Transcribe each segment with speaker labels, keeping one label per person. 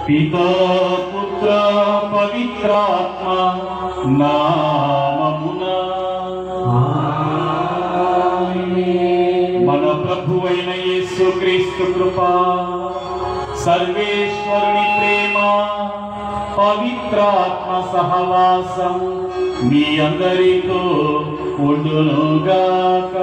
Speaker 1: పితా పుత్ర పవిత్రాత్మ నామమున మన ప్రభువైన యేసు క్రీస్తు కృప సర్వేశ్వరుని ప్రేమ పవిత్రాత్మ సహవాసం మీ అందరితో ఉండునుగాక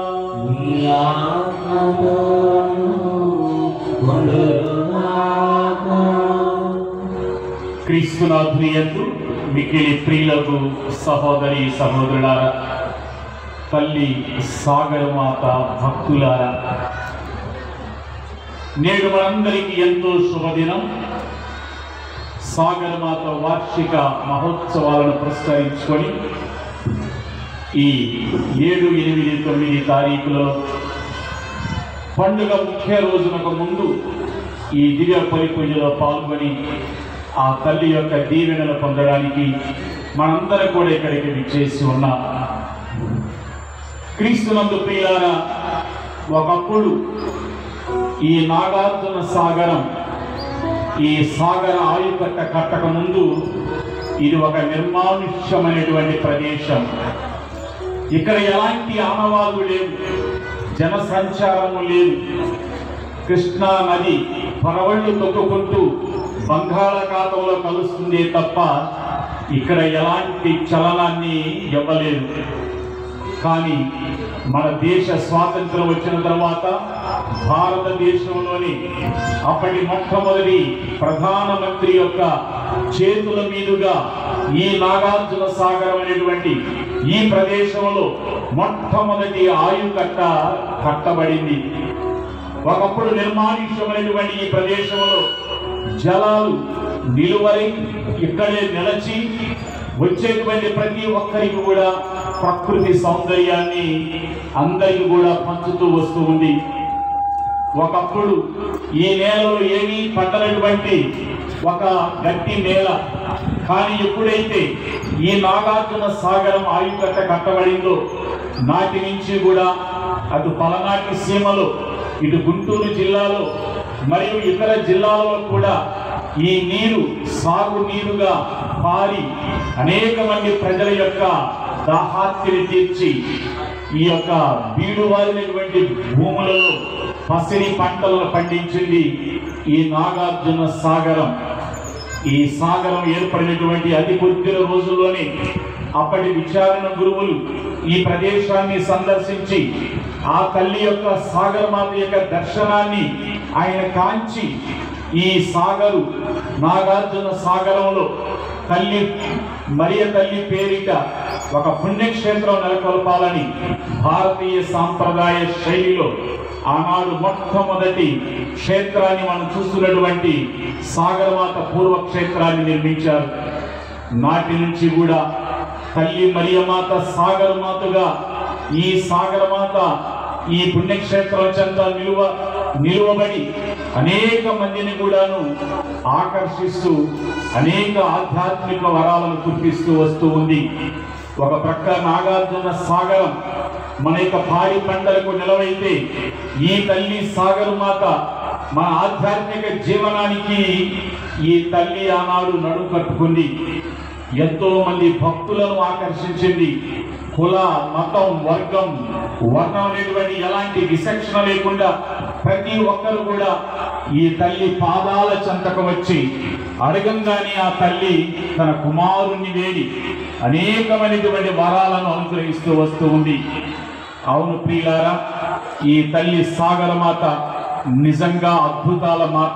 Speaker 1: క్రీస్తునాథునియందు మిగిలి ప్రియులకు సహోదరి సహోదరులారా తల్లి సాగరమాత భక్తులారా నేడు మనందరికీ ఎంతో శుభదినం సాగరమాత వార్షిక మహోత్సవాలను పురస్కరించుకొని ఈ ఏడు ఎనిమిది తొమ్మిది తారీఖులో పండుగ ముఖ్య రోజునకు ముందు ఈ దివ్య పరిపూజలో పాల్గొని ఆ తల్లి యొక్క దీవెనలు పొందడానికి మనందరం కూడా ఇక్కడికి విచ్చేసి ఉన్నాం క్రీస్తునందు ప్రియారా ఒకప్పుడు ఈ నాగార్జున సాగరం ఈ సాగర ఆయుకట్ట కట్టక ముందు ఇది ఒక నిర్మానుష్యమైనటువంటి ప్రదేశం ఇక్కడ ఎలాంటి ఆనవాళ్ళు లేవు జన సంచారము లేదు కృష్ణా నది పరవళ్ళు తొక్కుకుంటూ బంగాళాఖాతంలో కలుస్తుంది తప్ప ఇక్కడ ఎలాంటి చలనాన్ని ఇవ్వలేదు కానీ మన దేశ స్వాతంత్రం వచ్చిన తర్వాత భారతదేశంలోని అప్పటి మొట్టమొదటి ప్రధానమంత్రి యొక్క చేతుల మీదుగా ఈ నాగార్జున సాగరం అనేటువంటి ఈ ప్రదేశంలో మొట్టమొదటి ఆయుకట్ట కట్టబడింది ఒకప్పుడు నిర్మానుష్యమైనటువంటి ఈ ప్రదేశంలో జలాలు నిలువరి ఇక్కడే నిలచి వచ్చేటువంటి ప్రతి ఒక్కరికి కూడా ప్రకృతి సౌందర్యాన్ని అందరికి కూడా పంచుతూ వస్తూ ఉంది ఒకప్పుడు ఈ నేలలో ఏమీ పండనటువంటి ఒక గట్టి నేల కానీ ఎప్పుడైతే ఈ నాగార్జున సాగరం ఆయుకట్ట కట్టబడిందో నాటి నుంచి కూడా అటు పలనాటి సీమలో ఇటు గుంటూరు జిల్లాలో మరియు ఇతర జిల్లాలలో కూడా ఈ నీరు సాగు నీరుగా పారి అనేక మంది ప్రజల యొక్క దాహార్తిని తీర్చి ఈ యొక్క బీడు వారినటువంటి భూములలో పసిడి పంటలను పండించింది ఈ నాగార్జున సాగరం ఈ సాగరం ఏర్పడినటువంటి అతి కొద్ది రోజుల్లోనే అప్పటి విచారణ గురువులు ఈ ప్రదేశాన్ని సందర్శించి ఆ తల్లి యొక్క సాగరమాత యొక్క దర్శనాన్ని ఆయన కాంచి ఈ సాగరు నాగార్జున సాగరంలో తల్లి మరియ తల్లి పేరిట ఒక పుణ్యక్షేత్రం నెలకొల్పాలని భారతీయ సాంప్రదాయ శైలిలో ఆనాడు మొట్టమొదటి క్షేత్రాన్ని మనం చూస్తున్నటువంటి సాగరమాత పూర్వ క్షేత్రాన్ని నిర్మించారు నాటి నుంచి కూడా తల్లి మరియమాత సాగరమాతగా ఈ సాగరమాత ఈ పుణ్యక్షేత్రం చెంత నిలువ నిలువబడి అనేక మందిని కూడాను ఆకర్షిస్తూ అనేక ఆధ్యాత్మిక వరాలను కురిపిస్తూ వస్తూ ఉంది ఒక ప్రక్క నాగార్జున సాగరం మన యొక్క పాడి పంటలకు నిలవైతే ఈ తల్లి సాగరు మాత మన ఆధ్యాత్మిక జీవనానికి ఈ తల్లి ఆనాడు నడుము కట్టుకుంది ఎంతో మంది భక్తులను ఆకర్షించింది కుల మతం వర్గం వర్ణం అనేటువంటి ఎలాంటి విచక్షణ లేకుండా ప్రతి ఒక్కరు కూడా ఈ తల్లి పాదాల చెంతకు వచ్చి అడగంగానే ఆ తల్లి తన కుమారుణ్ణి వేడి అనేకమైనటువంటి వరాలను అనుగ్రహిస్తూ వస్తూ ఉంది అవును ప్రియులారా ఈ తల్లి సాగరమాత నిజంగా అద్భుతాల మాత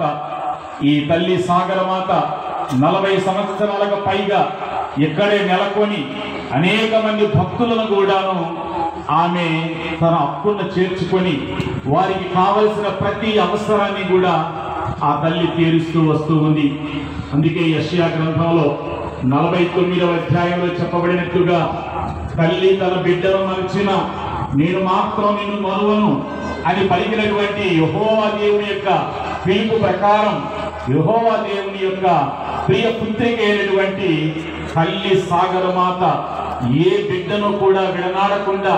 Speaker 1: ఈ తల్లి సాగరమాత నలభై సంవత్సరాలకు పైగా ఇక్కడే నెలకొని అనేక మంది భక్తులను కూడాను ఆమె తన హక్కును చేర్చుకొని వారికి కావలసిన ప్రతి అవసరాన్ని కూడా ఆ తల్లి తీరుస్తూ వస్తూ ఉంది అందుకే యష్యా గ్రంథంలో నలభై తొమ్మిదవ అధ్యాయంలో చెప్పబడినట్టుగా తల్లి తన బిడ్డను మరిచిన నేను మాత్రం నిన్ను మరువను అని పలికినటువంటి యహోవా దేవుని యొక్క పిలుపు ప్రకారం యహోవా దేవుని యొక్క ప్రియ పుత్రిక అయినటువంటి తల్లి సాగరమాత ఏ బిడ్డను కూడా విడనాడకుండా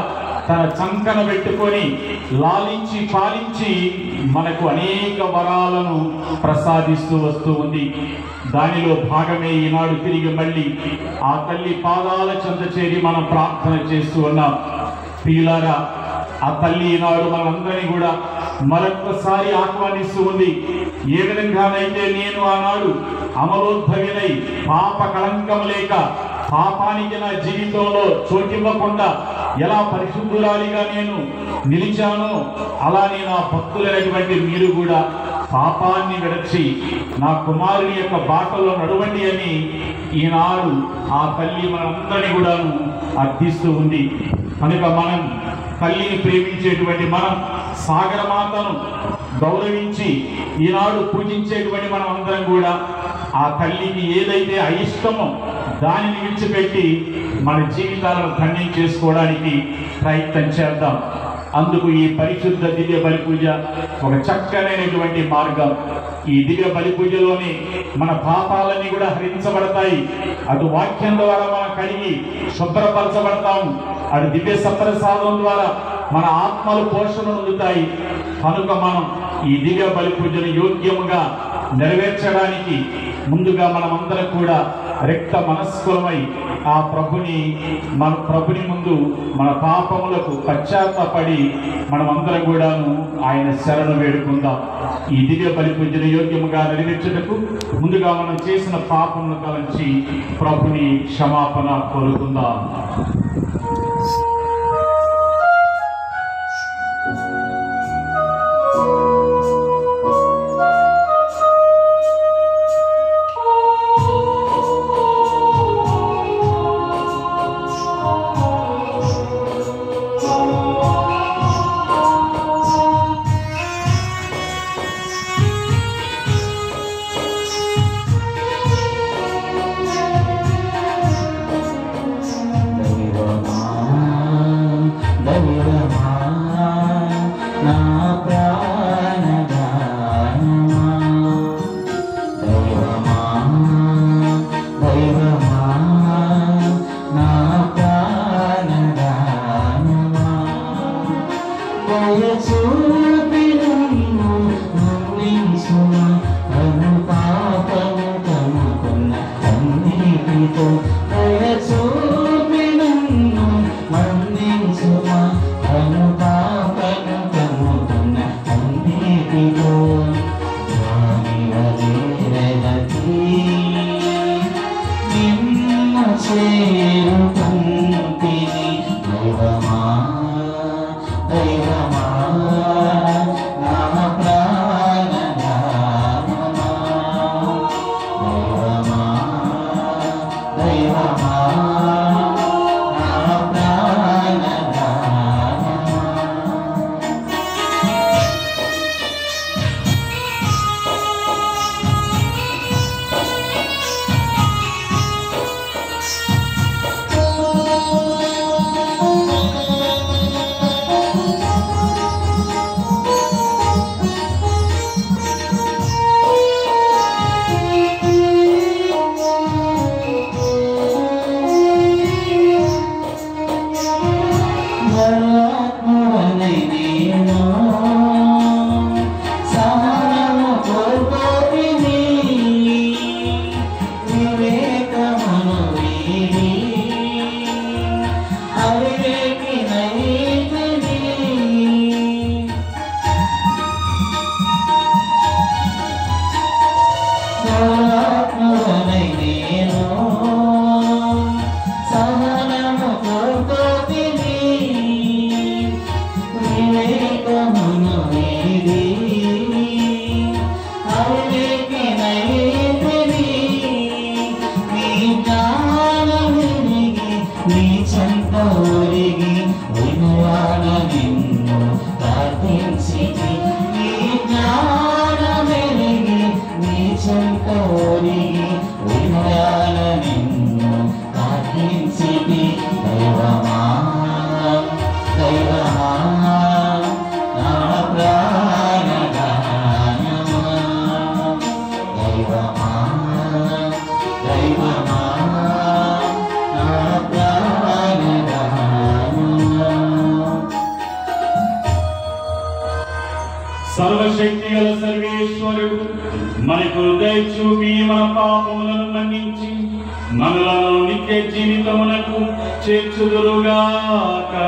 Speaker 1: తన చంకన పెట్టుకొని లాలించి పాలించి మనకు అనేక వరాలను ప్రసాదిస్తూ వస్తూ ఉంది దానిలో భాగమే ఈనాడు తిరిగి మళ్ళీ ఆ తల్లి పాదాల చెంత చేరి మనం ప్రార్థన చేస్తూ ఉన్నాం ప్రియులారా ఆ తల్లి ఈనాడు మనందరినీ కూడా మరొక్కసారి ఆహ్వానిస్తూ ఉంది ఏ విధంగానైతే నేను ఆనాడు అమలోద్భవినై పాప కళంకం లేక పాపానికి నా జీవితంలో చోటివ్వకుండా ఎలా పరిశుద్ధురాలిగా నేను నిలిచానో అలానే నా భక్తులైనటువంటి మీరు కూడా పాపాన్ని విడచి నా కుమారుని యొక్క బాటలో నడవండి అని ఈనాడు ఆ తల్లి మనందరినీ కూడాను అర్థిస్తూ ఉంది కనుక మనం తల్లిని ప్రేమించేటువంటి మనం సాగరమాతను గౌరవించి ఈనాడు పూజించేటువంటి మనం అందరం కూడా ఆ తల్లికి ఏదైతే అయిష్టమో దానిని విడిచిపెట్టి మన జీవితాలను ధన్యం చేసుకోవడానికి ప్రయత్నం చేద్దాం అందుకు ఈ పరిశుద్ధ దివ్య బలి పూజ ఒక చక్కనైనటువంటి మార్గం ఈ దివ్య బలి పూజలోనే మన పాపాలన్నీ కూడా హరించబడతాయి అటు వాక్యం ద్వారా మనం కడిగి శుభ్రపరచబడతాము అటు దివ్య సప్రసాదం ద్వారా మన ఆత్మలు పోషణ పొందుతాయి కనుక మనం ఈ దివ్య బలి పూజను యోగ్యముగా నెరవేర్చడానికి ముందుగా మనమందరం కూడా రక్త మనస్కులమై ఆ ప్రభుని మన ప్రభుని ముందు మన పాపములకు పశ్చాత్తపడి మనమందరం కూడాను ఆయన శరణు వేడుకుందాం ఈ దివ్య బలి పూజను యోగ్యముగా నెరవేర్చుటకు ముందుగా మనం చేసిన పాపమును కలంచి ప్రభుని క్షమాపణ కోరుకుందాం
Speaker 2: దైవమా దైవమా నా ప్రాణదానమా దైవమా దైవమా నా ప్రాణదానమా దయచూపి నన్ను మన్నించుమా అను పాపము కనుకున్న అన్నిటితో దయచూపి నన్ను మన్నించుమా అను పాపము కనుకున్న అన్నిటితో స్వామి వదిలేదీ నిన్ను చేరుకుంటిని దైవమా దైవమా నా ప్రాణదానమా దైవమా దైవమా నా ప్రాణదానమా ధర్మాత్ముడనై నేను సహనము కోల్పోతిని. వివేకమును వీడి అవివేకినైతిని. ధర్మాత్ముడనై నేను సహనము కోల్పోతిని. వివేకమును వీడి అవివేకినైతిని. నీ జ్ఞానమెరిగి, నీ చెంత ఒరిగి, వినువాడ నిన్ను ప్రార్థించితి. నీ జ్ఞానమెరిగి, నీ చెంత ఒరిగి, వినువాడ నిన్ను ప్రార్థించితి. దైవమా దైవమా నా ప్రాణదానమా దైవమా దైవమా నా ప్రాణదానమా
Speaker 1: సర్వశక్తి గల సర్వేశ్వరుడు మనకు దయ చూపి మన పాపములను మన్నించి మనలను నిత్య జీవితమునకు చేర్చుదురుగాక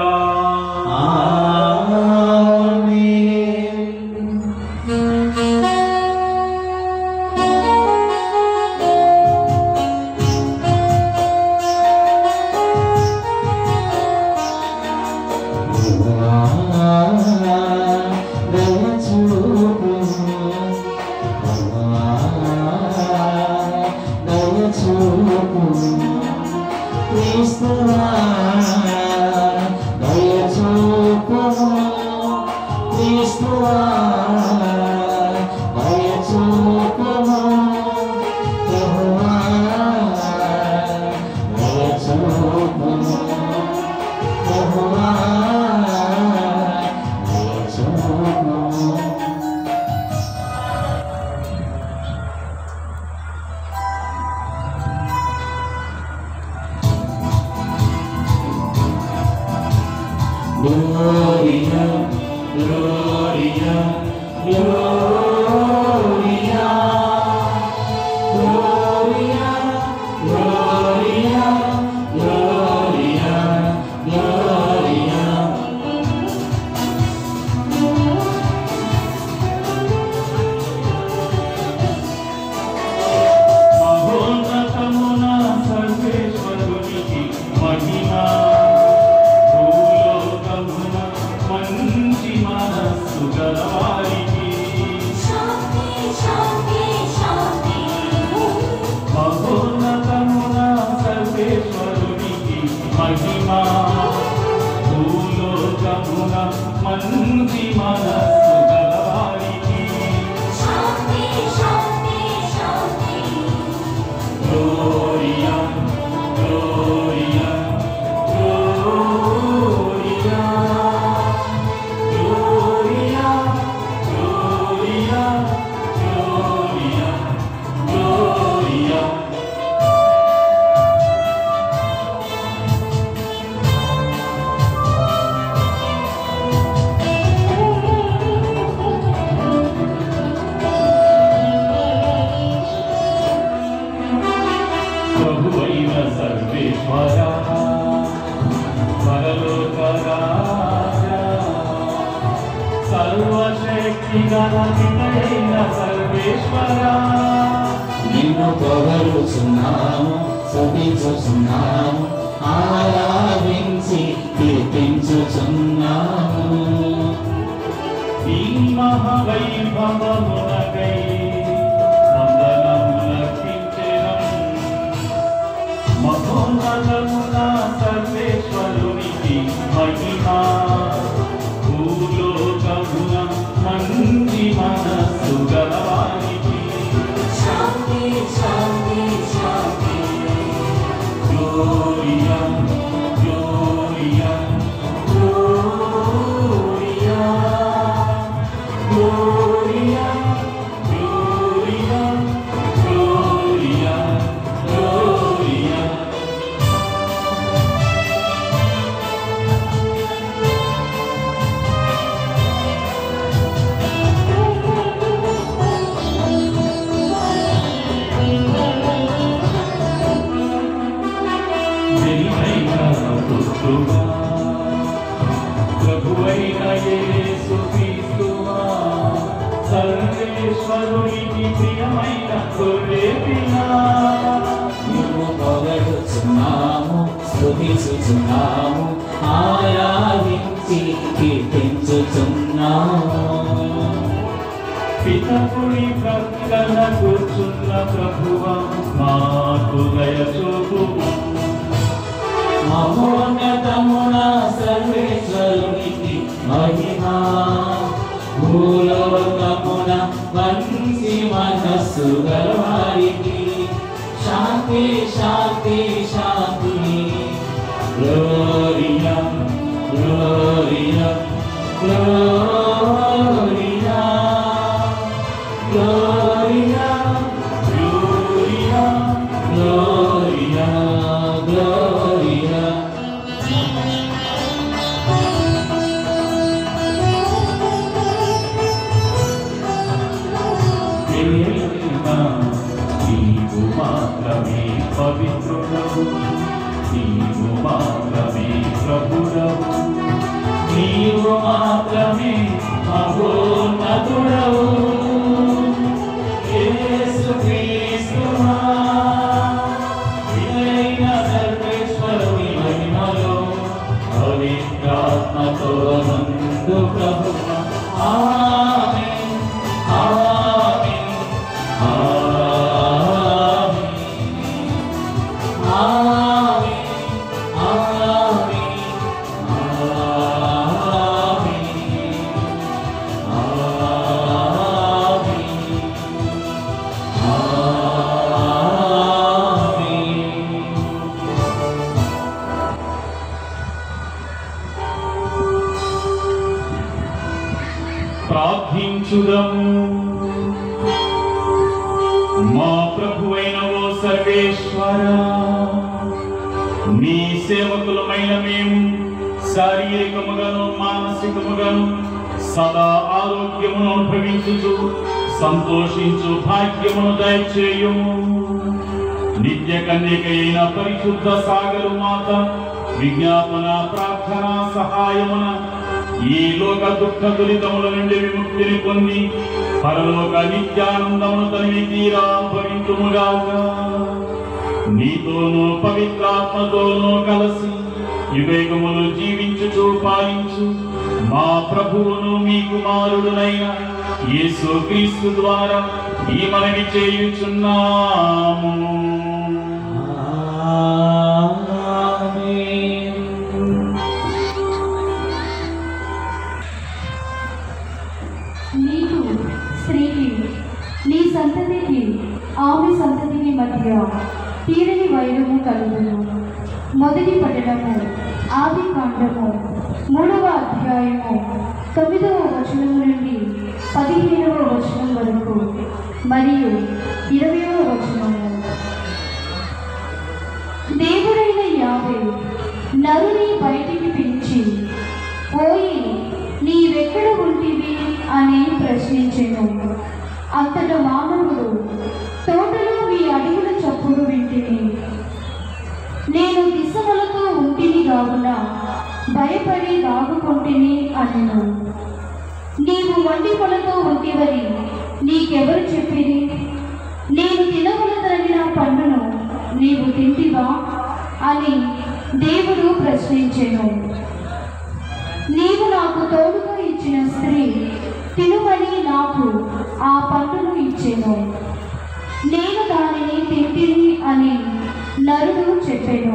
Speaker 2: Gloria, Gloria, Gloria, Gloria, Gloria, Gloria, Gloria.
Speaker 1: మహోన్నతమున సర్వేశ్వరునికి మహిమ భూలోకమున మంచి మనస్సు గలవారికి
Speaker 3: శాంతి శాంతి శాంతి
Speaker 1: మహోన్నతమున సర్వేశ్వరునికి మహిమ భూలోకమున మంచి మనస్సు గలవారికి
Speaker 3: శాంతి శాంతి శాంతి
Speaker 1: Gloria, Gloria, Gloria, Gloria, Gloria, Gloria, Gloria. ప్రభువైన సర్వేశ్వర పరలోక రాజా సర్వశక్తి గణితైన సర్వేశ్వర
Speaker 2: నిన్ను పొగరుచున్నాము స్తుతించుచున్నాము ఆరాధించి కీర్తించుచున్నాము
Speaker 1: ఈ మహావైభవమునకై వందనములర్పించెదం. మహోన్నతమున సర్వేశ్వరునికి మహిమ భూలోకమున మంచి మనస్సు గలవానికి
Speaker 3: శాంతి శాంతి శాంతి
Speaker 1: Gloria, Gloria, Gloria, Gloria, Gloria, Gloria, Gloria. వెలివైన పుత్రుడా, ప్రభువైన యేసు క్రీస్తువా, సర్వేశ్వరునికి ప్రియమైన గొర్రె పిల్ల
Speaker 2: నిన్ను పొగడుచున్నాము స్తుతించుచున్నాము ఆరాధించి కీర్తించుచున్నాము
Speaker 1: పితకుడి ప్రక్కన కూర్చున్న ప్రభువ మాకు దయచూపు
Speaker 2: మహోన్నతమున సర్వేశ్వరునికి మహిమ భూలోకమున మంచి మనస్సు గలవారికి శాంతి శాంతి శాంతి gloria gloria gloria gloria
Speaker 1: Gloria,
Speaker 2: gloria gloria
Speaker 3: శాంతి
Speaker 1: నీవు మాత్రమే పవిత్రుడవు నీవు మాత్రమే ప్రభుడవు నీవు మాత్రమే మహోన్నతుడవు యేసు క్రీస్తువా వినైన సర్వేశ్వరుని మహిమలో పవిత్రాత్మతో నందు ప్రభువ ఆమేన్ ఆమేన్ ఆమేన్ ఆమేన్ ఆమేన్ ప్రార్థించుదము మా ప్రభువైన ఓ సర్వేశ్వర నీ సేవకులమైన మేము శారీరకముగాను మానసికముగాను సదా ఆరోగ్యమును అనుభవించుచు సంతోషించు భాగ్యమును దయచేయుము నిత్య కన్యక అయిన పరిశుద్ధ సాగరు మాత విజ్ఞాపన ప్రార్థన సహాయమున ఈ లోక దుఃఖ దురితముల నుండి విముక్తిని పొంది పరలోక నిత్యానందమును తనివి తీరా భవింతుముగాక నీతోనూ పవిత్రాత్మతోనూ కలిసి యుగములు జీవించుచు పాలించు మా ప్రభువును మీ కుమారుడునైన యేసు క్రీస్తు ద్వారా ఈ మనవి చేయుచున్నాము
Speaker 4: నీకు స్త్రీకి నీ సంతతికి ఆమె సంతతికి మధ్య తీరని వైరము కలుగును మొదటి పట్టణము ఆది కాండము మూడవ అధ్యాయము తొమ్మిదవ వచనం నుండి పదిహేనవ వచనం వరకు మరియు ఇరవయవ వచనము దేవుడైన యావే నరుని బయటికి పిలిచి పోయి నీవెక్కడ ఉంటివి అని ప్రశ్నించెను అంతట మానవుడు తోటలో మీ అడుగుల చప్పుడు వింటిని నేను దిశములతో ఉంటిని కావున భయపడి దాగుకుంటిని అనెను నీవు వండి పొలతో ఉంటివని నీకెవరు చెప్పిరి నేను తినవలదనిన పండును నీవు తింటివా అని దేవుడు ప్రశ్నించెను నీవు నాకు తోడుగా ఇచ్చిన స్త్రీ తినుమని నాకు ఆ పండును ఇచ్చెను నేను దానిని తింటిని అని నరుడు చెప్పెను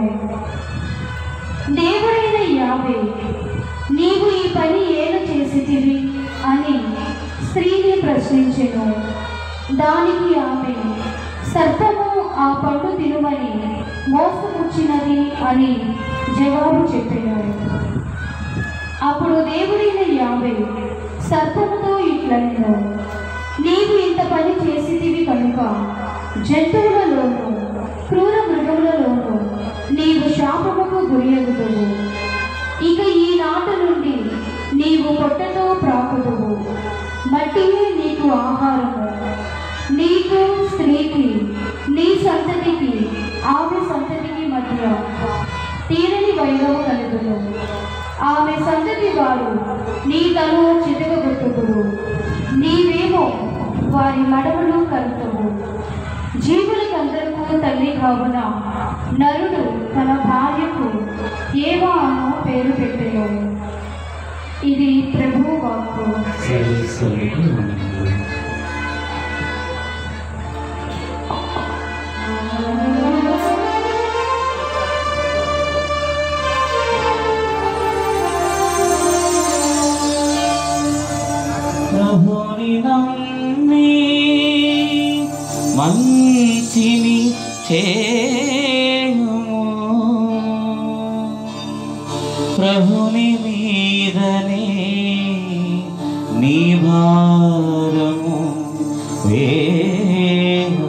Speaker 4: దేవుడైన యావే నీవు ఈ పని ఏల చేసితివి అని స్త్రీని ప్రశ్నించెను దానికి ఆమె సర్పము ఆ పండు తినుమని మోసముచ్చినది అని జవాబు చెప్పాను అప్పుడు దేవుడైన యావే సర్పముతో ఇట్లనెను నీవు ఇంత పని చేసితివి కనుక జంతువులలోను క్రూర మృగములలోను నీవు శాపముకు గురియగుదువు ఇక ఈ నాట నుండి నీవు పొట్టతో ప్రాకుదువు మట్టియే నీకు ఆహారము నీకు స్త్రీకి నీ సంతతికి ఆమె సంతతికి మధ్య తీరని వైరము కలుగును ఆమె సంతతి వారు నీ తను చితకగొట్టుదురు నీవేమో వారి మడమలు కలుతువు జీవులకందరకు తల్లి కావున నరుడు తన భార్యకు ఏవా అను పేరు పెట్టెను ఇది ప్రభువు వాక్కు
Speaker 2: ప్రభుని నమ్మి మంచిని చేయుము ప్రభుని మీదనే నీ భారము వేయుము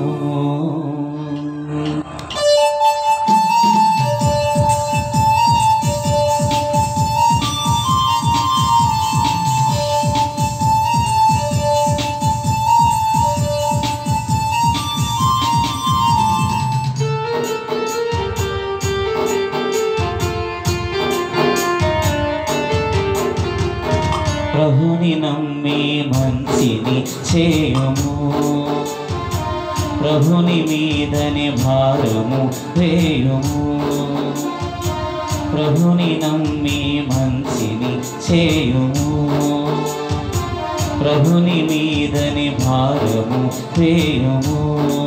Speaker 4: ఆ
Speaker 2: మంచిని చేయుము ప్రభుని మీదనే భారము వేయుము ప్రభుని నమ్మి మంచిని చేయుము ప్రభుని మీదని భారము వేయుము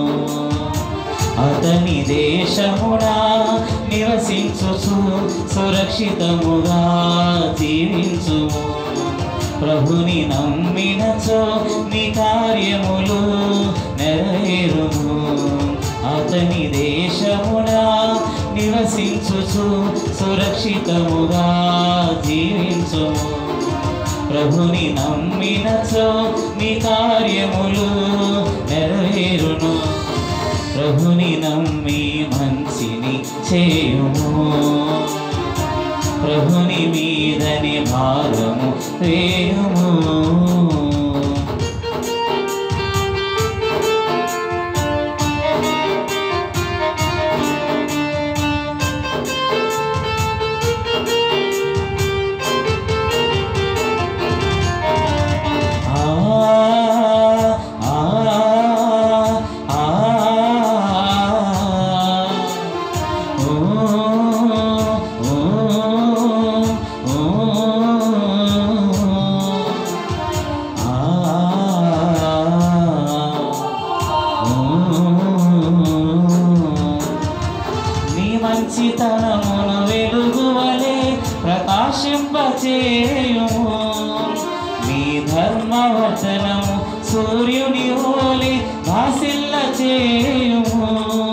Speaker 2: అతని దేశమునా నివసించుచు సురక్షితముగా జీవించుము ప్రభుని నమ్మినచో నీ కార్యములు నెరవేరును అతని దేశమునా నివసించుచు సురక్షితముగా జీవించుము ప్రభుని నమ్మినచో నీ కార్యములు నెరవేరును ప్రభుని నమ్మి మంచిని చేయుము ప్రభుని మీదని భారము వేయుము ఆ ఆ ఆ ఓ ఓ నీ మంచితనమును వెలుగువలే ప్రకాశింపచేయుము నీ ధర్మవచనము సూర్యుని ఓలి భాసిల్ల చేయుము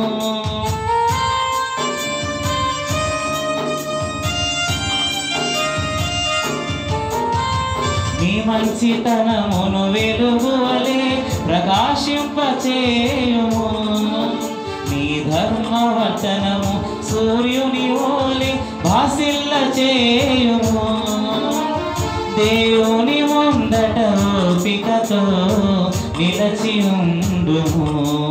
Speaker 2: నీ మంచితనమును వెలుగువలే ప్రకాశింపచేయుము నీ ధర్మవచనము సూర్యుని ఓలి భాసిల్ల చేయుము దేవుని ముందట ఓపికతో నిలచి ఉండుము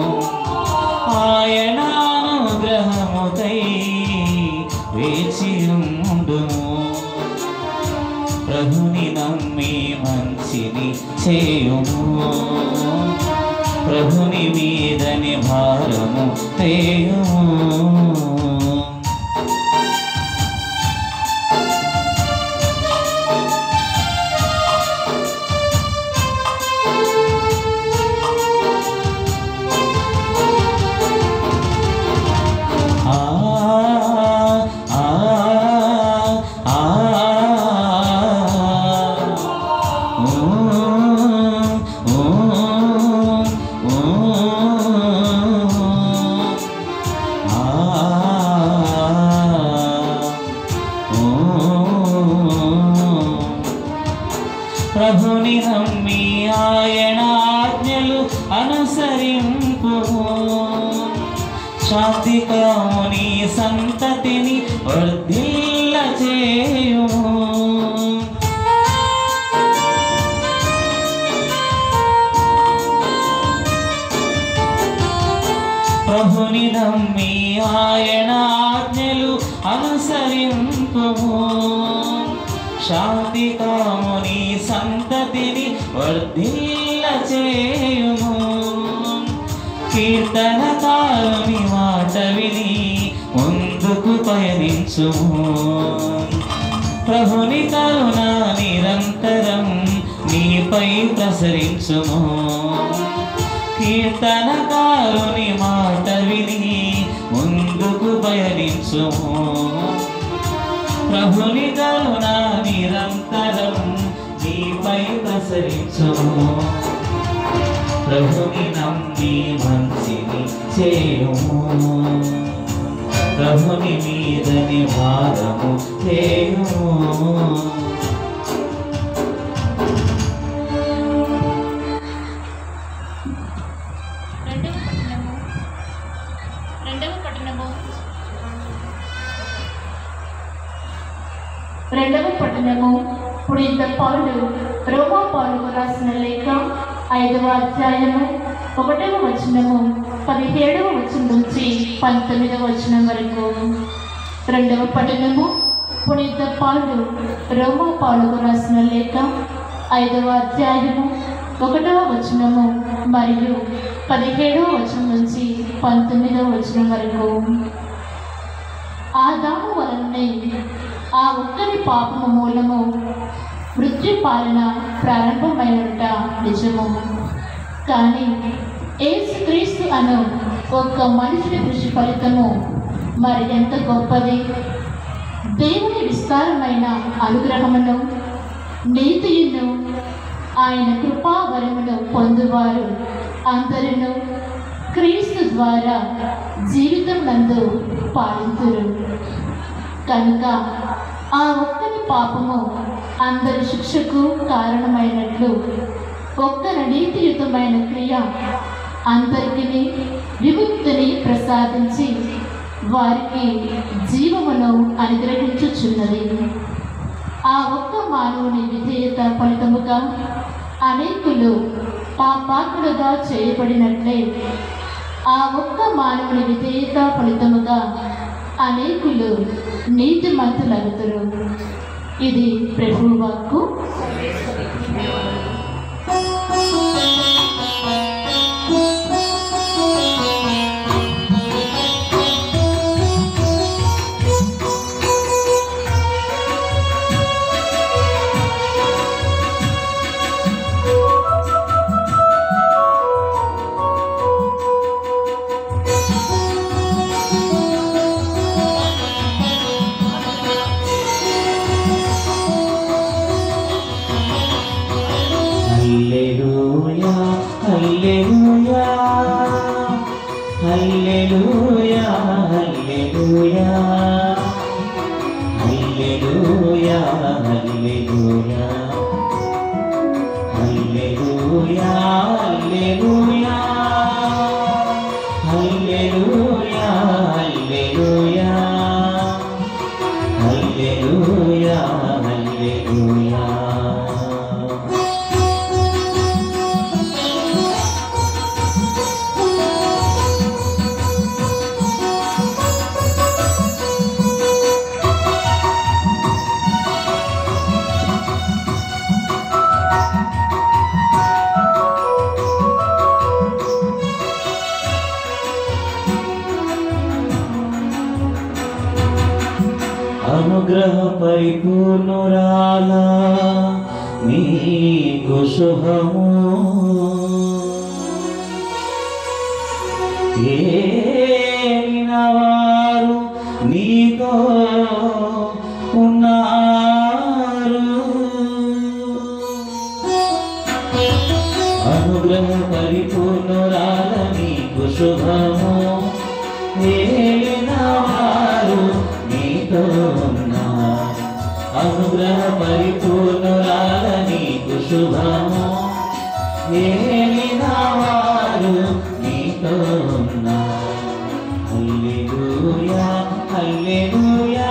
Speaker 2: ఆయన అనుగ్రహముకై వేచి ఉండుము ప్రభుని నమ్మి మంచిని చేయుము ప్రభుని మీదని భారము వేయుము ఆ ఆ ఆ ఓ ఓ ప్రభుని నమ్మి ఆయన ఆజ్ఞలు అనుసరింపు శాంతికాముని సంతతిని వర్ధిల్ల చేయుము ప్రభుని నమ్మి ఆయన ఆజ్ఞలు అనుసరింపుము శాంతి కాముని సంతతిని వర్ధిల్ల చేయుము కీర్తనకారుని మాట విని ముందుకు పయనించుము ప్రభుని కరుణ నిరంతరం నీపై ప్రసరించుము కీర్తనకారుని మాట విని ముందుకు పయనించుము ప్రభుని కరుణ నిరంతరం నీపై ప్రసరించుము ప్రభుని నమ్మి మంచిని చేయుము ప్రభుని మీదని భారము చేయుము
Speaker 5: రెండవ పట్టణము రెండవ పట్టణము
Speaker 4: రెండవ పట్టణము పునీత పౌలు రోమా పౌలుకు రాసిన లేఖ ఐదవ అధ్యాయము ఒకటవ వచనము పదిహేడవ వచనం నుంచి పంతొమ్మిదవ వచనం వరకు రెండవ పట్టణము పునీత పౌలు రోమా పౌలుకు రాసిన లేఖ ఐదవ అధ్యాయము ఒకటవ వచనము మరియు పదిహేడవ వచనం నుంచి పంతొమ్మిదవ వచనం వరకు ఆదాము వలననే ఆ ఒక్కరి పాపము మూలము మృత్యు పాలన ప్రారంభమైనట నిజము కానీ ఏసుక్రీస్తు అను ఒక్క మనుషుని కృషి ఫలితము మరి ఎంత గొప్పది దేవుని విస్తారమైన అనుగ్రహమును నీతియును ఆయన కృపావరమును పొందువారు అందరిను క్రీస్తు ద్వారా జీవితం నందు పాలింతురు కనుక ఆ ఒక్కరి పాపము అందరి శిక్షకు కారణమైనట్లు ఒక్కరి నీతియుతమైన క్రియ అందరికీ విముక్తిని ప్రసాదించి వారికి జీవమును అనుగ్రహించుచున్నది ఆ ఒక్క మానవుని విధేయత ఫలితముగా అనేకులు పాపాత్ములుగా చేయబడినట్లే ఆ ఒక్క మానవుని విధేయత ఫలితముగా అనేకులు నీతిమంతులగుతారు ఇది ప్రభు వాక్కు
Speaker 2: హల్లెలూయా హల్లెలూయా హల్లెలూయా హల్లెలూయా హల్లెలూయా హల్లెలూయా హల్లెలూయా హల్లెలూయా హల్లెలూయా హల్లెలూయా హల్లెలూయా హల్లెలూయా అనుగ్రహ పరిపూర్ణురాల నీకు శుభము ఏలిన వారు నీతో ఉన్నారు అనుగ్రహ పరిపూర్ణురాల నీకు శుభము ఏలిన వారు నీతో ఉన్నారు అనుగ్రహ పరిపూర్ణురాల నీకు శుభము ఏలిన వారు నీతో ఉన్నారు హల్లెలూయా హల్లెలూయా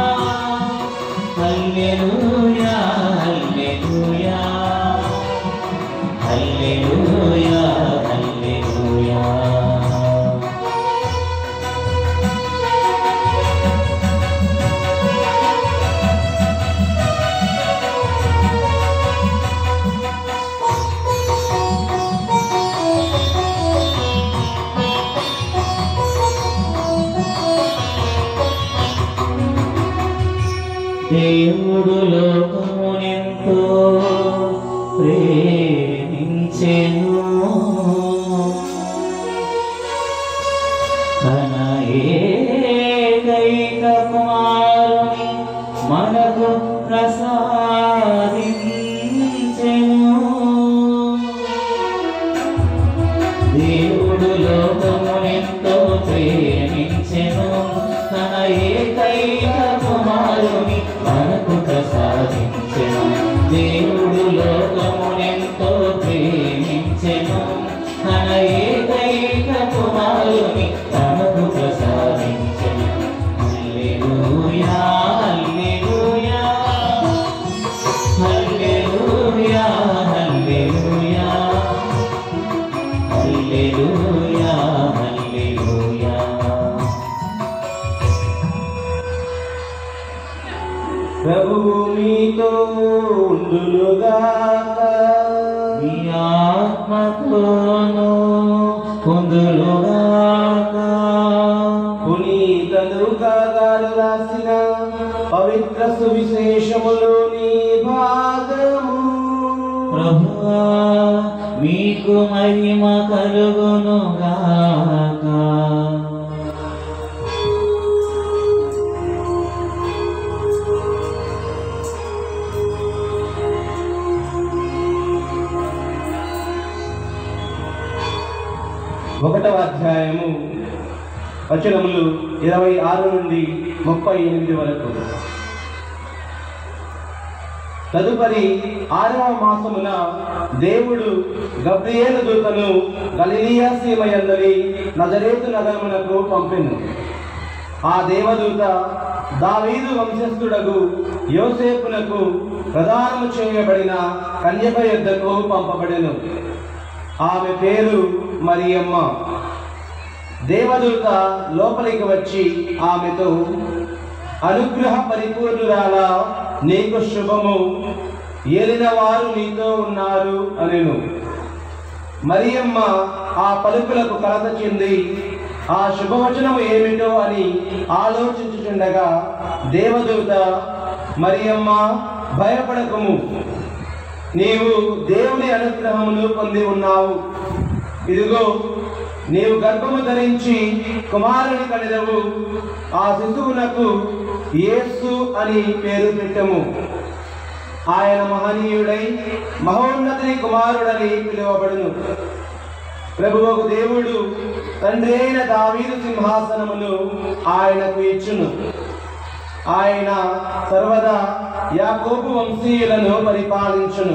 Speaker 2: హల్లెలూయా హల్లెలూయా హల్లెలూయా హల్లెలూయా దేవుడు లోకమునెంతో ప్రేమించెను తన ఏకైక కుమారుని మనకు ప్రసాదించెను దేవుడు లోకమునెంతో ప్రేమించెను తన ఏకైక కుమారుని మనకు ప్రసాదించెను దేవుడు లోకమునెంతో ప్రేమించెను తన ఏకైక కుమారుని మనకు ప్రసాదించెను హల్లెలూయా హల్లెలూయా హల్లెలూయా హల్లెలూయా హల్లెలూయా హల్లెలూయా
Speaker 6: ప్రభువు మీతో ఉండునుగాక
Speaker 2: మీ ఆత్మతోను పొందులుగాక
Speaker 6: పునీత లూకా గారు రాసిన పవిత్ర సువిశేషములోని భాగము
Speaker 2: ప్రభువా మీకు మహిమ కలుగునుగాక
Speaker 6: ఒకటవ అధ్యాయము వచనములు ఇరవై ఆరు నుండి ముప్పై ఎనిమిది వరకు తదుపరి ఆరవ మాసమున దేవుడు గబ్రియేలు దూతను గలిలియా సీమయందలి నజరేతు నగరమునకు పంపెను ఆ దేవదూత దావీదు వంశస్థుడగు యోసేపునకు ప్రదానము చేయబడిన కన్యక యొద్దకు పంపబడెను ఆమె పేరు మరియమ్మ దేవదూత లోపలికి వచ్చి ఆమెతో అనుగ్రహ పరిపూర్ణురాల నీకు శుభము ఏలిన వారు నీతో ఉన్నారు అనెను మరియమ్మ ఆ పలుకులకు కలత చెంది ఆ శుభవచనము ఏమిటో అని ఆలోచించుచుండగా దేవదూత మరియమ్మ భయపడకము నీవు దేవుని అనుగ్రహమును పొంది ఉన్నావు ఇదిగో నీవు గర్భము ధరించి కుమారుని కనిదవు ఆ శిశువునకు యేసు అని పేరు పెట్టము ఆయన మహనీయుడై మహోన్నతుని కుమారుడని పిలువబడును ప్రభువుకు దేవుడు తండ్రి అయిన దావీదు సింహాసనమును ఆయనకు ఇచ్చును ఆయన సర్వదా యాకోబు వంశీయులను పరిపాలించును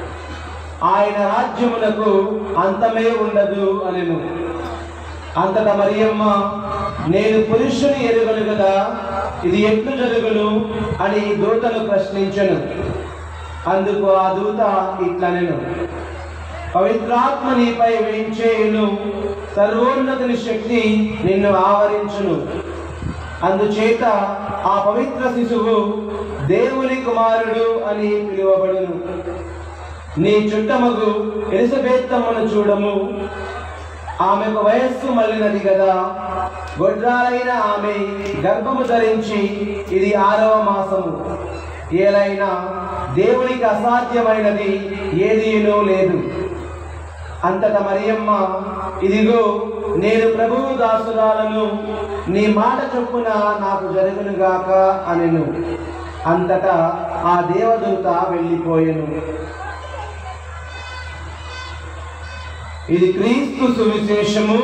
Speaker 6: ఆయన రాజ్యమునకు అంతమే ఉండదు అనెను అంతటా మరియమ్మ నేను పురుషుని ఎరుగను కదా ఇది ఎట్లు జరుగును అని దూతను ప్రశ్నించను అందుకు ఆ దూత ఇట్లనెను పవిత్రాత్మ నీపై వేయించేయును సర్వోన్నతుని శక్తి నిన్ను ఆవరించును అందుచేత ఆ పవిత్ర శిశువు దేవుని కుమారుడు అని పిలువబడును నీ చుట్టమగు ఎలిజబెత్తమ్మను చూడము ఆమెకు వయస్సు మళ్ళినది కదా గొడ్రాలైన ఆమె గర్భము ధరించి ఇది ఆరవ మాసము ఏలైనా దేవునికి అసాధ్యమైనది ఏదీనూ లేదు అంతట మరియమ్మ ఇదిగో నేను ప్రభువు దాసురాలను నీ మాట చొప్పున నాకు జరుగునుగాక అనెను అంతటా ఆ దేవదూత వెళ్ళిపోయెను ఇది క్రీస్తు సువిశేషము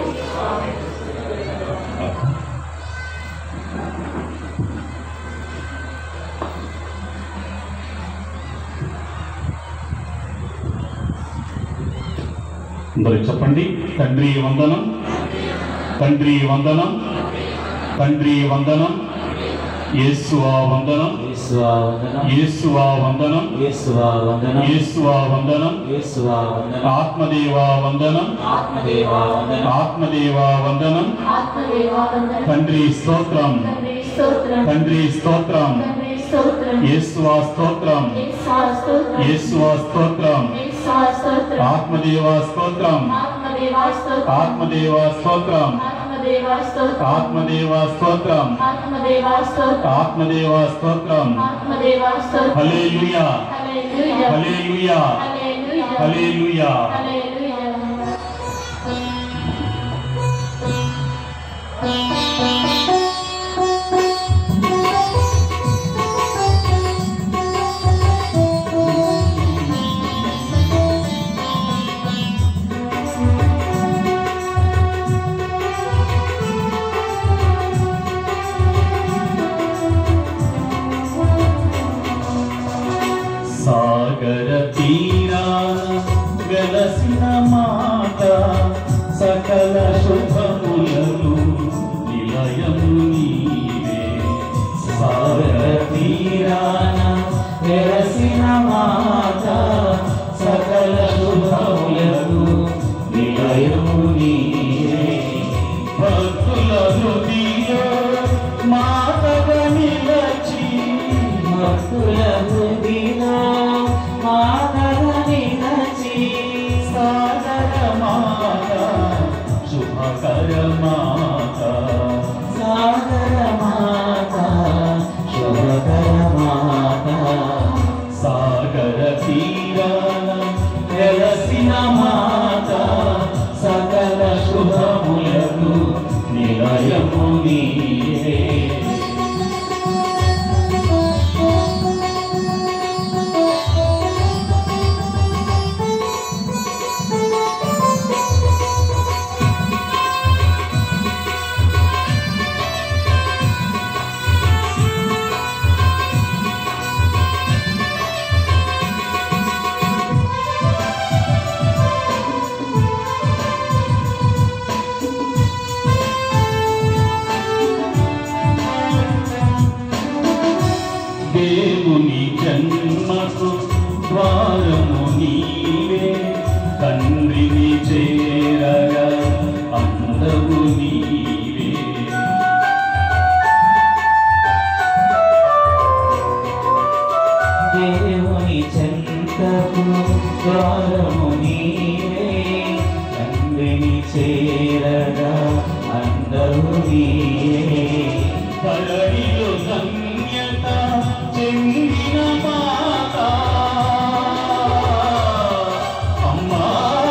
Speaker 1: అందరూ చెప్పండి తండ్రి వందనం తండ్రి వందనం తండ్రి వందనం యేసువా వందనం
Speaker 2: యేసువా వందనం
Speaker 1: యేసువా వందనం
Speaker 2: యేసువా వందనం
Speaker 1: యేసువా వందనం
Speaker 2: యేసువా వందనం
Speaker 1: ఆత్మదేవా వందనం
Speaker 2: ఆత్మదేవా వందనం
Speaker 1: ఆత్మదేవా వందనం
Speaker 4: ఆత్మదేవా వందనం
Speaker 1: తండ్రి స్తోత్రం
Speaker 4: తండ్రి స్తోత్రం
Speaker 1: తండ్రి స్తోత్రం
Speaker 4: తండ్రి స్తోత్రం
Speaker 1: యేసువా స్తోత్రం
Speaker 4: యేసువా స్తోత్రం
Speaker 1: యేసువా స్తోత్రం
Speaker 4: యేసువా స్తోత్రం
Speaker 1: ఆత్మదేవా స్తోత్రం
Speaker 4: ఆత్మదేవా స్తోత్రం
Speaker 1: ఆత్మదేవా స్తోత్రం
Speaker 4: ఆత్మదేవా స్తోత్రం
Speaker 1: ఆత్మదేవా స్తోత్రం
Speaker 4: ఆత్మదేవా స్తోత్రం
Speaker 1: ఆత్మదేవా స్తోత్రం
Speaker 4: ఆత్మదేవా స్తోత్రం
Speaker 1: హల్లెలూయా
Speaker 4: హల్లెలూయా
Speaker 1: హల్లెలూయా
Speaker 4: హల్లెలూయా
Speaker 1: హల్లెలూయా
Speaker 4: హల్లెలూయా
Speaker 1: సాగర తీరాన వెలసిన మాట సకల శుభములను నిలయము నీవే
Speaker 2: సాగర తీరాన వెలసిన మాట సకల శుభములకు నిలయము నీవే
Speaker 1: భక్తుల హృదయ మాతగా నిలచి
Speaker 2: భక్తుల హృదిలో మాతగని నచి శుభకర మాత సాగర మాత శుభకర మాత సాగర తీరాన వెలసిన మాత సకల శుభములకు నిలయము నీవే దేవుని జన్మకు ద్వారము నీవే తండ్రిని చేరగా అందము నీవే దేవుని చెంతకు ద్వారము నీవే తండ్రిని చేరగా అందరూ నీవే ధరణిలో ధన్యత చెందిన మాత అమ్మా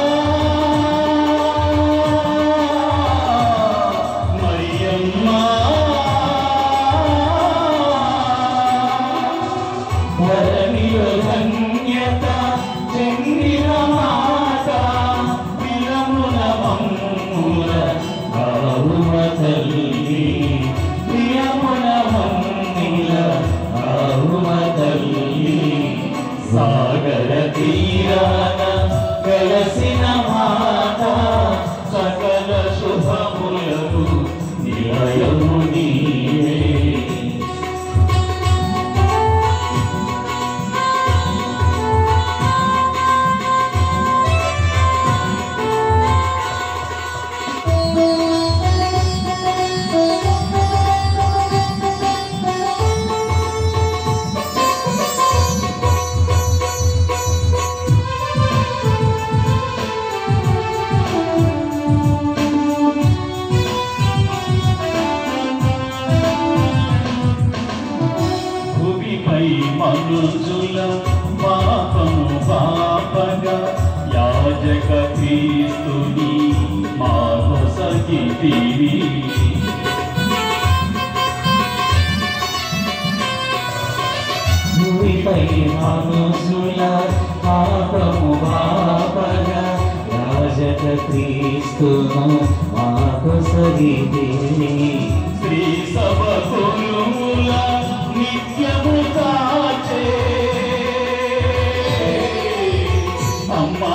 Speaker 2: మరియమ్మ ధరణిలో ధన్యత చెందిన మాత ప్రియముల మమ్ముల కావుమ తల్లి ప్రియముల మమ్ముల కావుమ తల్లి సాగర తీరాన వెలసిన మాత సకల శుభములకు నిలయము నీవే భూమిపై మనుజుల పాపము పాపగా యాజక క్రీస్తుని మాకు సగితివి భూమిపై మనుజుల పాపము పాపగా యాజక క్రీస్తును మాకు సగితివి శ్రీ సభ కొలుముల నిత్యము కాచే అమ్మా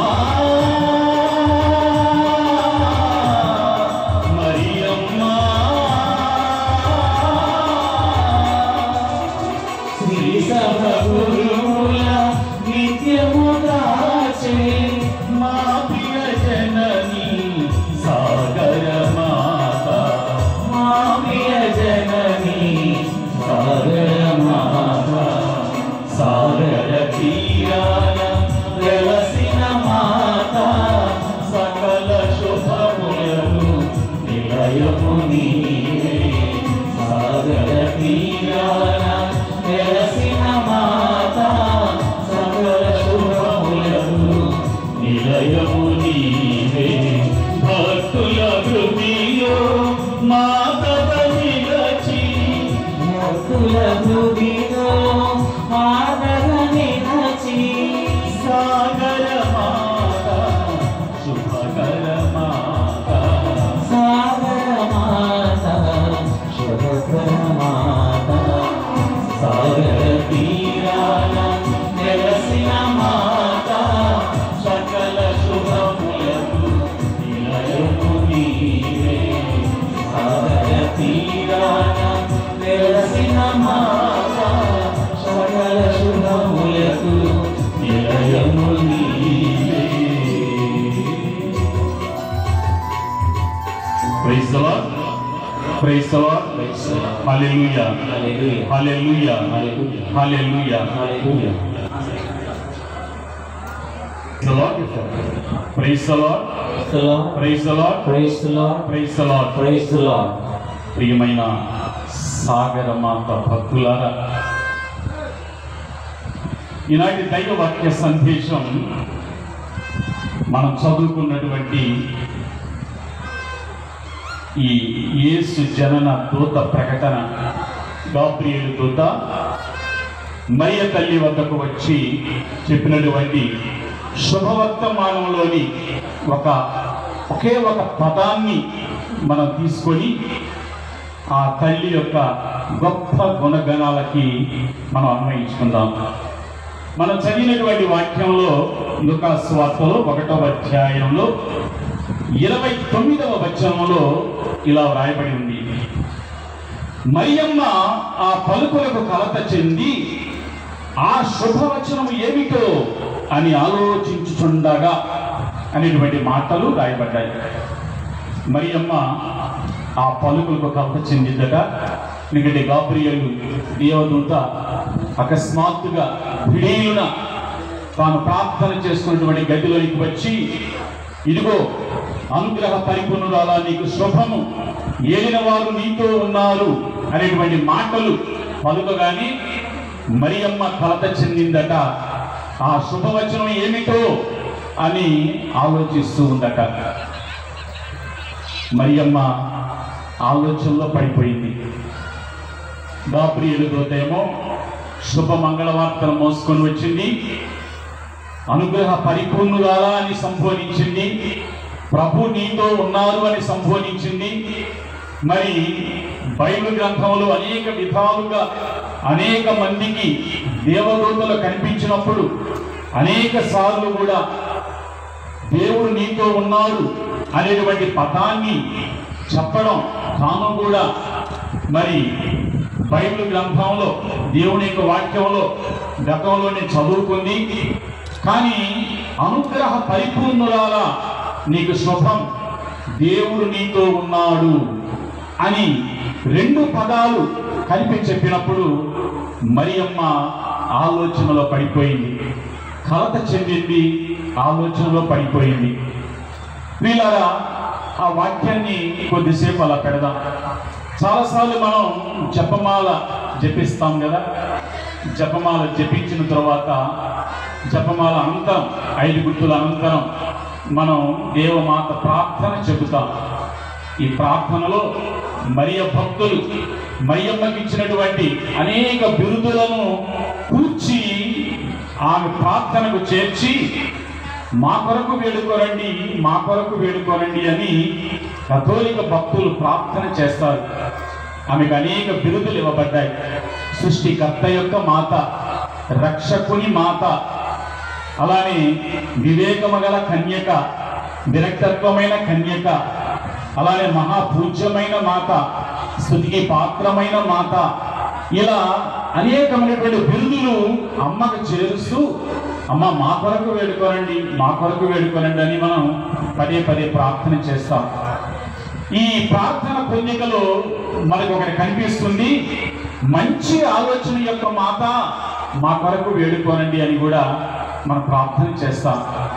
Speaker 2: మరియమ్మా శ్రీ సభ గురుముల నిత్యము కాచే మా ప్రియ జనని సాగర మాత మా ప్రియ జనని సాగర మాత సాగర తీరాన వెలసిన మాత సకల శుభములను నిలయము నీవే సాగర తీరాన వెలసిన మాత సకల శుభములను నిలయము నీవే భక్తుల హృదయో మాత నిలచి భక్తుల హృదయో మాతగ నిలచి సాగర మాత శుభకర మాత సాగర మాత శుభకర మాత సాగర తీరాన నెలసిన మాత సకల శుభములకు నిలయము నీవే సాగర తీరాన నెలసిన మాత సకల శుభములకు నిలయము నీవే
Speaker 1: Praise the Lord. Praise the Lord. Hallelujah. Hallelujah. Hallelujah. Praise the Lord. Praise the Lord.
Speaker 2: the Lord.
Speaker 1: Praise the Lord
Speaker 2: Praise the Lord.
Speaker 1: Praise the Lord
Speaker 2: Praise the Lord.
Speaker 1: ప్రియమైన సాగరమాత భక్తులారా ఈనాటి దైవ వాక్య సందేశం మనం చదువుకున్నటువంటి ఈ యేసు జనన దూత ప్రకటన గాబ్రియేలు దూత మరియ తల్లి వద్దకు వచ్చి చెప్పినటువంటి శుభవర్తమానంలోని ఒక ఒకే ఒక పదాన్ని మనం తీసుకొని ఆ తల్లి యొక్క గొప్ప గుణగణాలకి మనం అన్వయించుకుందాం మనం చదివినటువంటి వాక్యంలో లుకాస్ వార్తలో ఒకటవ అధ్యాయంలో ఇరవై తొమ్మిదవ వచనంలో ఇలా వ్రాయబడి ఉంది మరియమ్మ ఆ పలుకులకు కలత చెంది ఆ శుభవచనం ఏమిటో అని ఆలోచించుచుండగా అనేటువంటి మాటలు రాయబడ్డాయి మరియమ్మ ఆ పలుకులకు కలత చెందిందట ఎందుకంటే గాబ్రియలు దేవదూత అకస్మాత్తుగా భిడీలున తాను ప్రార్థన చేసుకున్నటువంటి గదిలోనికి వచ్చి ఇదిగో అనుగ్రహ పరిపూర్ణురాలా నీకు శుభము ఏలిన వారు నీతో ఉన్నారు అనేటువంటి మాటలు పలుకగానే మరియమ్మ కలత చెందిందట ఆ శుభవచనం ఏమిటో అని ఆలోచిస్తూ ఉందట మరియమ్మ ఆలోచనలో పడిపోయింది గాబ్రియలు దోతేమో శుభ మంగళవార్తను మోసుకొని వచ్చింది అనుగ్రహ పరిపూర్ణురాలా అని సంబోధించింది ప్రభు నీతో ఉన్నారు అని సంబోధించింది మరి బైబిల్ గ్రంథంలో అనేక విధాలుగా అనేక మందికి దేవదూతలు కనిపించినప్పుడు అనేక సార్లు కూడా దేవుడు నీతో ఉన్నాడు అనేటువంటి పదాన్ని చెప్పడం తాను కూడా మరి బైబిల్ గ్రంథంలో దేవుని యొక్క వాక్యంలో గతంలోనే చదువుకుంది కానీ అనుగ్రహ పరిపూర్ణురాల నీకు శుభం దేవుడు నీతో ఉన్నాడు అని రెండు పదాలు కలిపి చెప్పినప్పుడు మరియమ్మ ఆలోచనలో పడిపోయింది కలత చెందింది ఆలోచనలో పడిపోయింది వీళ్ళారా ఆ వాక్యాన్ని కొద్దిసేపు అలా పెడదాం చాలాసార్లు మనం జపమాల జపిస్తాం కదా జపమాల జపించిన తర్వాత జపమాల అనంతరం ఐదు గుర్తుల అనంతరం మనం దేవమాత ప్రార్థన చెబుతాం ఈ ప్రార్థనలో మరియ భక్తులు మరియమ్మకి ఇచ్చినటువంటి అనేక బిరుదులను కూర్చి ఆమె ప్రార్థనకు చేర్చి మా కొరకు వేడుకోరండి మా కొరకు వేడుకోరండి అని కథోలిక భక్తులు ప్రార్థన చేస్తారు ఆమెకు అనేక బిరుదులు ఇవ్వబడ్డాయి సృష్టికర్త యొక్క మాత రక్షకుని మాత అలానే వివేకము గల కన్యక విరక్తత్వమైన కన్యక అలానే మహాపూజ్యమైన మాత స్థుతికి పాత్రమైన మాత ఇలా అనేకమైనటువంటి బిరుదులు అమ్మకు చేరుస్తూ అమ్మ మా కొరకు వేడుకోనండి మా కొరకు వేడుకోనండి అని మనం పదే పదే ప్రార్థన చేస్తాం ఈ ప్రార్థన పొందికలో మనకు ఒకటి కనిపిస్తుంది మంచి ఆలోచన యొక్క మాత మా కొరకు వేడుకోనండి అని కూడా మనం ప్రార్థన చేస్తాం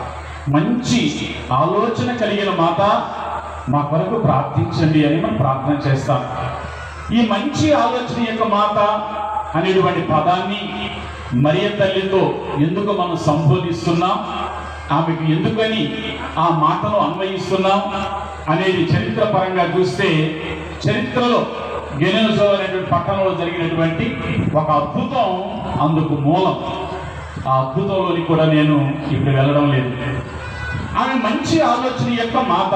Speaker 1: మంచి ఆలోచన కలిగిన మాత మా కొరకు ప్రార్థించండి అని మనం ప్రార్థన చేస్తాం ఈ మంచి ఆలోచన యొక్క మాత అనేటువంటి పదాన్ని మరియ తల్లితో ఎందుకు మనం సంబోధిస్తున్నాం ఆమెకు ఎందుకని ఆ మాటను అన్వయిస్తున్నాం అనేది చరిత్ర పరంగా చూస్తే చరిత్రలో గెనోజో అనేటువంటి పట్టణంలో జరిగినటువంటి ఒక అద్భుతం అందుకు మూలం ఆ అద్భుతంలోని కూడా నేను ఇప్పుడు వెళ్ళడం లేదు ఆమె మంచి ఆలోచన యొక్క మాత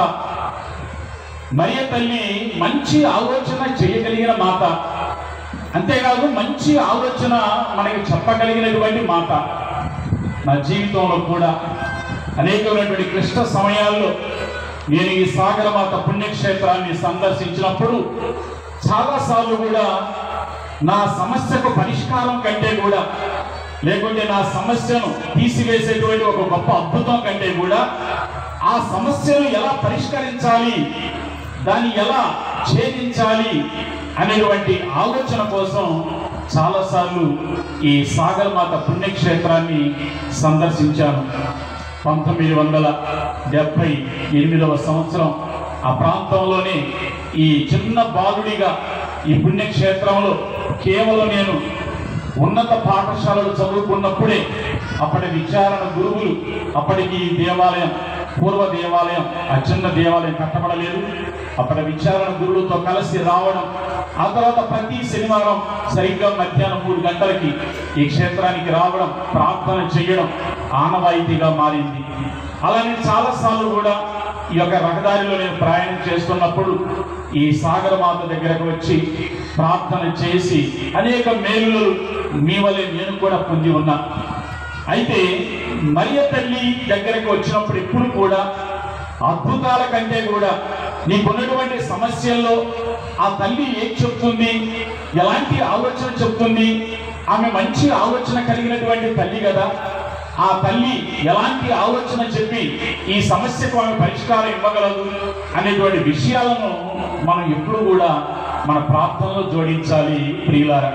Speaker 1: మరియ తల్లి మంచి ఆలోచన చేయగలిగిన మాత అంతేకాదు మంచి ఆలోచన మనకి చెప్పగలిగినటువంటి మాట నా జీవితంలో కూడా అనేకమైనటువంటి క్లిష్ట సమయాల్లో నేను ఈ సాగరమాత పుణ్యక్షేత్రాన్ని సందర్శించినప్పుడు చాలాసార్లు కూడా నా సమస్యకు పరిష్కారం కంటే కూడా లేకుంటే నా సమస్యను తీసివేసేటువంటి ఒక గొప్ప అద్భుతం కంటే కూడా ఆ సమస్యను ఎలా పరిష్కరించాలి దాన్ని ఎలా ఛేదించాలి అనేటువంటి ఆలోచన కోసం చాలాసార్లు ఈ సాగర్ మాత పుణ్యక్షేత్రాన్ని సందర్శించాను పంతొమ్మిది వందల డెబ్భై ఎనిమిదవ సంవత్సరం ఆ ప్రాంతంలోనే ఈ చిన్న బాలుడిగా ఈ పుణ్యక్షేత్రంలో కేవలం నేను ఉన్నత పాఠశాలలు చదువుకున్నప్పుడే అప్పటి విచారణ గురువులు అప్పటికి ఈ దేవాలయం పూర్వ దేవాలయం ఆ చిన్న దేవాలయం కట్టబడలేదు అప్పటి విచారణ గురువులతో కలిసి రావడం ఆ తర్వాత ప్రతి శనివారం సరిగ్గా మధ్యాహ్నం మూడు గంటలకి ఈ క్షేత్రానికి రావడం ప్రార్థన చేయడం ఆనవాయితీగా మారింది అలానే చాలాసార్లు కూడా ఈ యొక్క రహదారిలో నేను ప్రయాణం చేస్తున్నప్పుడు ఈ సాగరమాత దగ్గరకు వచ్చి ప్రార్థన చేసి అనేక మేలులు మీ వల్లే నేను కూడా పొంది ఉన్నా అయితే మరియ తల్లి దగ్గరకు వచ్చినప్పుడు ఇప్పుడు కూడా అద్భుతాల కంటే కూడా నీకున్నటువంటి సమస్యల్లో ఆ తల్లి ఏం చెప్తుంది ఎలాంటి ఆలోచన చెప్తుంది ఆమె మంచి ఆలోచన కలిగినటువంటి తల్లి కదా ఆ తల్లి ఎలాంటి ఆలోచన చెప్పి ఈ సమస్యకు ఆమె పరిష్కారం ఇవ్వగలదు అనేటువంటి విషయాలను మనం ఎప్పుడు కూడా మన ప్రార్థనలో జోడించాలి ప్రియులారా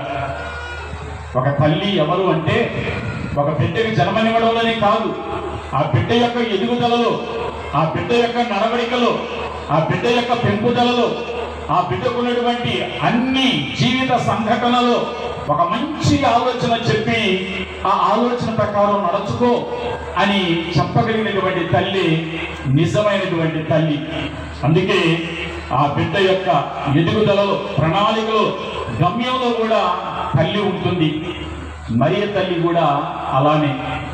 Speaker 1: ఒక తల్లి ఎవరు అంటే ఒక బిడ్డకి జన్మనివ్వడంలోనే కాదు ఆ బిడ్డ యొక్క ఎదుగుదలలో ఆ బిడ్డ యొక్క నడవడికలో ఆ బిడ్డ యొక్క పెంపుదలలో ఆ బిడ్డకున్నటువంటి అన్ని జీవిత సంఘటనలో ఒక మంచి ఆలోచన చెప్పి ఆ ఆలోచన ప్రకారం నడుచుకో అని చెప్పగలిగినటువంటి తల్లి నిజమైనటువంటి తల్లి అందుకే ఆ బిడ్డ యొక్క ఎదుగుదలలో ప్రణాళికలో గమ్యంలో కూడా తల్లి ఉంటుంది మరియ తల్లి కూడా అలానే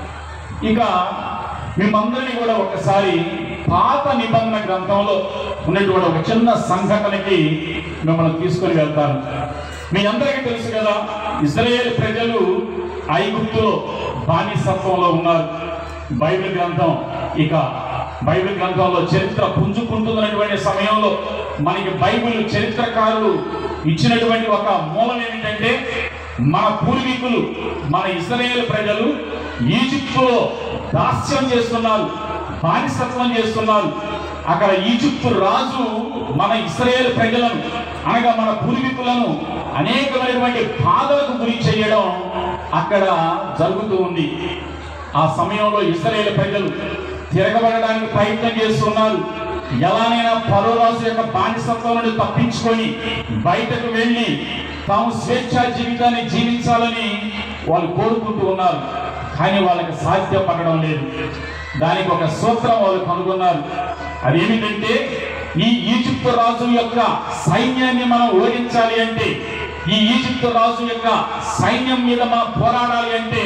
Speaker 1: ఇక మిమ్మందరినీ కూడా ఒకసారి పాత నిబంధన గ్రంథంలో ఉన్నటువంటి ఒక చిన్న సంఘటనకి మిమ్మల్ని తీసుకొని వెళ్తాను మీ అందరికీ తెలుసు కదా ఇజ్రాయేల్ ప్రజలు ఐగుప్తులో బానిసత్వంలో ఉన్నారు బైబిల్ గ్రంథం ఇక బైబిల్ గ్రంథంలో చరిత్ర పుంజుకుంటున్నటువంటి సమయంలో మనకి బైబిల్ చరిత్రకారులు ఇచ్చినటువంటి ఒక మూలం ఏమిటంటే మన పూర్వీకులు మన ఇస్రాయేల్ ప్రజలు ఈజిప్టులో దాస్యం చేస్తున్నారు బానిసత్వం చేస్తున్నారు అక్కడ ఈజిప్టు రాజు మన ఇస్రాయేల్ ప్రజలను అనగా మన పూర్వీకులను అనేకమైనటువంటి బాధలకు గురి చేయడం అక్కడ జరుగుతూ ఉంది ఆ సమయంలో ఇస్రాయేల్ ప్రజలు తిరగబడడానికి ప్రయత్నం చేస్తున్నారు ఎలానైనా పరోరాజు యొక్క బానిసత్వం నుండి తప్పించుకొని బయటకు వెళ్ళి తాము స్వేచ్ఛా జీవితాన్ని జీవించాలని వాళ్ళు కోరుకుంటూ ఉన్నారు కానీ వాళ్ళకి సాధ్యపడడం లేదు దానికి ఒక సూత్రం వాళ్ళు కనుగొన్నారు అదేమిటంటే ఈ ఈజిప్టు రాజు యొక్క సైన్యాన్ని మనం ఓడించాలి అంటే ఈ ఈజిప్టు రాజు యొక్క సైన్యం మీద మనం పోరాడాలి అంటే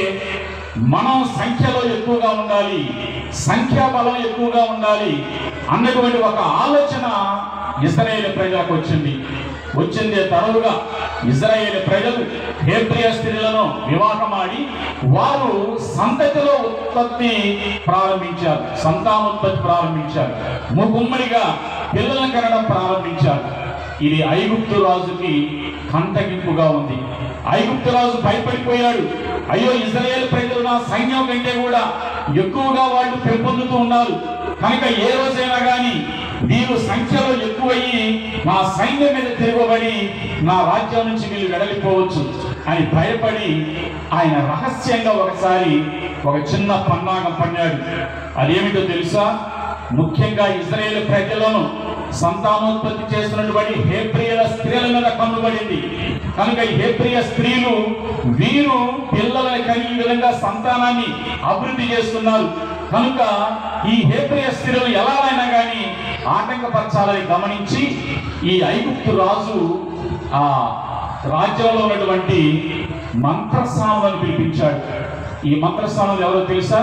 Speaker 1: మనం సంఖ్యలో ఎక్కువగా ఉండాలి సంఖ్యాబలం ఎక్కువగా ఉండాలి అన్నటువంటి ఒక ఆలోచన ఇస్రాయేల్ ప్రజలకు వచ్చింది వచ్చిందే తరువుగా ఇజ్రాయేల్ ప్రజలు హేబ్రియ స్త్రీలను వివాహమాడి వారు సంతతిలో ఉత్పత్తి ప్రారంభించారు సంతానోత్పత్తి ప్రారంభించారు ముగుమ్మడిగా పిల్లలను కనడం ప్రారంభించారు ఇది ఐగుప్తు రాజుకి కంటగింపుగా ఉంది ఐగుప్తు రాజు భయపడిపోయాడు అయ్యో ఇజ్రాయేల్ ప్రజలు నా సైన్యం కంటే కూడా ఎక్కువగా వాళ్ళు పెంపొందుతూ ఉన్నారు కనుక ఏ రోజైనా కానీ వీరు సంఖ్యలో ఎక్కువయ్యి నా సైన్యం మీద తిరగబడి నా రాజ్యం నుంచి వీళ్ళు వెడలిపోవచ్చు అని భయపడి ఆయన రహస్యంగా ఒకసారి ఒక చిన్న పన్నాగం పన్నాడు అదేమిటో తెలుసా ముఖ్యంగా ఇజ్రాయేల్ ప్రజలను సంతానోత్పత్తి చేస్తున్నటువంటి హేబ్రియల స్త్రీల మీద కన్నుబడింది కనుక ఈ హేబ్రియ స్త్రీలు వీరు పిల్లలను కలిగి ఈ విధంగా సంతానాన్ని అభివృద్ధి చేస్తున్నారు కనుక ఈ హేబ్రియ స్త్రీలు ఎలాగైనా కానీ ఆటంకపరచాలని గమనించి ఈ ఐగుప్తు రాజు ఆ రాజ్యంలో ఉన్నటువంటి మంత్రస్వాములను పిలిపించాడు ఈ మంత్రస్వాములు ఎవరో తెలుసా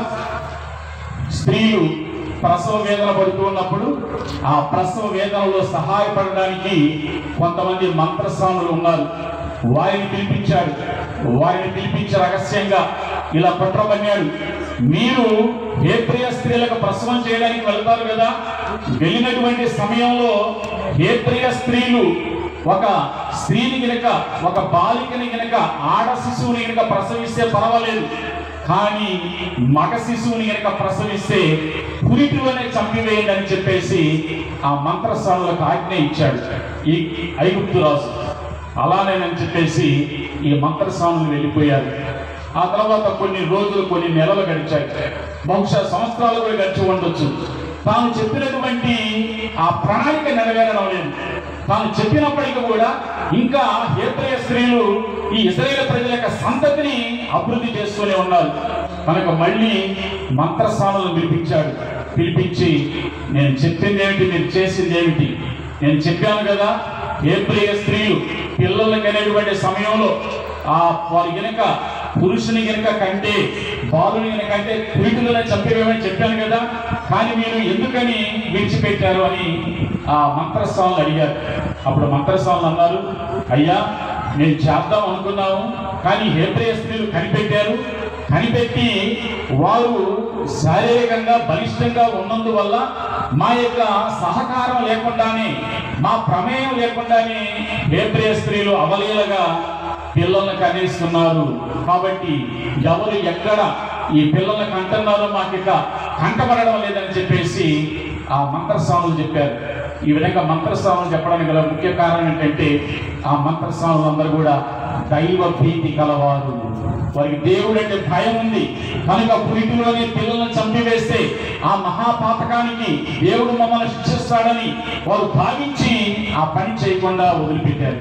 Speaker 1: స్త్రీలు ప్రసవ వేదన పడుతూ ఉన్నప్పుడు ఆ ప్రసవ వేదనలో సహాయపడడానికి కొంతమంది మంత్రస్వాములు ఉన్నారు వారిని పిలిపించాడు వారిని పిలిపించి రహస్యంగా ఇలా కుట్రబన్నాడు మీరు హేబ్రియ స్త్రీలకు ప్రసవం చేయడానికి వెళ్తారు కదా వెళ్ళినటువంటి సమయంలో హేబ్రియ స్త్రీలు ఒక స్త్రీని గనక ఒక బాలికని గనక ఆడ శిశువుని గనక ప్రసవిస్తే పర్వాలేదు కానీ మగ శిశువుని గనక ప్రసవిస్తే పురిటిలోనే చంపివేయండి అని చెప్పేసి ఆ మంత్రస్థానులకు ఆజ్ఞ ఇచ్చాడు ఈ ఐగుప్తు రాజు అలానేనని చెప్పేసి ఈ మంత్రస్వాములు వెళ్ళిపోయారు ఆ తర్వాత కొన్ని రోజులు కొన్ని నెలలు గడిచాయి బహుశా సంవత్సరాలు కూడా గడిచి ఉండొచ్చు తాను చెప్పినటువంటి ఆ ప్రణాళిక నెరవేరడం లేదు తాను చెప్పినప్పటికీ కూడా ఇంకా హేబ్రయ స్త్రీలు ఈ ఇస్రాయేల్ ప్రజల యొక్క సంతతిని అభివృద్ధి చేస్తూనే ఉన్నారు కనుక మళ్ళీ మంత్రస్వాములను పిలిపించాడు పిలిపించి నేను చెప్పింది ఏమిటి మీరు చేసింది ఏమిటి నేను చెప్పాను కదా హేబ్రియ స్త్రీలు పిల్లలు కనేటువంటి సమయంలో ఆ వారి గనక పురుషుని గనక కంటే బాలుని గనక అంటే పురిటులను చంపేవేమని చెప్పాను కదా కానీ మీరు ఎందుకని విడిచిపెట్టారు అని ఆ మంత్రస్వాములు అడిగారు అప్పుడు మంత్రస్వాములు అన్నారు అయ్యా నేను చేద్దాం అనుకున్నాము కానీ హేబ్రియ స్త్రీలు కనిపెట్టారు కనిపెట్టి వారు శారీరకంగా బలిష్టంగా ఉన్నందువల్ల మా యొక్క సహకారం లేకుండానే మా ప్రమేయం లేకుండానే హేబ్రియ స్త్రీలు అవలీలగా పిల్లల్ని కనేస్తున్నారు కాబట్టి ఎవరు ఎక్కడ ఈ పిల్లల్ని కంటున్నారో మాకు ఇక కంటపడడం లేదని చెప్పేసి ఆ మంత్రస్వాములు చెప్పారు ఈ విధంగా మంత్రస్వాములు చెప్పడానికి గల ముఖ్య కారణం ఏంటంటే ఆ మంత్రస్వాములు అందరూ కూడా దైవ భీతి కలవారు వారికి దేవుడు అంటే భయం ఉంది కనుక పురిటిలోని పిల్లలను చంపివేస్తే ఆ మహాపాతకానికి దేవుడు మమ్మల్ని శిక్షిస్తాడని వారు భావించి ఆ పని చేయకుండా వదిలిపెట్టారు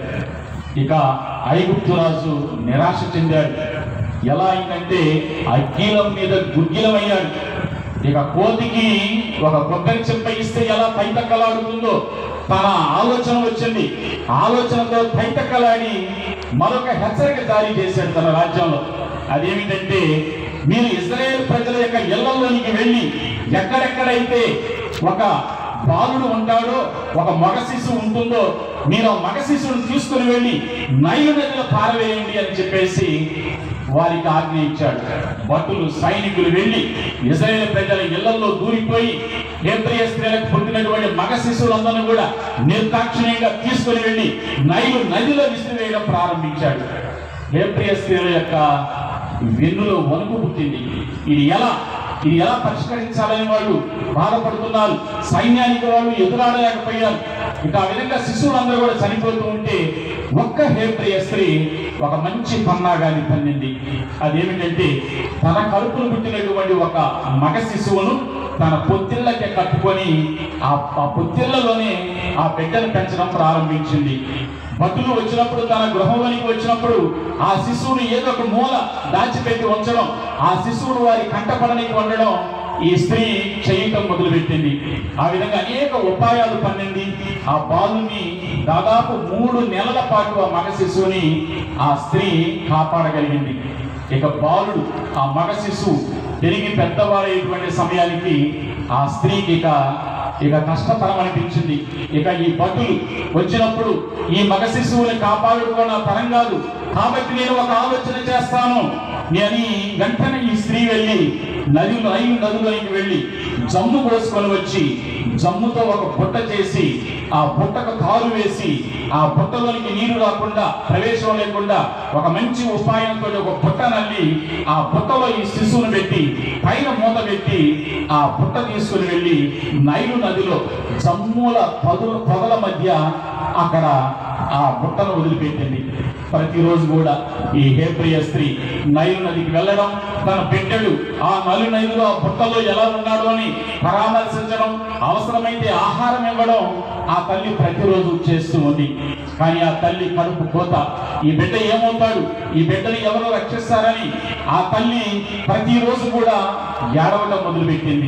Speaker 1: ఇక ఐగుప్తు రాజు నిరాశ చెందాడు ఎలా అయిందంటే అగ్గిలం మీద గుగ్గిలమయ్యాడు ఇక కోతికి ఒక కొబ్బరి చెంప ఇస్తే ఎలా తైతక్కలాడుతుందో తన ఆలోచన వచ్చింది ఆలోచనతో తైతక్కలాడి మరొక హెచ్చరిక జారీ చేశాడు తన రాజ్యంలో అదేమిటంటే మీరు ఇజ్రాయేల్ ప్రజల యొక్క ఇళ్లలోనికి వెళ్ళి ఎక్కడెక్కడైతే ఒక బాలుడు ఉంటాడో ఒక మగ శిశువు ఉంటుందో మీరు ఆ మగ శిశువుని తీసుకుని వెళ్ళి నైలు నదిలో పారవేయండి అని చెప్పేసి వారికి ఆజ్ఞ ఇచ్చాడు భటులు సైనికులు వెళ్ళి ఇజ్రాయేల్ ప్రజల ఇళ్లలో దూరిపోయి హేబ్రియ స్త్రీలకు పుట్టినటువంటి మగ శిశువులందరినీ కూడా నిర్దాక్షిణ్యంగా తీసుకుని వెళ్ళి నైలు నదిలో విసిరివేయడం ప్రారంభించాడు హేబ్రియ స్త్రీల యొక్క వెన్నులో వణుకు పుట్టింది ఇది ఎలా ఇది ఎలా పరిష్కరించాలని వాళ్ళు బాధపడుతున్నారు సైన్యానికి వాళ్ళు ఎదురాడలేకపోయారు ఇక ఆ విధంగా శిశువులందరూ కూడా చనిపోతూ ఉంటే ఒక్క హేబ్రియ స్త్రీ ఒక మంచి పన్నాగాన్ని పన్నింది అదేమిటంటే తన కడుపును పుట్టినటువంటి ఒక మగ శిశువును తన పొత్తిళ్ళకి కట్టుకొని ఆ ఆ పొత్తిళ్ళలోనే ఆ బిడ్డను పెంచడం ప్రారంభించింది భటులు వచ్చినప్పుడు తన గృహంలోనికి వచ్చినప్పుడు ఆ శిశువుని ఏదో ఒక మూల దాచిపెట్టి ఉంచడం ఆ శిశువును వారి కంటపడనికి ఉండడం ఈ స్త్రీ చేయటం మొదలుపెట్టింది ఆ విధంగా అనేక ఉపాయాలు పన్నింది ఆ బాలుని దాదాపు మూడు నెలల పాటు ఆ మగ శిశువుని ఆ స్త్రీ కాపాడగలిగింది ఇక బాలుడు ఆ మగ శిశువు పెరిగి పెద్దవాడైనటువంటి సమయానికి ఆ స్త్రీకి ఇక ఇక కష్టతరం అనిపించింది ఇక ఈ భటులు వచ్చినప్పుడు ఈ మగ శిశువుని కాపాడుకోవడం నా తరం కాదు కాబట్టి నేను ఒక ఆలోచన చేస్తాను అని వెంటనే ఈ స్త్రీ వెళ్ళి నది నది నదులోకి వెళ్ళి జమ్ము కోసుకొని వచ్చి జమ్ముతో ఒక బుట్ట చేసి ఆ బుట్టకు తారు వేసి ఆ బుట్టలోనికి నీరు రాకుండా ప్రవేశం లేకుండా ఒక మంచి ఉపాయంతో ఒక బుట్ట నల్లి ఆ బుట్టలో ఈ శిశువును పెట్టి పైన మూత పెట్టి ఆ బుట్ట తీసుకుని వెళ్ళి నైలు నదిలో జమ్ముల పదుల పొదల మధ్య అక్కడ ఆ బుట్టను వదిలిపెట్టింది ప్రతిరోజు కూడా ఈ హేబ్రియ స్త్రీ నైలు నదికి వెళ్ళడం తన బిడ్డడు ఆ నలు నైలులో ఆ బుట్టలో ఎలా ఉన్నాడు అని పరామర్శించడం అవసరమైతే ఆహారం ఇవ్వడం ఆ తల్లి ప్రతిరోజు చేస్తూ ఉంది కానీ ఆ తల్లి కడుపు కోత ఈ బిడ్డ ఏమవుతాడు ఈ బిడ్డని ఎవరు రక్షిస్తారని ఆ తల్లి ప్రతిరోజు కూడా ఏడవడం మొదలుపెట్టింది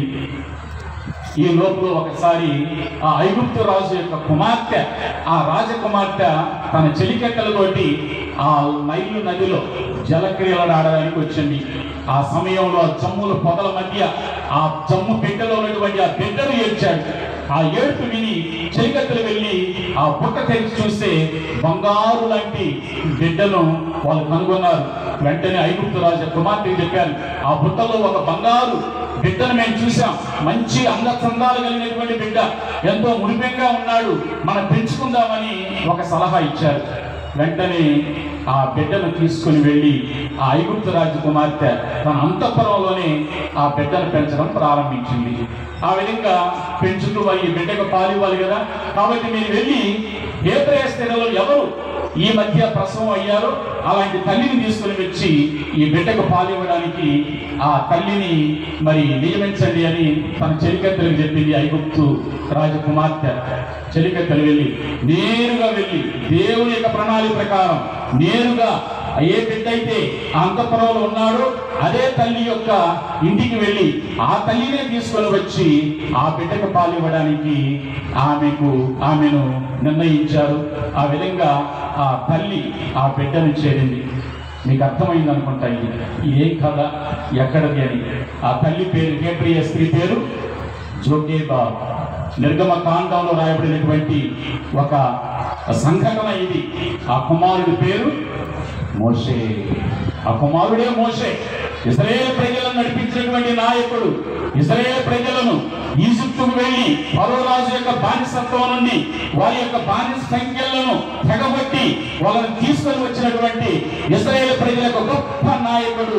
Speaker 1: ఈ లోపల ఒకసారి ఆ ఐగుప్తు రాజు యొక్క కుమార్తె ఆ రాజకుమార్తె తన చెలికెక్కలతోటి ఆ నైలు నదిలో జలక్రియలు ఆడడానికి వచ్చింది ఆ సమయంలో ఆ జమ్ముల పొదల మధ్య ఆ జమ్ము బిడ్డలో ఉన్నటువంటి ఆ బిడ్డను ఏడ్చాడు ఆ ఏడుపు విని చెలికత్తలు వెళ్ళి ఆ బుట్ట తెరిచి చూస్తే బంగారు లాంటి బిడ్డను వాళ్ళు కనుగొన్నారు వెంటనే ఐగుప్తు రాజు కుమార్తెకి చెప్పారు ఆ బుట్టలో ఒక బంగారు బిడ్డను మేము చూసాం మంచి అంగచందాలు కలిగినటువంటి బిడ్డ ఎంతో ముడిపెంగా ఉన్నాడు మనం పెంచుకుందామని ఒక సలహా ఇచ్చారు వెంటనే ఆ బిడ్డను తీసుకుని వెళ్ళి ఆ ఐగుప్తు రాజు కుమార్తె తన అంతఃపురంలోనే ఆ బిడ్డను పెంచడం ప్రారంభించింది ఆ విధంగా పెంచుతూ వారి ఈ బిడ్డకు పాలు ఇవ్వాలి కదా కాబట్టి మీరు వెళ్ళి హేబ్రేయ స్త్రీలలో ఎవరు ఈ మధ్య ప్రసవం అయ్యారో అలాంటి తల్లిని తీసుకుని వచ్చి ఈ బిడ్డకు పాలివ్వడానికి ఆ తల్లిని మరి నియమించండి అని తన చెలికత్తెలకు చెప్పింది ఐగుప్తు రాజకుమార్తె చెలికత్తెలు వెళ్ళి నేరుగా వెళ్ళి దేవుని యొక్క ప్రణాళిక ప్రకారం నేరుగా ఏ బిడ్డ అయితే ఆ అంతఃపురంలో ఉన్నాడో అదే తల్లి యొక్క ఇంటికి వెళ్ళి ఆ తల్లినే తీసుకొని వచ్చి ఆ బిడ్డకు పాలివ్వడానికి ఆమెకు ఆమెను నిర్ణయించారు ఆ విధంగా ఆ తల్లి ఆ బిడ్డను చేరింది మీకు అర్థమైంది అనుకుంటా ఇది ఇదేం కథ ఎక్కడది అని ఆ తల్లి పేరు హేబ్రియ స్త్రీ పేరు జోకేబా నిర్గమ కాండంలో రాయబడినటువంటి ఒక సంఘటన ఇది ఆ కుమారుడి పేరు మోషే ఆ కుమారుడే మోషే ఇస్రాయేల్ ప్రజలను నడిపించినటువంటి నాయకుడు ఇస్రాయేల్ ప్రజలను ఈజిప్టుకు వెళ్ళి ఫరో రాజు యొక్క బానిసత్వం నుండి వారి యొక్క బానిస సంఖ్యలను తెగబట్టి వాళ్ళని తీసుకొని వచ్చినటువంటి ఇస్రాయేల్ ప్రజలకు గొప్ప నాయకుడు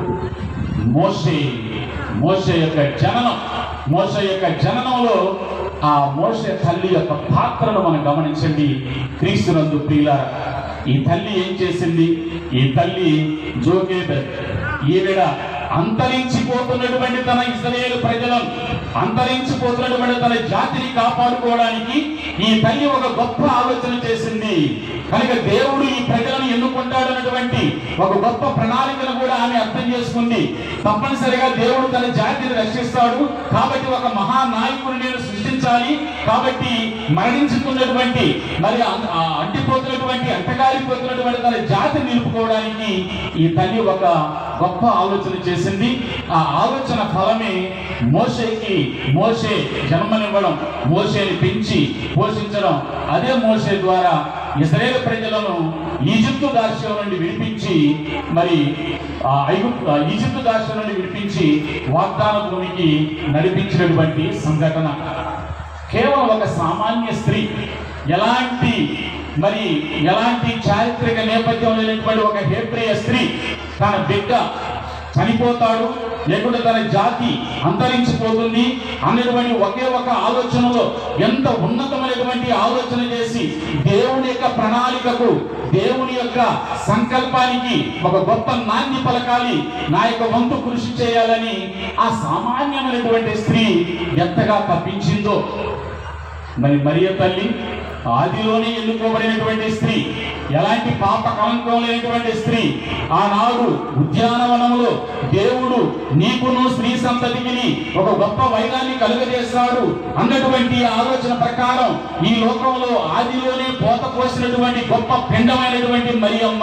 Speaker 1: మోషే మోషే యొక్క జననం మోషే యొక్క జననంలో ఆ మోషే తల్లి యొక్క పాత్రను మనం గమనించండి క్రీస్తునందు ప్రియులారా ఈ తల్లి ఏం చేసింది ఈ తల్లి జోగేబెత్ ఈవిడ అంతరించిపోతున్నటువంటి తన ఇస్రాయేల్ ప్రజలను అంతరించిపోతున్నటువంటి తన జాతిని కాపాడుకోవడానికి ఈ తల్లి ఒక గొప్ప ఆలోచన చేసింది కనుక దేవుడు ఈ ప్రజలను ఎన్నుకుంటాడు అన్నటువంటి ఒక గొప్ప ప్రణాళికను కూడా ఆమె అర్థం చేసుకుంది తప్పనిసరిగా దేవుడు తన జాతిని రక్షిస్తాడు కాబట్టి ఒక మహానాయకుని నేను సృష్టించాలి కాబట్టి మరణించుతున్నటువంటి మరి అం- ఆ అంటిపోతున్నటువంటి అంటగారిపోతున్నటువంటి తన జాతిని నిలుపుకోవడానికి ఈ తల్లి ఒక గొప్ప ఆలోచన చేసింది ఆ ఆలోచన ఫలమే మోషేకి మోషే జన్మనివ్వడం మోషేని పెంచి పోషించడం అదే మోషే ద్వారా ఇస్రాయేల్ ప్రజలను ఈజిప్టు దాస్యం నుండి విడిపించి మరి ఆ ఐగుప్తు ఆ ఈజిప్టు దాస్యం నుండి విడిపించి వాగ్దాన భూమికి నడిపించినటువంటి సంఘటన కేవలం ఒక సామాన్య స్త్రీ ఎలాంటి మరి ఎలాంటి చారిత్రక నేపథ్యం లేనటువంటి ఒక హేబ్రేయ స్త్రీ తన బిడ్డ చనిపోతాడు లేకుంటే తన జాతి అంతరించిపోతుంది అన్నటువంటి ఒకే ఒక ఆలోచనలో ఎంత ఉన్నతమైనటువంటి ఆలోచన చేసి దేవుని యొక్క ప్రణాళికకు దేవుని యొక్క సంకల్పానికి ఒక గొప్ప నాంది పలకాలి నా యొక్క వంతు కృషి చేయాలని ఆ సామాన్యమైనటువంటి స్త్రీ ఎంతగా తప్పించిందో మరి మరియ తల్లి ఆదిలోనే ఎన్నుకోబడినటువంటి స్త్రీ ఎలాంటి పాప కలంకం లేనటువంటి స్త్రీ ఆనాడు ఉద్యానవనంలో దేవుడు నీకును స్త్రీ సంతతికి ఒక గొప్ప వైరాన్ని కలుగజేస్తాడు అన్నటువంటి ఆలోచన ప్రకారం ఈ లోకంలో ఆదిలోనే పోత పోసినటువంటి గొప్ప పిండమైనటువంటి మరియమ్మ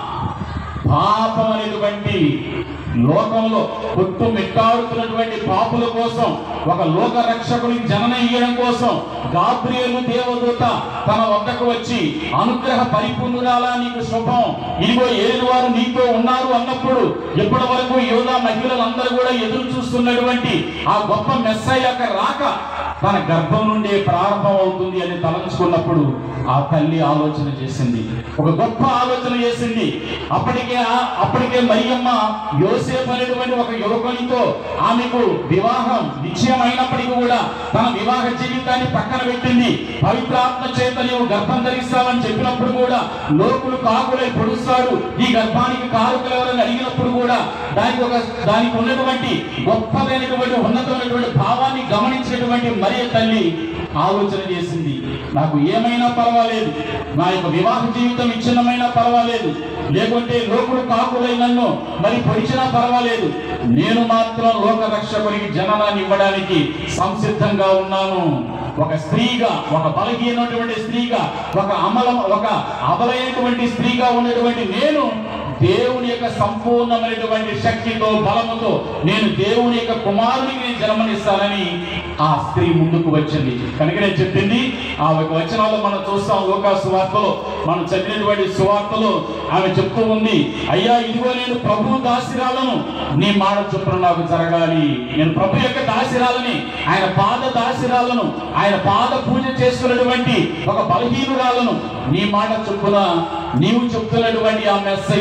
Speaker 1: పాపం అనేటువంటి లోకంలో కొట్టు మిట్టాడుతున్నటువంటి పాపుల కోసం ఒక లోక రక్షకునికి జనన ఇయ్యడం కోసం గాబ్రియేలు దేవదూత తన వద్దకు వచ్చి అనుగ్రహ పరిపూర్ణురాలా నీకు శుభం ఇదిగో ఏడు వారు నీతో ఉన్నారు అన్నప్పుడు ఇప్పటి వరకు యోధా మహిళలందరూ కూడా ఎదురు చూస్తున్నటువంటి ఆ గొప్ప మెస్సయ్య యొక్క రాక తన గర్భం నుండే ప్రారంభం అవుతుంది అని తలంచుకున్నప్పుడు ఆ తల్లి ఆలోచన చేసింది ఒక గొప్ప ఆలోచన చేసింది అప్పటికే ఆ- అప్పటికే మరియమ్మ యోసేపు అనేటువంటి ఒక యువకునితో ఆమెకు వివాహం నిశ్చయమైనప్పటికీ కూడా తన వివాహ జీవితాన్ని పక్కన పెట్టింది పవిత్రాత్మ చేత నీవు గర్భం ధరిస్తావని చెప్పినప్పుడు కూడా లోకులు కాకులై పొడుస్తాడు ఈ గర్భానికి కారుకులు ఎవరని అడిగినప్పుడు కూడా దానికి ఒక దానికి ఉన్నటువంటి గొప్పదైనటువంటి ఉన్నతమైనటువంటి భావాన్ని గమనించినటువంటి మరియ తల్లి ఆలోచన చేసింది నాకు ఏమైనా పర్వాలేదు నా యొక్క వివాహ జీవితం ఇచ్చినమైనా పర్వాలేదు లేకుంటే లోకుడు కాకులై నన్ను మరి పొడిచినా పర్వాలేదు నేను మాత్రం లోక రక్షకునికి జననాన్ని ఇవ్వడానికి సంసిద్ధంగా ఉన్నాను ఒక స్త్రీగా ఒక బలహీనటువంటి స్త్రీగా ఒక అమల ఒక అబలైనటువంటి స్త్రీగా ఉన్నటువంటి నేను దేవుని యొక్క సంపూర్ణమైనటువంటి శక్తితో బలముతో నేను దేవుని యొక్క కుమారునికి నేను జన్మనిస్తానని ఆ స్త్రీ ముందుకు వచ్చింది కనుక నేను చెప్పింది ఆ ఒక వచనాలు మనం చూస్తాం లోకా సువార్తలో మనం చదివినటువంటి సువార్తలో ఆమె చెప్తూ ఉంది అయ్యా ఇదిగో నేను ప్రభు దాసిరాలను నీ మాట చొప్పున నాకు జరగాలి నేను ప్రభు యొక్క దాసిరాలని ఆయన పాద దాసిరాలను ఆయన పాద పూజ చేసుకున్నటువంటి ఒక బలహీనురాలను నీ మాట చొప్పున నీవు చెప్తున్నటువంటి ఆ మెస్సయ్య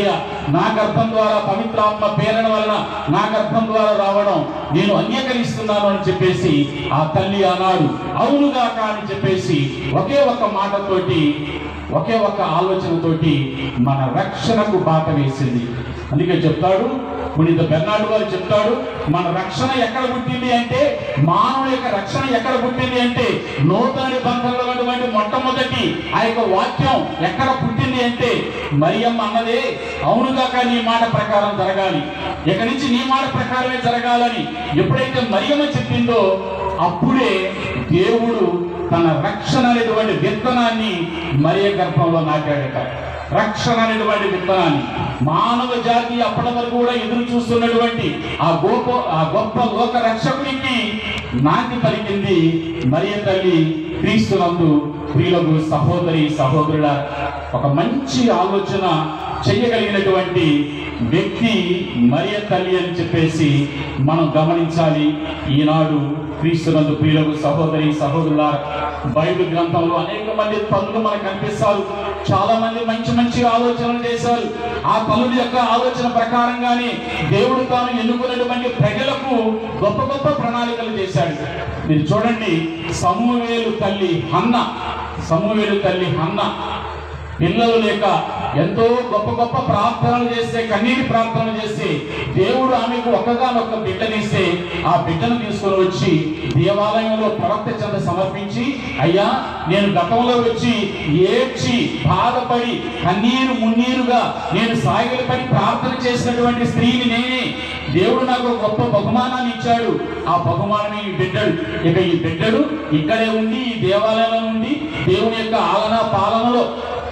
Speaker 1: నా గర్భం ద్వారా పవిత్రాత్మ ప్రేరణ వలన నా గర్భం ద్వారా రావడం నేను అంగీకరిస్తున్నాను అని చెప్పేసి ఆ తల్లి ఆనాడు అవునుగాక అని చెప్పేసి ఒకే ఒక్క మాటతోటి ఒకే ఒక్క ఆలోచనతోటి మన రక్షణకు బాట వేసింది అందుకే చెప్తాడు పునీత బెర్నాడు గారు చెప్తాడు మన రక్షణ ఎక్కడ పుట్టింది అంటే మానవుని యొక్క రక్షణ ఎక్కడ పుట్టింది అంటే నూతన నిబంధనలో ఉన్నటువంటి మొట్టమొదటి ఆ యొక్క వాక్యం ఎక్కడ పుట్టింది అంటే మరియమ్మ అన్నదే అవునుగాక నీ మాట ప్రకారం జరగాలి ఇక నుంచి నీ మాట ప్రకారమే జరగాలని ఎప్పుడైతే మరియమ్మ చెప్పిందో అప్పుడే దేవుడు తన రక్షణ అనేటువంటి విత్తనాన్ని మరియ గర్భంలో నాటాడట రక్షణ అనేటువంటి విత్తనాన్ని మానవ జాతి అప్పటి వరకు కూడా ఎదురు చూస్తున్నటువంటి ఆ గొప్ప ఆ గొప్ప లోక రక్షకునికి నాంది పలికింది మరియ తల్లి క్రీస్తునందు ప్రియులకు సహోదరి సహోదరుల ఒక మంచి ఆలోచన చేయగలిగినటువంటి వ్యక్తి మరియ తల్లి అని చెప్పేసి మనం గమనించాలి ఈనాడు క్రీస్తునందు ప్రియులకు సహోదరి సహోదరుల బైబిల్ గ్రంథంలో అనేక మంది తల్లులు మనకు కనిపిస్తారు చాలా మంది మంచి మంచి ఆలోచనలు చేశారు ఆ తల్లుల యొక్క ఆలోచన ప్రకారంగానే దేవుడు తాను ఎన్నుకున్నటువంటి ప్రజలకు గొప్ప గొప్ప ప్రణాళికలు చేశాడు మీరు చూడండి సమూవేలు తల్లి హన్న సమూవేలు తల్లి హన్న పిల్లలు లేక ఎంతో గొప్ప గొప్ప ప్రార్థనలు చేస్తే కన్నీటి ప్రార్థనలు చేస్తే దేవుడు ఆమెకు ఒక్కగానొక్క బిడ్డనిస్తే ఆ బిడ్డను తీసుకొని వచ్చి దేవాలయంలో ప్రవక్త చెంత సమర్పించి అయ్యా నేను గతంలో వచ్చి ఏడ్చి బాధపడి కన్నీరు మున్నీరుగా నేను సాగిలపడి ప్రార్థన చేసినటువంటి స్త్రీని నేనే దేవుడు నాకు ఒక గొప్ప బహుమానాన్ని ఇచ్చాడు ఆ బహుమానమే ఈ బిడ్డడు ఇక ఈ బిడ్డడు ఇక్కడే ఉండి ఈ దేవాలయంలో ఉండి దేవుని యొక్క ఆలన పాలనలో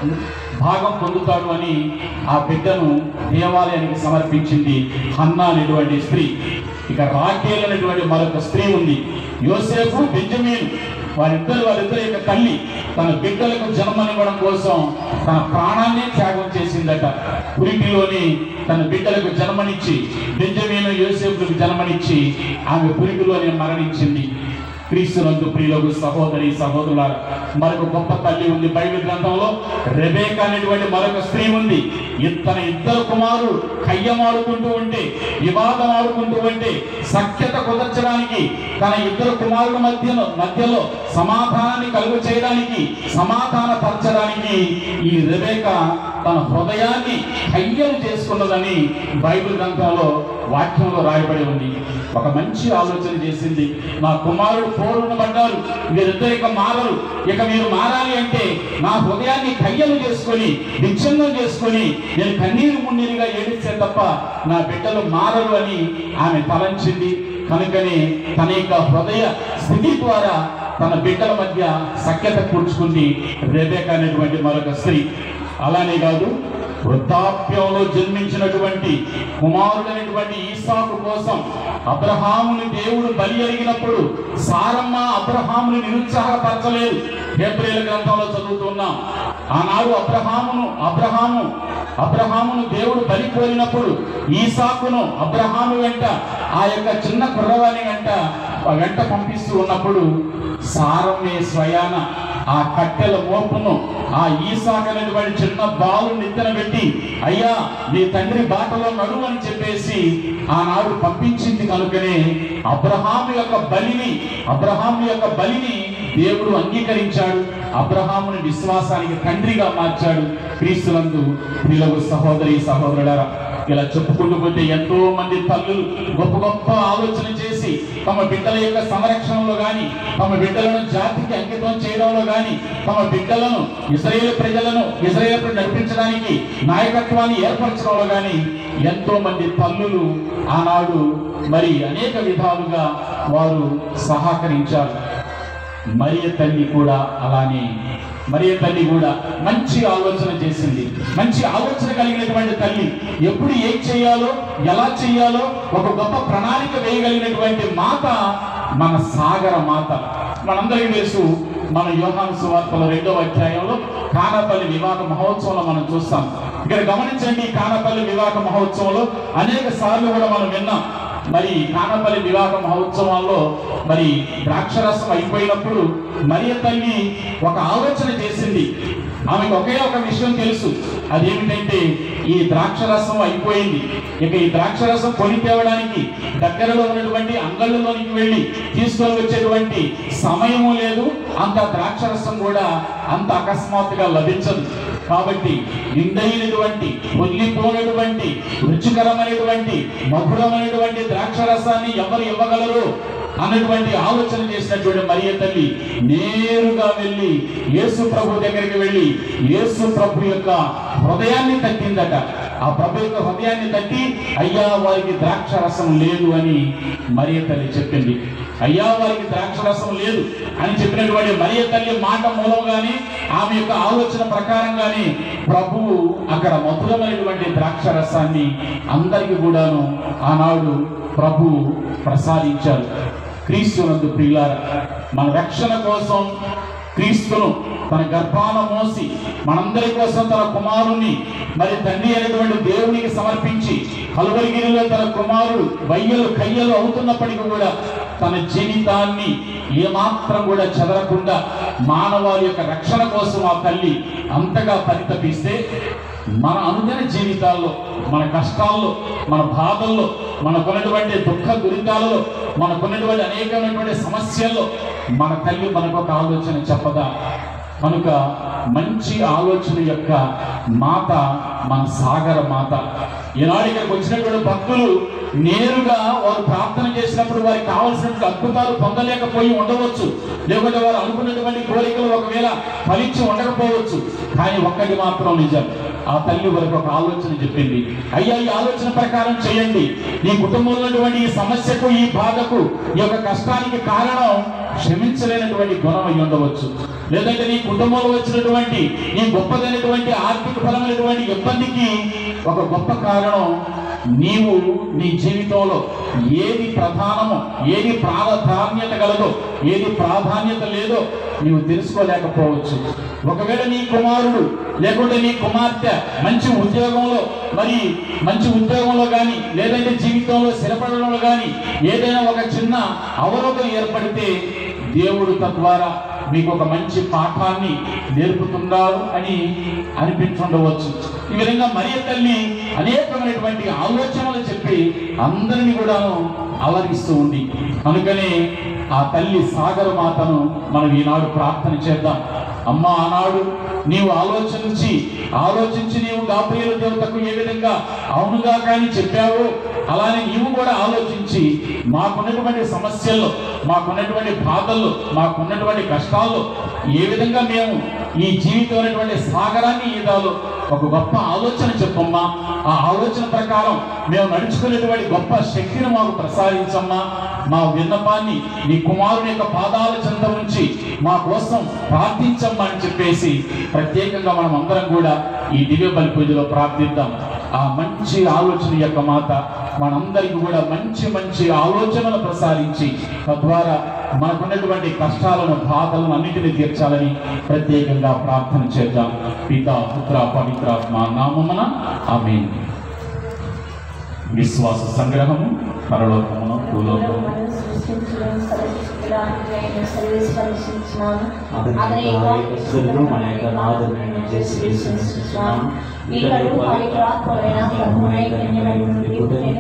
Speaker 1: భాగం పొందుతాడు అని ఆ బిడ్డను దేవాలయానికి సమర్పించింది హన్నా అనేటువంటి స్త్రీ ఇక రాకేల్ అనేటువంటి మరొక స్త్రీ ఉంది యోసేపు బెంజమీన్ వారిద్దరు వారిద్దరి యొక్క తల్లి తన బిడ్డలకు జన్మనివ్వడం కోసం తన ప్రాణాన్ని త్యాగం చేసిందట పురిటిలోని తన బిడ్డలకు జన్మనిచ్చి బెంజమీను యోసేపులకు జన్మనిచ్చి ఆమె పురిటిలోనే మరణించింది క్రీస్తునందు ప్రియులకు సహోదరి సహోదరుల మరొక గొప్ప తల్లి ఉంది బైబిల్ గ్రంథంలో రెబేక అనేటువంటి మరొక స్త్రీ ఉంది ఇ- తన ఇద్దరు కుమారులు కయ్యమాడుకుంటూ ఉంటే వివాదం ఆడుకుంటూ ఉంటే సఖ్యత కుదర్చడానికి తన ఇద్దరు కుమారుల మధ్యలో మధ్యలో సమాధానాన్ని కలుగు చేయడానికి సమాధాన పరచడానికి ఈ రెబేక తన హృదయాన్ని కయ్యలు చేసుకున్నదని బైబిల్ గ్రంథంలో వాక్యంలో రాయబడి ఉంది ఒక మంచి ఆలోచన చేసింది నా కుమారుడు పోరునబడ్డారు మీరిద్దరు ఇక మారరు ఇక మీరు మారాలి అంటే నా హృదయాన్ని కయ్యలు చేసుకొని విచ్ఛిన్నం చేసుకొని నేను కన్నీరు మున్నీరుగా ఏడిస్తే తప్ప నా బిడ్డలు మారరు అని ఆమె తలంచింది కనుకనే తన యొక్క హృదయ స్థితి ద్వారా తన బిడ్డల మధ్య సఖ్యత కూర్చుకుంది రెబేక అనేటువంటి మరొక స్త్రీ అలానే కాదు వృద్ధాప్యంలో జన్మించినటువంటి కుమారుడైనటువంటి ఈసాకు కోసం అబ్రహాముని దేవుడు బలి అడిగినప్పుడు సారమ్మ అబ్రహాముని నిరుత్సాహపరచలేదు హెబ్రేల గ్రంథంలో చదువుతున్నాం ఆనాడు అబ్రహామును అబ్రహాము అబ్రహామును దేవుడు బలి కోరినప్పుడు ఈసాకును అబ్రహాము వెంట ఆ యొక్క చిన్న కుర్రవాణి వెంట వెంట పంపిస్తూ ఉన్నప్పుడు సారమ్మే స్వయాన ఆ కట్టెల మోపును ఆ ఈసాక్ అనేటువంటి చిన్న బాలు నిద్ర పెట్టి అయ్యా నీ తండ్రి బాటలో నడువు అని చెప్పేసి ఆనాడు పంపించింది కనుకనే అబ్రహాము యొక్క బలిని అబ్రహాము యొక్క బలిని దేవుడు అంగీకరించాడు అబ్రహాముని విశ్వాసానికి తండ్రిగా మార్చాడు క్రీస్తులందు ప్రియులకు సహోదరి సహోదరులారా ఇలా చెప్పుకుంటూ పోతే ఎంతో మంది తల్లులు గొప్ప గొప్ప ఆలోచన చేసి తమ బిడ్డల యొక్క సంరక్షణలో గాని తమ బిడ్డలను జాతికి అంకితం చేయడంలో గాని తమ బిడ్డలను ఇస్రాయేల్ ప్రజలను ఇస్రాయేల్ నడిపించడానికి నాయకత్వాన్ని ఏర్పరచడంలో గాని ఎంతో మంది తల్లులు ఆనాడు మరి అనేక విధాలుగా వారు సహకరించారు మరియ తల్లి కూడా అలానే మరియ తల్లి కూడా మంచి ఆలోచన చేసింది మంచి ఆలోచన కలిగినటువంటి తల్లి ఎప్పుడు ఏం చేయాలో ఎలా చేయాలో ఒక గొప్ప ప్రణాళిక వేయగలిగినటువంటి మాత మన సాగర మాత మనందరికీ తెలుసు మన యోహాను సువార్తల రెండవ అధ్యాయంలో కానపల్లి వివాహ మహోత్సవంలో మనం చూస్తాం ఇక్కడ గమనించండి ఈ కానపల్లి వివాహ మహోత్సవంలో అనేక సార్లు కూడా మనం విన్నాం మరి కానపల్లి వివాహ మహోత్సవాల్లో మరి ద్రాక్షరసం అయిపోయినప్పుడు మరియ తల్లి ఒక ఆలోచన చేసింది ఆమెకు ఒకే ఒక విషయం తెలుసు అదేమిటంటే ఈ ద్రాక్షరసం అయిపోయింది ఇక ఈ ద్రాక్షరసం కొని తేవడానికి దగ్గరలో ఉన్నటువంటి అంగళ్ళలోనికి వెళ్ళి తీసుకొని వచ్చేటువంటి సమయము లేదు అంత ద్రాక్షరసం కూడా అంత అకస్మాత్తుగా లభించదు కాబట్టి నిండైనటువంటి వదిలిపోయినటువంటి రుచికరమైనటువంటి మధురమైనటువంటి ద్రాక్షరసాన్ని ఎవరు ఇవ్వగలరు అన్నటువంటి ఆలోచన చేసినటువంటి మరియ తల్లి నేరుగా వెళ్ళి యేసు ప్రభు దగ్గరికి వెళ్ళి యేసు ప్రభు యొక్క హృదయాన్ని తట్టిందట ఆ ప్రభు యొక్క హృదయాన్ని తట్టి అయ్యా వారికి ద్రాక్ష రసం లేదు అని మరియ తల్లి చెప్పింది అయ్యా వారికి ద్రాక్ష రసం లేదు అని చెప్పినటువంటి మరియ తల్లి మాట మూలంగానే ఆమె యొక్క ఆలోచన ప్రకారంగానే ప్రభువు అక్కడ మధురమైనటువంటి ద్రాక్ష రసాన్ని అందరికీ కూడాను ఆనాడు ప్రభు ప్రసాదించారు క్రీస్తునందు ప్రియులార మన రక్షణ కోసం క్రీస్తును తన గర్భాన మోసి మనందరి కోసం తన కుమారుణ్ణి మరి తండ్రి అయినటువంటి దేవునికి సమర్పించి కలువరిగిరిలో తన కుమారుడు వయ్యలు కయ్యలు అవుతున్నప్పటికీ కూడా తన జీవితాన్ని ఏమాత్రం కూడా చెదరకుండా మానవాళి యొక్క రక్షణ కోసం ఆ తల్లి అంతగా పరితపిస్తే మన అనుదిన జీవితాల్లో మన కష్టాల్లో మన బాధల్లో మనకున్నటువంటి దుఃఖ గురితాలలో మనకున్నటువంటి అనేకమైనటువంటి సమస్యల్లో మన తల్లి మనకు ఒక ఆలోచన చెప్పదా కనుక మంచి ఆలోచన యొక్క మాత మన సాగర మాత ఈనాడు ఇక్కడికి వచ్చినటువంటి భక్తులు నేరుగా వారు ప్రార్థన చేసినప్పుడు వారికి కావలసినటువంటి అద్భుతాలు పొందలేకపోయి ఉండవచ్చు లేకుంటే వారు అనుకున్నటువంటి కోరికలు ఒకవేళ ఫలించి ఉండకపోవచ్చు కానీ ఒక్కటి మాత్రం నిజం ఆ తల్లి వరకు ఒక ఆలోచన చెప్పింది అయ్యా ఈ ఆలోచన ప్రకారం చేయండి నీ కుటుంబంలో ఉన్నటువంటి ఈ సమస్యకు ఈ బాధకు ఈ యొక్క కష్టానికి కారణం క్షమించలేనటువంటి గుణం అయి ఉండవచ్చు లేదంటే నీ కుటుంబంలో వచ్చినటువంటి నీ గొప్పదైనటువంటి ఆర్థిక పరమైనటువంటి ఇబ్బందికి ఒక గొప్ప కారణం నీవు నీ జీవితంలో ఏది ప్రధానమో ఏది ప్రాధాన్యత గలదో ఏది ప్రాధాన్యత లేదో నీవు తెలుసుకోలేకపోవచ్చు ఒకవేళ నీ కుమారుడు లేకుంటే నీ కుమార్తె మంచి ఉద్యోగంలో మరి మంచి ఉద్యోగంలో కానీ లేదంటే జీవితంలో స్థిరపడడంలో కానీ ఏదైనా ఒక చిన్న అవరోధం ఏర్పడితే దేవుడు తద్వారా మీకు ఒక మంచి పాఠాన్ని నేర్పుతున్నారు అని అనిపించుండవచ్చు ఈ విధంగా మరియ తల్లి అనేకమైనటువంటి ఆలోచనలు చెప్పి అందరినీ కూడాను అలరిస్తూ ఉంది కనుకనే ఆ తల్లి సాగర మాతను మనం ఈనాడు ప్రార్థన చేద్దాం అమ్మ ఆనాడు నీవు ఆలోచించి ఆలోచించి నీవు గాబ్రియలు దేవతకు ఏ విధంగా అవునుగా కానీ చెప్పావు అలానే నీవు కూడా ఆలోచించి మాకున్నటువంటి సమస్యల్లో మాకున్నటువంటి బాధల్లో మాకున్నటువంటి కష్టాల్లో ఏ విధంగా మేము ఈ జీవితం అనేటువంటి సాగరాన్ని ఈదాలో ఒక గొప్ప ఆలోచన చెప్పమ్మా ఆ ఆలోచన ప్రకారం మేము నడుచుకునేటువంటి గొప్ప శక్తిని మాకు ప్రసాదించమ్మా మా విన్నపాన్ని నీ కుమారుని యొక్క పాదాల చెంత ఉంచి మా కోసం ప్రార్థించమ్మా అని చెప్పేసి ప్రత్యేకంగా మనం అందరం కూడా ఈ దివ్య బలి పూజలో ప్రార్థిద్దాం ఆ మంచి ఆలోచన యొక్క మాత మనందరికీ కూడా మంచి మంచి ఆలోచనలు ప్రసాదించి తద్వారా మనకున్నటువంటి కష్టాలను బాధలను అన్నిటిని తీర్చాలని ప్రత్యేకంగా ప్రార్థన చేద్దాం పిత పుత్ర పవిత్రాత్మ నామమున ఆమె విశ్వాస సంగ్రహము పరలోకమును భూలోకము
Speaker 7: అతని యొక్క మన యొక్క నాదుని చేసి విశ్వసిస్తున్నాం ఇతడు పవిత్రాత్మలైన ప్రభువై కన్యమై నుండి పుట్టిన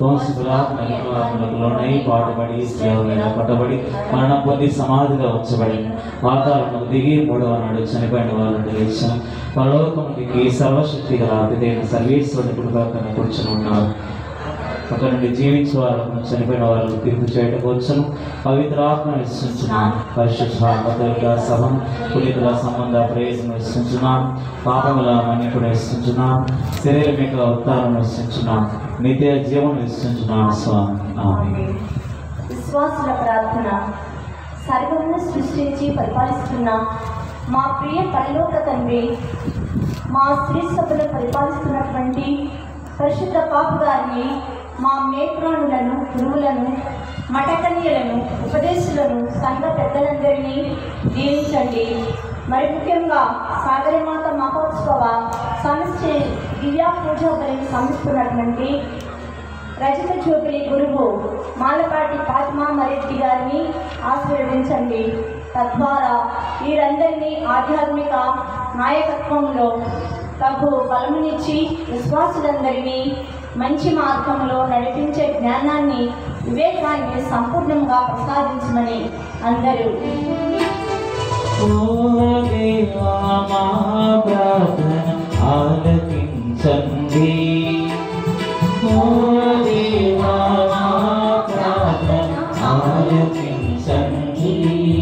Speaker 7: లోనై పాటుబడి సేవమైన పట్టబడి మరణం పొంది సమాధిగా ఉంచబడి పాతాలను దిగి మూడవ నాడు చనిపోయిన వారిని లేచాం పరలోకమునికి సర్వశక్తి గల అతిథైన సర్వేశ్వరుని కుటుంబాన్ని కూర్చొని ఉన్నారు అక్కడ నుండి జీవించే వాళ్ళను చనిపోయిన వాళ్ళను తీర్పు చేయటం వచ్చును పవిత్రాత్మ విశ్వించున్నాం పరిశుద్ధ సభం పునీతుల సంబంధ ప్రయోజనం విశ్వించున్నాం పాపముల మన్నికుడు విశ్వించున్నాం శరీరం యొక్క ఉత్తానం విశ్వించున్నాం నిత్య జీవనం విశ్వించున్నాం స్వామి ఆమె
Speaker 8: విశ్వాసుల ప్రార్థన సర్వమును సృష్టించి పరిపాలిస్తున్న మా ప్రియ పరలోక తండ్రి మా స్త్రీ సభను పరిపాలిస్తున్నటువంటి పరిశుద్ధ పాపు గారిని మా మేప్రాణులను గురువులను మఠకన్యలను ఉపదేశులను సంఘ పెద్దలందరినీ దీవించండి మరి ముఖ్యంగా సాగరమాత మహోత్సవ సమస్య దివ్యా పూజా బలిని సంస్థున్నటువంటి రజత చూపిలి గురువు మాలపాటి ఫాతిమా మరెడ్డి గారిని ఆశీర్వదించండి తద్వారా వీరందరినీ ఆధ్యాత్మిక నాయకత్వంలో ప్రభు బలమునిచ్చి విశ్వాసులందరినీ మంచి మార్గంలో నడిపించే జ్ఞానాన్ని వివేకాన్ని సంపూర్ణంగా ప్రసాదించమని అందరూ
Speaker 7: ఓ దేవా మా ప్రార్థన ఆలకించండి ఓ దేవా మా ప్రార్థన ఆలకించండి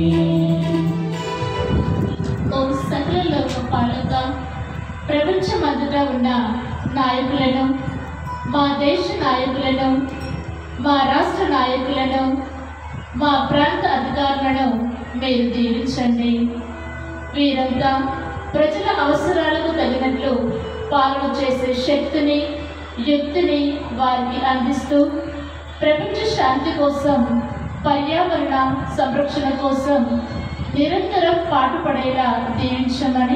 Speaker 4: ఓ సకల లోక పాలక ప్రపంచమంతటా ఉన్న నాయకులను మా దేశ నాయకులను మా రాష్ట్ర నాయకులను మా ప్రాంత అధికారులను మీరు దీవించండి వీరంతా ప్రజల అవసరాలకు తగినట్లు పాలన చేసే శక్తిని యుక్తిని వారికి అందిస్తూ ప్రపంచ శాంతి కోసం పర్యావరణ సంరక్షణ కోసం నిరంతరం పాటుపడేలా దీవించమని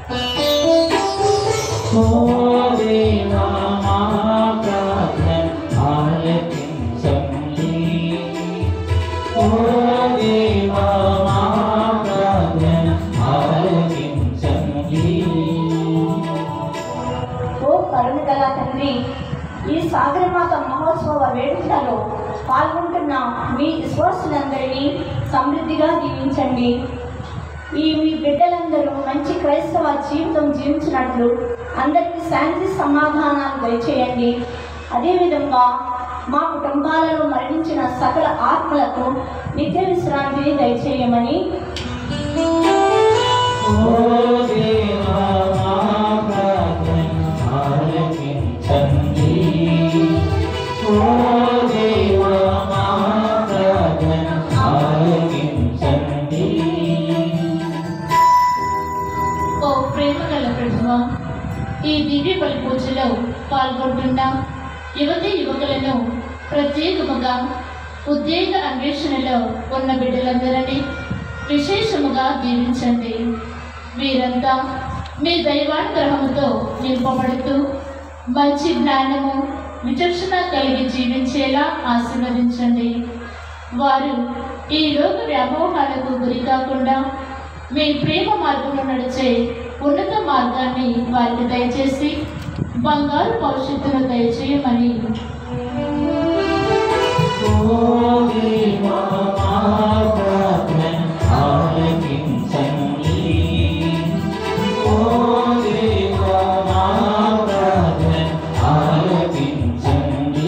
Speaker 7: ఓ దేవా మా ప్రార్థన ఆలకించండి ఓ దేవా మా ప్రార్థన ఆలకించండి
Speaker 8: ఓ కరుణ గల తండ్రి ఈ సాగరమాత మహోత్సవ వేడుకలలో పాల్గొంటున్న మీ విశ్వాసులందరినీ సమృద్ధిగా దీవించండి ఈ మీ బిడ్డలందరూ మంచి క్రైస్తవ జీవితం జీవించినట్లు అందరికీ శాంతి సమాధానాలు దయచేయండి అదేవిధంగా మా కుటుంబాలలో మరణించిన సకల ఆత్మలకు నిత్య విశ్రాంతిని దయచేయమని
Speaker 7: ఓ దేవా మా ప్రార్థన ఆలకించండి ఓ దేవా మా ప్రార్థన ఆలకించండి
Speaker 4: ఓ ప్రేమ గల ప్రభువా ఈ దివ్య బలి పూజలో పాల్గొంటున్న యువతి యువకులను ప్రత్యేకముగా ఉద్యోగ అన్వేషణలో ఉన్న బిడ్డలందరినీ విశేషముగా దీవించండి వీరంతా మీ దైవానుగ్రహముతో నింపబడుతూ మంచి జ్ఞానము విచక్షణ కలిగి జీవించేలా ఆశీర్వదించండి వారు ఈ లోక వ్యామోహాలకు గురి కాకుండా మీ ప్రేమ మార్గంలో నడిచే ఉన్నత మార్గాన్ని వారికి దయచేసి బంగారు భవిష్యత్తును దయచేయమని
Speaker 7: ఓ దేవా మా ప్రార్థన ఆలకించండి ఓ దేవా మా ప్రార్థన ఆలకించండి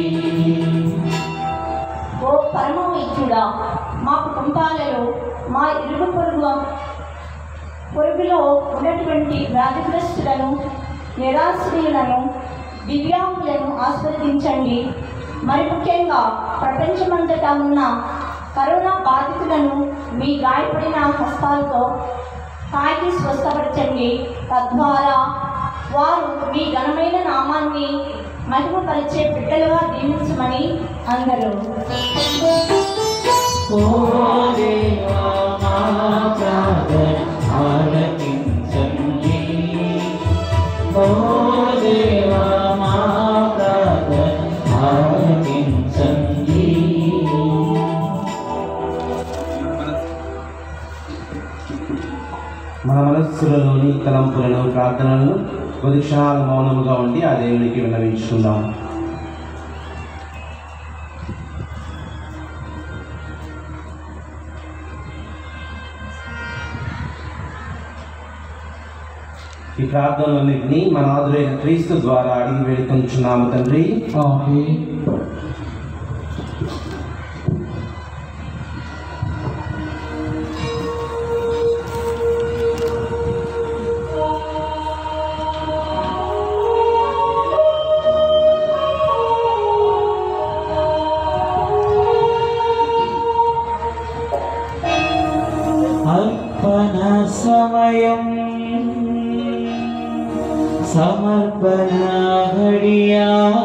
Speaker 8: ఓ పరమవైద్యుడా మా కుటుంబాలలో మా ఇరుగు పొరుగు పొరుగులో ఉన్నటువంటి వ్యాధిగ్రస్తులను నిరాశ్రయులను దివ్యాంగులను ఆస్వాదించండి మరి ముఖ్యంగా ప్రపంచమంతటా ఉన్న కరోనా బాధితులను మీ గాయపడిన హస్తాలతో తాకి స్వస్థపరచండి తద్వారా వారు మీ ఘనమైన నామాన్ని మహిమపరిచే బిడ్డలుగా దీవించమని అందరూ
Speaker 7: ఓ దేవా మా ప్రార్థన ఆలకించండి ఓ దేవా మా ప్రార్థన ఆలకించండి
Speaker 6: మన మనస్సులలోని తలంపులను ప్రార్థనలను కొద్ది క్షణాలు మౌనముగా ఉండి ఆ దేవునికి విన్నవించుకుందాం ఈ ప్రార్థనలన్నింటినీ మన ఆదురైన క్రీస్తు ద్వారా అడిగి వేడుకొంచున్నాము తండ్రి
Speaker 7: అర్పణ సమయం సమర్పణ ఘడియా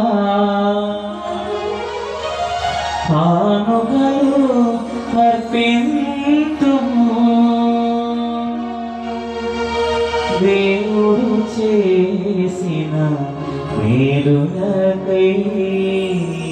Speaker 7: కానుగలు అర్పింతుము దేవుడు చేసిన మేలునకై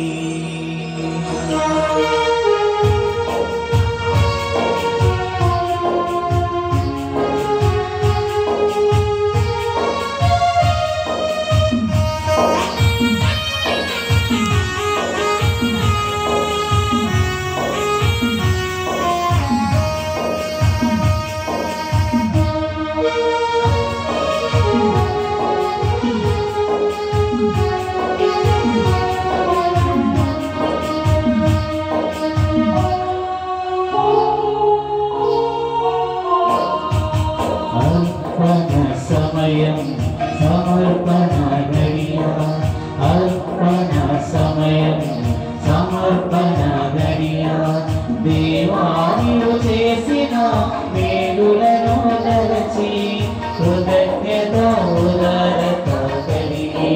Speaker 7: అర్పణ సమయం సమర్పణ గడియ అర్పణ సమయం సమర్పణ గడియ దేవానిలో చేసిన మేలులను తలచి కృతజ్ఞత ఉదారత కలిగి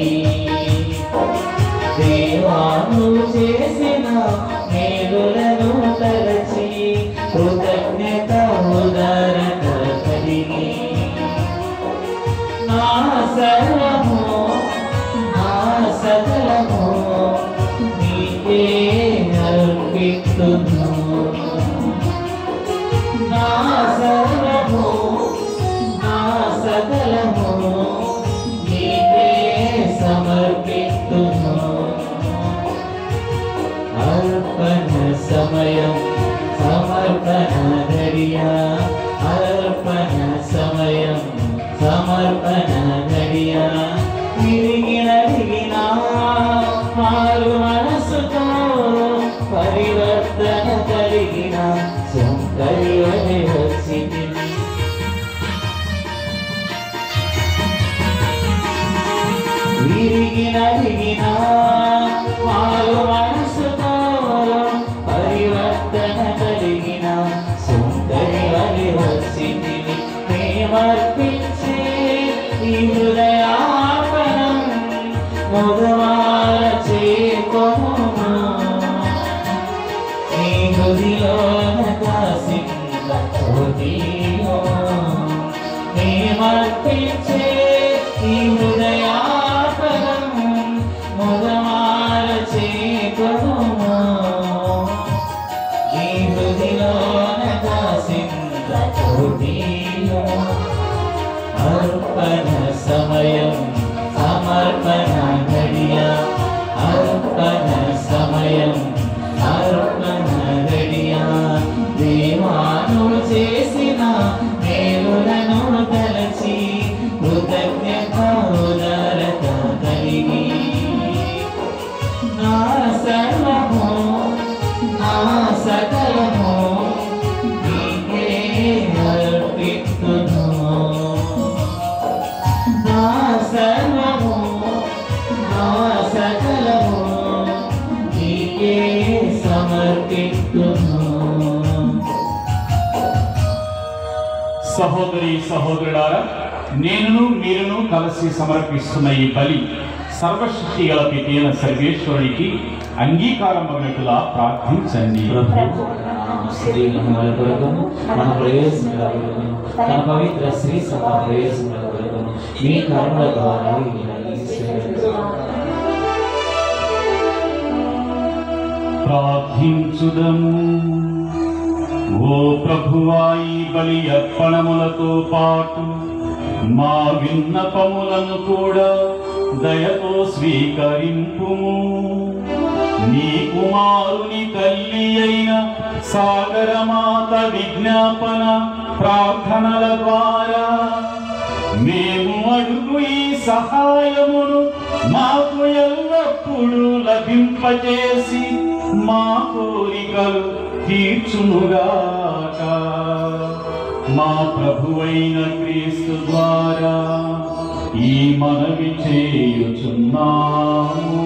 Speaker 7: దేవాను చేసిన మేలులను తలచి కృతజ్ఞత ఉదారత కలిగి నా సర్వము నా సకలము నీకే అర్పిస్తును నా సర్వము నా సకలము నీకే సమర్పిస్తును అర్పణ సమయం సమర్పణ గడియా అర్పణ సమయం సమర్పణ గడియా విరిగిన విరిగిన మారు మనసుతో పరివర్తన కలిగిన సుందరి వలె వచ్చింది విరిగిన విరిగిన మారు మనసుతో పరివర్తన కలిగిన సుందరి వలి వచ్చింది ప్రేమర్పించే ఈ హృదయాపనం మగవార చేకొను నీ హృదిలోన కాసింద హృదయం ప్రేమర్పించే ఈ హృదయాపనం మగవార చేకొను నీ హృదిలోన కాసింద హృదయం అర్పణ సమయం సమర్పణ గడియ అర్పణ సమయం అర్పణ గడియ దేవాను చేసిన మేలులను తలచి కృతజ్ఞత ఉదారత కలిగి నా సర్వము నా సకలము నీకే అర్పిస్తును నా సర్వము నా సకలము నీకే సమర్పిస్తును
Speaker 1: సహోదరి సహోదరులారా నేనును మీరును కలిసి సమర్పిస్తున్న ఈ బలి సర్వశక్తి గల పితైన సర్వేశ్వరునికి అంగీకారమైనట్టులా ప్రార్థించండి
Speaker 7: శ్రీమల కొరకును మన ప్రయోజనాల కొరకును తన పవిత్ర శ్రీ సభ ప్రయోజనాల కొరకును మీ కర్మల ద్వారా ఈ సేవించును.
Speaker 1: ప్రార్థించుదము ఓ ప్రభువా ఈ బలి అర్పణములతో పాటు మా విన్నపములను కూడా దయతో స్వీకరింపుము నీ కుమారుని తల్లి అయిన సాగరమాత విజ్ఞాపన ప్రార్థనల ద్వారా మేము అడుగు ఈ సహాయమును మాకు ఎల్లప్పుడూ లభింపచేసి మా కోరికలు తీర్చునుగాక మా ప్రభువైన క్రీస్తు ద్వారా ఈ మనవి చేయుచున్నాము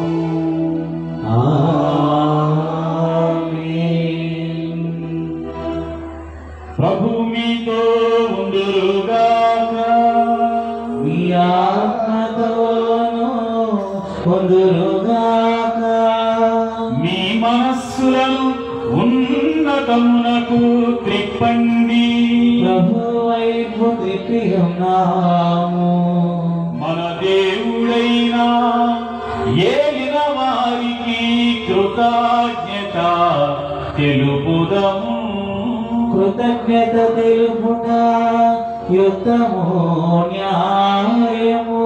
Speaker 1: ప్రభు మీతో ఉండురుగాక
Speaker 7: మీ ఆత్మతోను పొందురుగాక
Speaker 1: మీ మనస్సులను ఉన్నతమునకు త్రిప్పండి
Speaker 7: ప్రభు వైపు తిప్పి ఉన్నాము
Speaker 1: మన దేవుడైన ఏలిన వారికి కృతజ్ఞత తెలుపుదము
Speaker 7: కృతజ్ఞత తెలుపుట యుద్ధము న్యాయము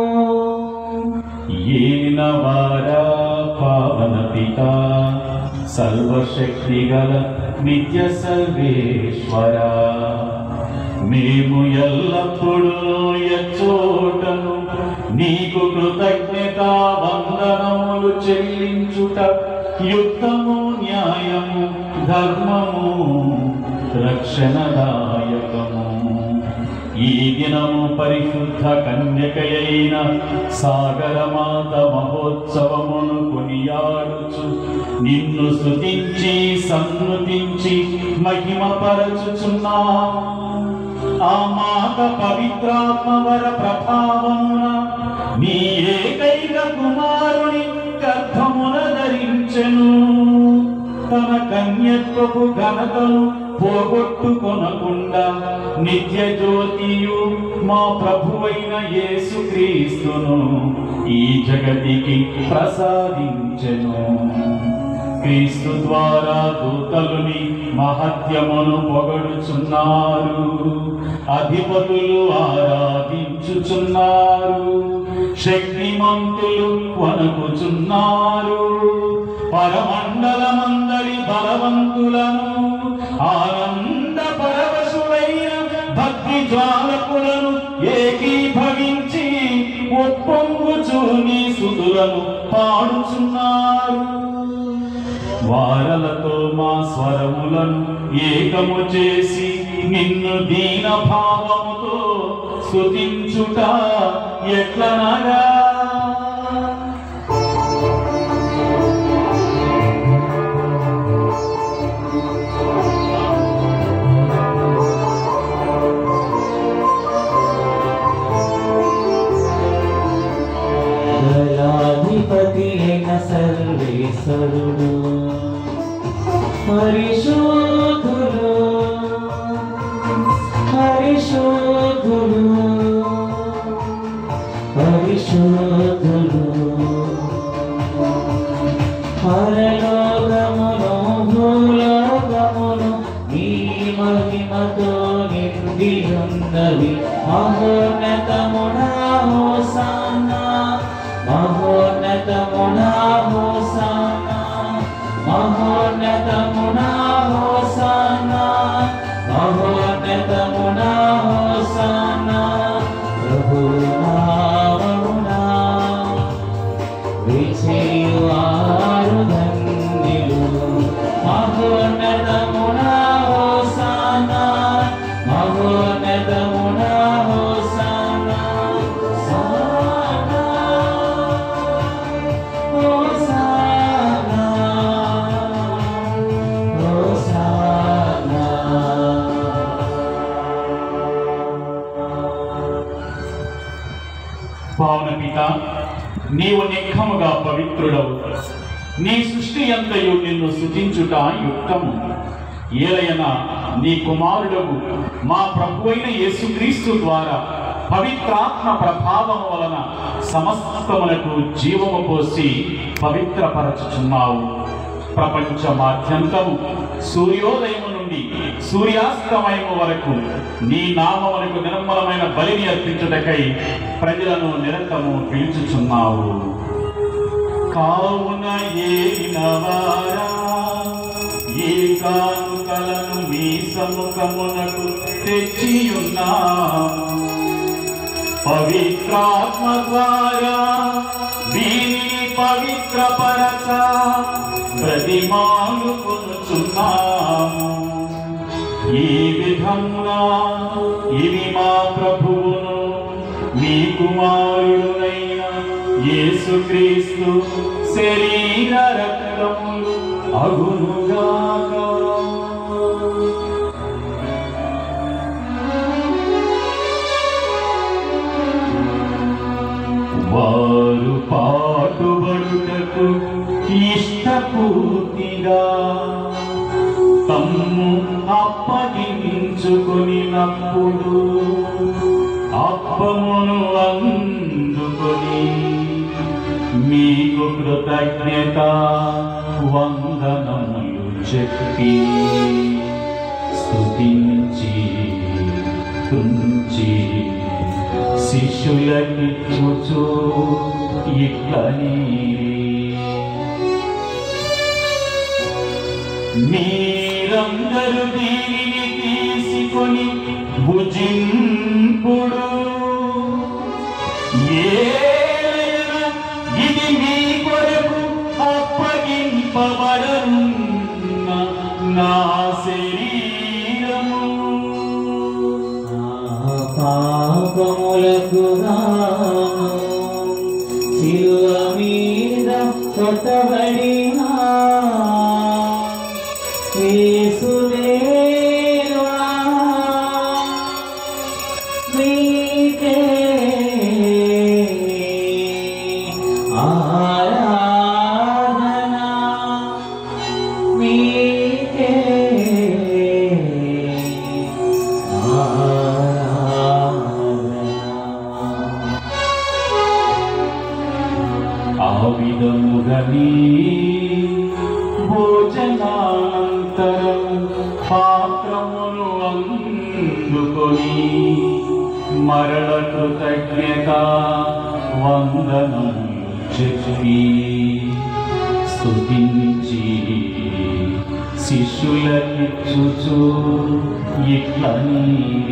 Speaker 1: ఏలిన వారా పావన పిత సర్వశక్తి గల నిత్య సర్వేశ్వర మేము ఎల్లప్పుడూ ఎచ్చోటను నీకు కృతజ్ఞత వందనములు చెల్లించుట యుద్ధము న్యాయము ధర్మము రక్షణదాయకము ఈ దినము పరిశుద్ధ కన్యకయైన సాగరమాత మహోత్సవమును కొనియాడుచు నిన్ను స్తుతించి సన్నుతించి మహిమపరచుచున్నా ఆ మాత పవిత్రాత్మ వర ప్రభావమున నీ ఏకైక కుమారుని గర్భమున ధరించెను తన కన్యత్వపు ఘనతను పోగొట్టుకొనకుండా నిత్య జ్యోతియు మా ప్రభువైన యేసుక్రీస్తును ఈ జగతికి ప్రసాదించెను క్రీస్తు ద్వారా దూతలుని మహత్యమును పొగడుచున్నారు అధిపతులు ఆరాధించుచున్నారు శక్తిమంతులు వణకుచున్నారు పరమండలమందరి బలవంతులను ఆనంద పరవశులైన భక్తి జ్వాలకులను ఏకీభవించి ఒప్పొంగుచు నీ సుతులను పాడుచున్నారు వారలతో మా స్వరములను ఏకము చేసి నిన్ను దీన భావముతో స్తుతించుట ఎట్లనగా
Speaker 7: దయాధిపతి అయిన సర్వేశ్వరుడు హరిశోధుడు హరిశోధుడు హరిశోధుడు పరలోకమును భూలోకమును నీ మహిమతో నిండి ఉన్నవి మహోన్నతమునా హోసానా మహోన్నతమునా హోసానా మహోన్నతమునా హోసానా మహోన్నతమునా హోసానా ప్రభు నామమునా విజయువారు ధన్యులు మహోన్నతమునా హోసానా మహోన్నతమునా హోసానా సానా హోసానా హోసానా
Speaker 1: పావన పిత నీవు నిఖముగా పవిత్రుడవు నీ సృష్టి అంతయు నిన్ను సృజించుట యుక్తము ఏలయన నీ కుమారుడవు మా ప్రభువైన యేసుక్రీస్తు ద్వారా పవిత్రాత్మ ప్రభావం వలన సమస్తములకు జీవము పోసి పవిత్రపరచుచున్నావు ప్రపంచమాద్యంతము సూర్యోదయము నుండి సూర్యాస్తమయము వరకు నీ నామమునకు నిర్మలమైన బలిని అర్పించుటకై ప్రజలను నిరంతరము పిలుచుచున్నావు కావున ఏలినవారా ఏ కానుకలను మీ సముఖమునకు తెచ్చియున్నాము పవిత్రాత్మ ద్వారా దీనిని పవిత్రపరచ ప్రతిమాలు కొనుచున్నాము ఈ విధంగా ఇవి మా ప్రభువును మీ కుమారుడునైన యేసుక్రీస్తు శరీర రక్తములు అగునుగాక వారు పాటుబడుటకు ఇష్టపూర్తిగా తమ్ము అప్పగించుకొనినప్పుడు అప్పమును అందుకొని మీకు కృతజ్ఞత వందనములు చెప్పి స్తుతించి తుంచి శిష్యులకిచ్చుచు ఇట్లని మీరందరూ దీనిని తీసుకొని భుజింపుడు ఏలైనా ఇది మీ కొరకు అప్పగింపబడనున్న నా శరీరము
Speaker 7: నా పాపములకు శిలువ మీద కొట్టబడిన యేసుదేవా నీకే ఆరాధన నీకే ఆరాధన
Speaker 1: ఆ విధముగని భోజనానంతరం పాత్రమును అందుకొని మరణ కృతజ్ఞత వందనం చెప్పి స్తుతించి శిష్యులకిచ్చుచు ఇట్లని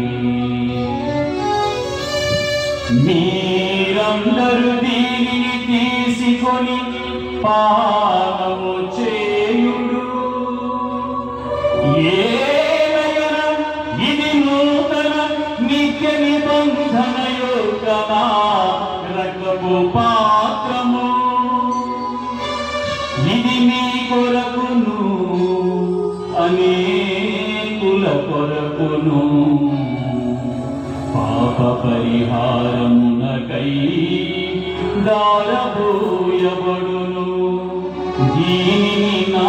Speaker 1: మీరందరూ దీనిని తీసుకొని పానము చేయుడు ఏలయన ఇది నూతన నిత్య నిబంధన యొక్క నా రకపు పాత్రము ఇది మీ కొరకును అనేకుల కొరకును పాప పరిహారమునకై దారబోయబడును దీనిని నా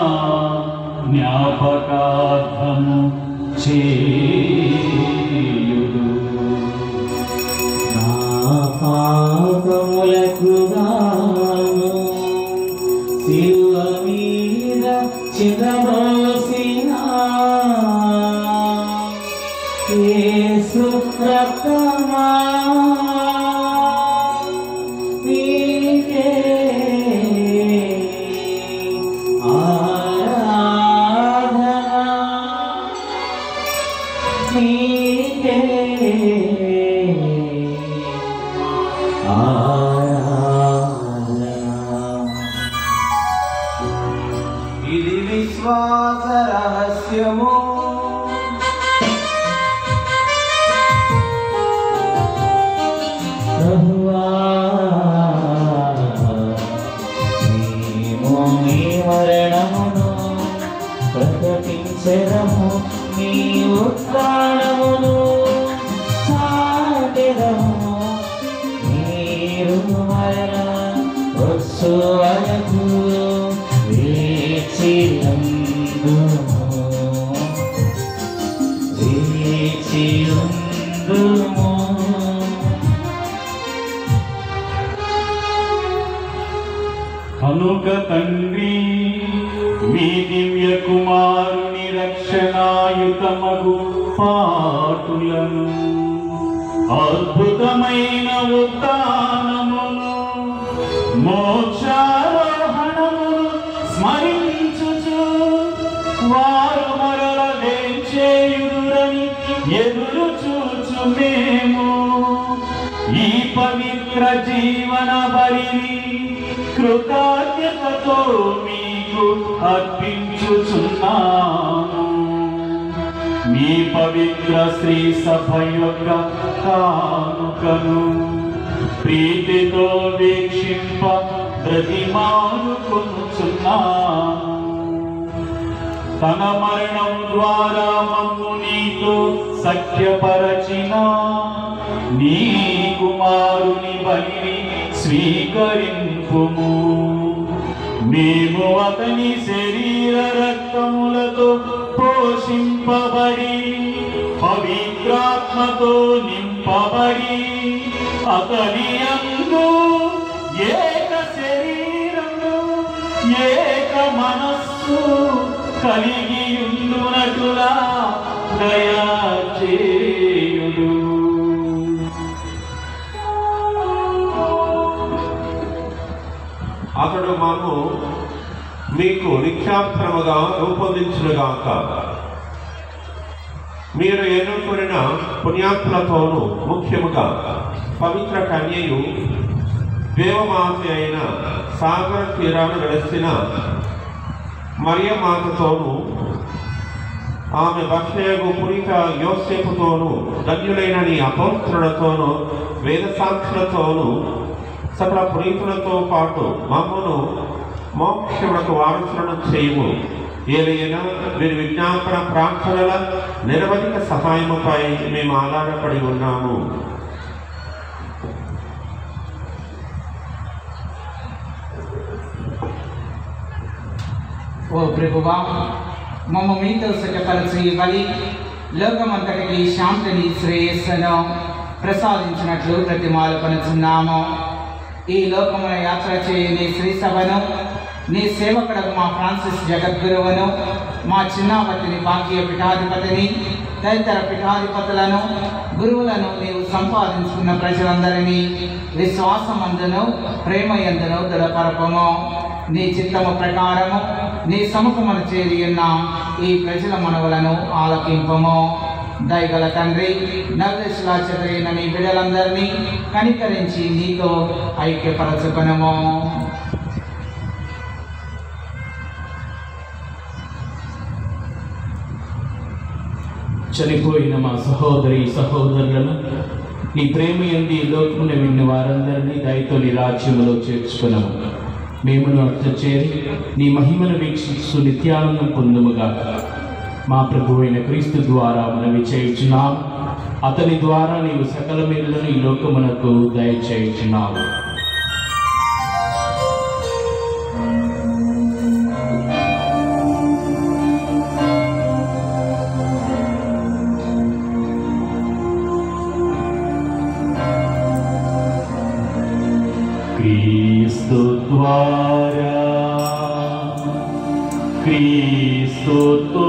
Speaker 1: జ్ఞాపకార్థము చేయుడు
Speaker 7: నా పాపములకు గాను శిలువ మీద చిదబోసిన యేసు రక్తమా నీకే ఆరాధన నీకే ఆరాధన
Speaker 6: ఇది విశ్వాస రహస్యము
Speaker 7: ప్రభువా మేము నీ మరణమును ప్రకటించెదము నీ ఉత్థానమును చాటెదము మీరు మరణ వచ్చు వరకు వేచినందుము వేచినందుము
Speaker 1: కనుక తండ్రి మీ దివ్య కుమారుని రక్షణాయుతమగు పాటులను అద్భుతమైన ఉత్థానమును మోక్షారోహణమును స్మరించుచు వారు మరల లేచేయుదురని ఎదురు చూచు మేము ఈ పవిత్ర జీవన బలిని కృతజ్ఞతతో మీకు అర్పించుచున్నాము మీ పవిత్ర శ్రీ సభ యొక్క కానుకను ప్రీతితో వీక్షింప ప్రతిమాను కొనుచున్నాము తన మరణం ద్వారా మమ్ము నీతో సఖ్యపరచిన నీ కుమారుని బలిని స్వీకరింపుము మేము అతని శరీర రక్తములతో పోషింపబడి పవిత్రాత్మతో నింపబడి అతని అందు ఏక శరీరము ఏక మనస్సు కలిగి ఉండునటులా దయా చేయుడు
Speaker 9: అతడు మాకు మీకు నిక్షాప్తముగా రూపొందించునుగాక మీరు ఎన్నుకున్న పుణ్యాత్మలతోనూ ముఖ్యముగా పవిత్ర కన్యయు దేవమాత అయిన సాగర తీరాను వెలసిన మరియమాతతోనూ ఆమె భక్తయగు పురిక యోసేపుతోను ధన్యులైన నీ అపోత్రులతోను వేద సాక్షులతోను సకల పునీతులతో పాటు మమ్మను మోక్షములకు వారసులను చేయము ఏదైనా వీరి విజ్ఞాపన ప్రార్థనల నిరవధిక సహాయముపై మేము ఆధారపడి ఉన్నాము
Speaker 10: ఓ ప్రభువా మమ్మ మీతో సుఖపరచు ఈ బలి లోకమంతటికి శాంతిని శ్రేయస్సును ప్రసాదించినట్లు ప్రతిమాలు పనుచున్నాము ఈ లోకమున యాత్ర చేయని శ్రీ సభను నీ సేవకుడకు మా ఫ్రాన్సిస్ జగద్గురువును మా చిన్నాపతిని భాగ్య పీఠాధిపతిని తదితర పీఠాధిపతులను గురువులను నీవు సంపాదించుకున్న ప్రజలందరినీ విశ్వాసమందును ప్రేమయందును దృఢపరపము నీ చిత్తము ప్రకారము నీ సముఖమును చేరి ఉన్న ఈ ప్రజల మనవులను ఆలకింపము దయగల తండ్రి నవదశలా చెదరైన నీ బిడ్డలందరినీ కనికరించి నీతో ఐక్యపరచుకొనము
Speaker 2: చనిపోయిన మా సహోదరి సహోదరులను నీ ప్రేమ ఎంది లోకమున విన్న వారందరినీ దయతో నీ రాజ్యములో చేర్చుకున్నాము మేమును అర్థ చేరి నీ మహిమను వీక్షిస్తూ నిత్యానందం పొందుముగా మా ప్రభు అయిన క్రీస్తు ద్వారా మనవి చేయుచున్నాం అతని ద్వారా నీవు సకల మేలులను ఈ లోకమునకు దయచేయుచున్నావు క్రీస్తు ద్వారా క్రీస్తుతో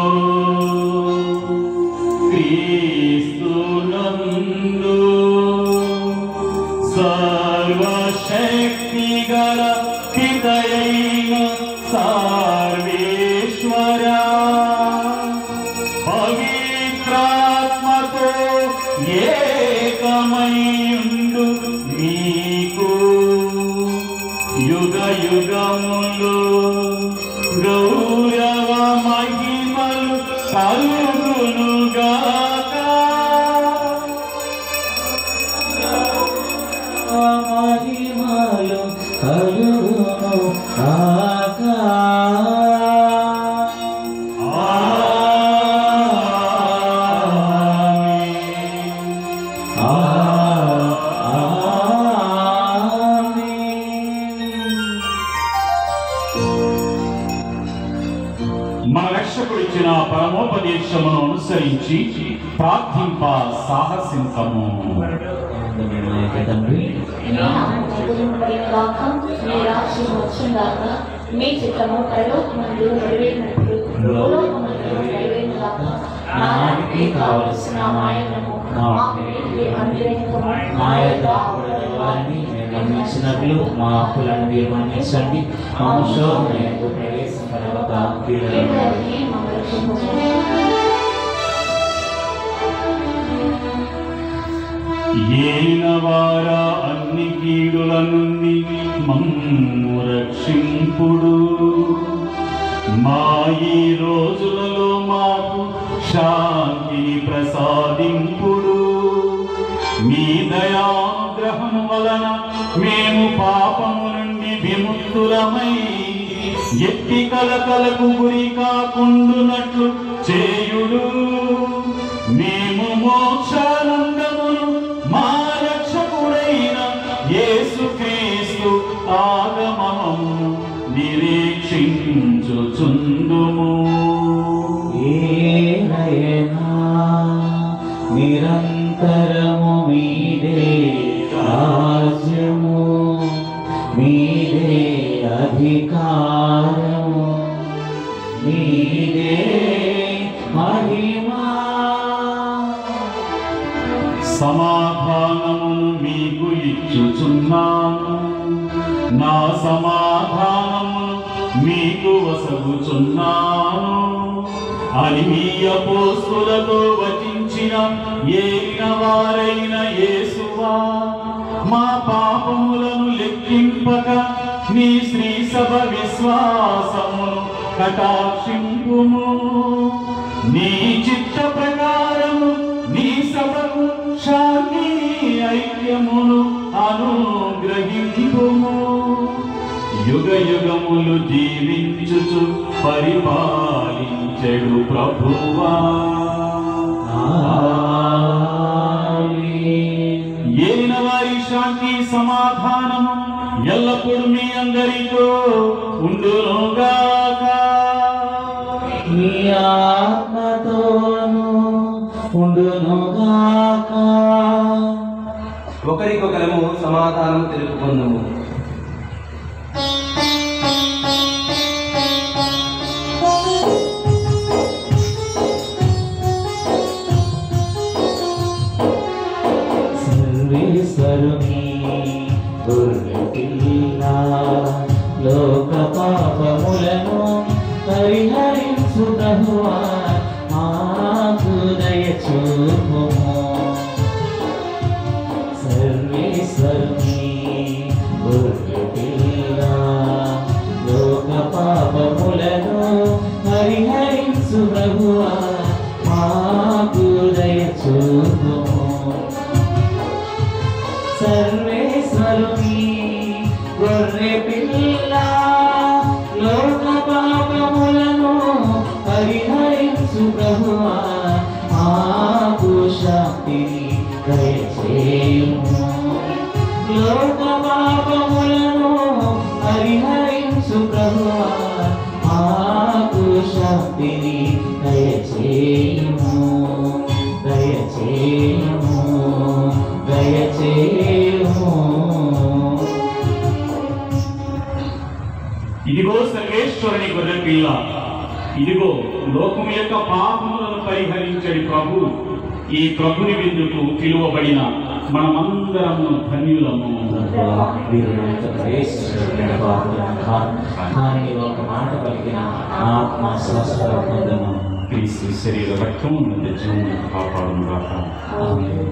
Speaker 2: క్రీస్తునందు సర్వశక్తి గల పితయైన సర్వేశ్వరా పవిత్రాత్మతో ఏకమయుండు మీకు యుగ యుగములు గౌరవ మహిమలు కలుగునుగాక
Speaker 7: మహిమలు కలుగును కాక ఆ
Speaker 1: మన రక్షకుడు ఇచ్చిన పరమోపదేశమును అనుసరించి ప్రార్థింప సాహసించము
Speaker 7: తండ్రి
Speaker 4: గాక మీ రాజ్యం వచ్చుగాక మీ చిత్తము పరలోకమందు నెరవేరినట్లు భూలోకమందు నెరవేరుగాక నానాటికి కావలసిన మాయలను మాకు నేటికి అనుగ్రహించము
Speaker 7: మా యొక్క అప్పుడైన వారిని మేము మన్నించినట్లు మా అప్పులను మీరు మన్నించండి మా శోధనకు ప్రవేశపడవక కీడులను
Speaker 4: కీడులని మమ్మల్ని రక్షించము
Speaker 1: ఏలినవారా అన్ని కీడుల నుండి మమ్ము రక్షింపుడు మా ఈ రోజులలో మాకు శాంతిని ప్రసాదింపుడు మీ దయాగ్రహము వలన మేము పాపము నుండి విముక్తులమై ఎట్టి కలకలకు గురి కాకుండునట్లు చేయుడు మేము మోక్షానందమును మా రక్షకుడైన యేసుక్రీస్తు ఆగమనము నిరీక్షించుచుందుము
Speaker 7: ఏనయనా నిరంతరము మీదే రాజ్యము మీదే అధికారము మీదే మహిమా
Speaker 1: సమాధానమును మీకు ఇచ్చుచున్నాను నా సమాధానమును మీకు వసగుచున్నాను అని మీ అపోస్తులతో వచించిన ఏలిన వారైన యేసువా మా పాపములను లెక్కింపక నీ శ్రీ సభ విశ్వాసమును కటాక్షింపుము నీ చిత్త ప్రకారము నీ సభకు శాంతి ఐక్యమును అనుగ్రహింపుము యుగ యుగములు జీవించుచు పరిపాలించెడు ప్రభువా ఏలిన వారి శాంతి సమాధానము ఎల్లప్పుడూ మీ అందరితో ఉండునుగాక
Speaker 7: మీ ఆత్మతోను ఉండునుగాక
Speaker 6: ఒకరికొకరము సమాధానం తెలుపుకుందాము
Speaker 7: సర్వేశ్వరుని గొర్రెపిల్ల లోక పాపములను పరిహరించు ప్రభువా మాకు దయచూపుము సర్వేశ్వరుని గొర్రెపిల్ల లోక పాపములను పరిహరించు ప్రభువా మాకు దయచూపుము సర్వేశ్వరుని గొర్రె పిల్ల లోక పాపములను పరిహరించు ప్రభువా మాకు శాంతిని దయచేయుము లోక పాపములను పరిహరించు ప్రభువా మాకు శాంతిని దయచేయుము దయచేయుము దయచేయుము
Speaker 1: ఇదిగో సర్వేశ్వరుని గొర్రె పిల్ల ఇదిగో లోకం యొక్క పాపములను పరిహరించడి ప్రభు ఈ ప్రభుని విందుకు పిలువబడిన మనమందరము ధన్యులము
Speaker 7: వీరు నాయక ప్రవేశించిన పాపులను కాదు. కానీ ఒక మాట పలికిన ఆత్మ స్వస్థ పొందను
Speaker 1: క్రీస్తు శరీర రక్తము నిత్యము కాపాడును గాక
Speaker 7: ఆమేన్.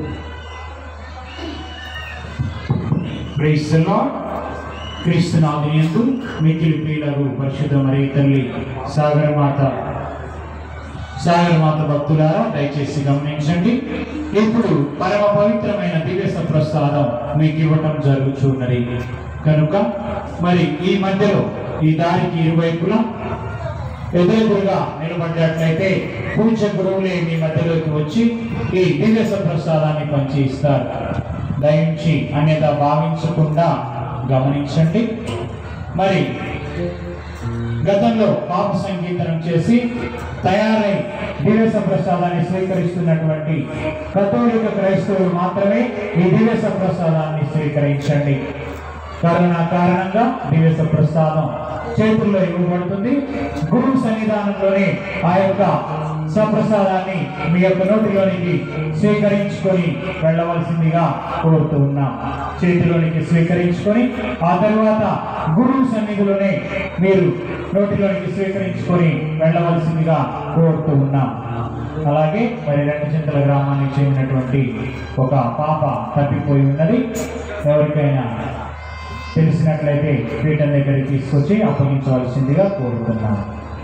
Speaker 11: ప్రైజ్ ద లార్డ్ క్రీస్తు నామయందు మిక్కిలి ప్రియులకు పరిశుద్ధ మరి తల్లి సాగరమాత సాగరమాత భక్తులారా దయచేసి గమనించండి ఇప్పుడు పరమ పవిత్రమైన దివ్య ప్రసాదం మీకు ఇవ్వటం జరుగుతున్నది కనుక మరి ఈ మధ్యలో ఈ దారికి ఇరువైపులా ఎదురెదురుగా నిలబడ్డట్లయితే పూజ గురువులే మీ మధ్యలోకి వచ్చి ఈ దివ్య ప్రసాదాన్ని పంచి ఇస్తారు దయించి అన్యత భావించకుండా గమనించండి మరి గతంలో పాప సంగీతనం చేసి తయారై దివ్య ప్రసాదాన్ని స్వీకరిస్తున్నటువంటి కథోలిక క్రైస్తవులు మాత్రమే ఈ దివ్య ప్రసాదాన్ని స్వీకరించండి కరోనా కారణంగా దివ్య ప్రసాదం చేతుల్లో ఇవ్వబడుతుంది గురువు సన్నిధానంలోనే ఆ యొక్క సప్రసాదాన్ని మీ యొక్క నోటిలోనికి స్వీకరించుకొని వెళ్ళవలసిందిగా కోరుతూ ఉన్నాం చేతిలోనికి స్వీకరించుకొని ఆ తర్వాత గురువు సన్నిధిలోనే మీరు నోటిలోనికి స్వీకరించుకొని వెళ్ళవలసిందిగా కోరుతూ ఉన్నాం అలాగే మరి రెండు చింతల గ్రామానికి చెందినటువంటి ఒక పాప తప్పిపోయి ఉన్నది ఎవరికైనా తెలిసినట్లయితే పీఠం దగ్గరికి తీసుకొచ్చి అప్పగించవలసిందిగా కోరుతున్నాను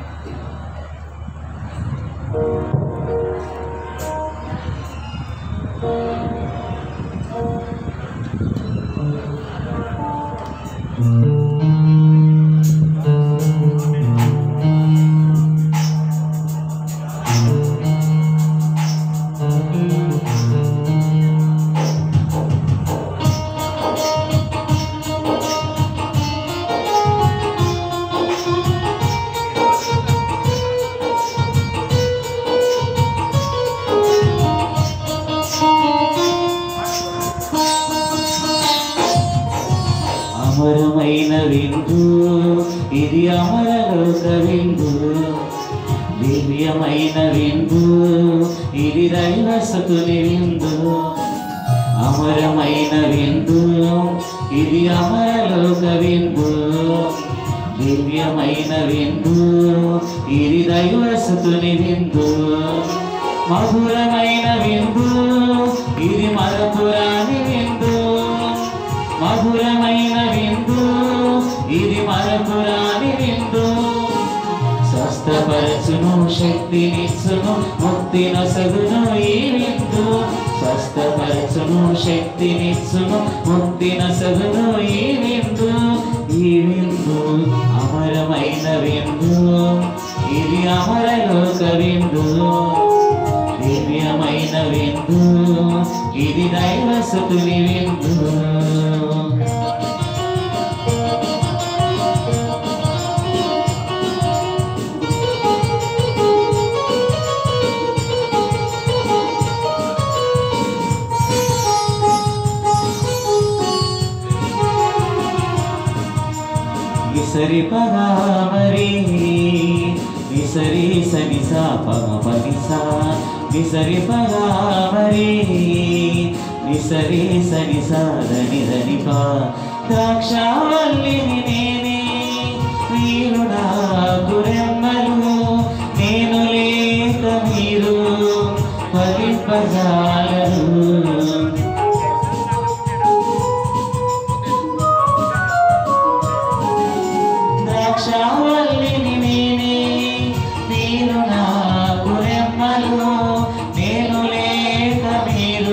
Speaker 7: అమరమైన విందు ఇది అమరలోక విందు దివ్యమైన విందు ఇది దైవసతుని విందు అమరమైన విందు ఇది అమరలోక విందు దివ్యమైన విందు ఇది దైవసతుని విందు మధురమైన విందు ఇది మరపురాని విందు మధురమైన విందు ఇది మరపురాని విందు స్వస్థపరచును శక్తినిచ్చును ముక్తి నొసగును ఈ విందు స్వస్థపరచును శక్తినిచ్చును ముక్తి నొసగును ఈ విందు ఈ విందు అమరమైన విందు ఇది అమరలోక విందు దివ్యమైన విందు ఇది దైవ సుతులి విందు విసరి పరామరి విసరి సని సా పమ పని సా విసరి పరామరి విసరి సని సా దని దని పా ద్రాక్షావల్లిని నేనే మీరు నాకు రెమ్మలు నేను లేక మీరు ఫలింపజాలరు ద్రాక్షావల్లిని నేనే మీరు నాకు రెమ్మలు నేను లేక మీరు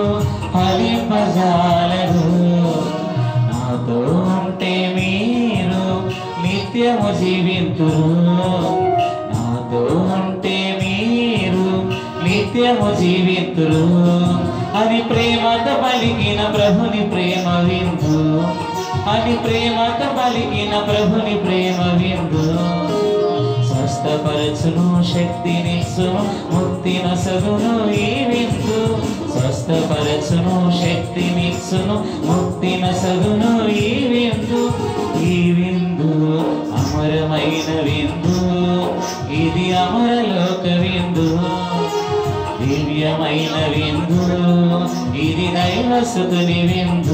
Speaker 7: ఫలింపజాలరు నాతో ఉంటే మీరు నిత్యము జీవింతురు నాతో ఉంటే మీరు నిత్యము జీవితురు అని ప్రేమతో పలికిన ప్రభుని ప్రేమ విందు అని ప్రేమతో పలికిన ప్రభుని ప్రేమ విందు స్వస్థపరచును శక్తినిచ్చును ముక్తి నసగును ఈ విందు స్వస్థపరచును శక్తినిచ్చును ముక్తి నసగును ఈ విందు ఈ విందు అమరమైన విందు ఇది అమరలోక విందు దివ్యమైన విందు ఇది దైవసుతుని విందు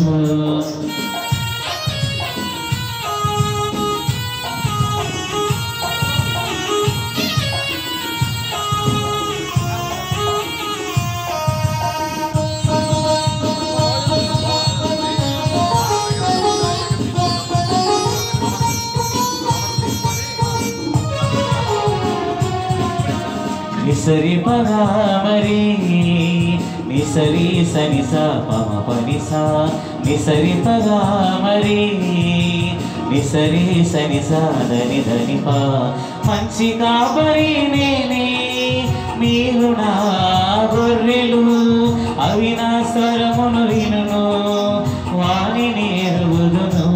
Speaker 7: నిసరి పరామరి నిసరి సని సా పమ పని సా నిసరి పరామరి నిసరి సని సా దని దని పా మంచి కాపరి నేనే మీరు నా గొర్రెలు అవి నా స్వరమును వినును వాణిని ఎరుగుదును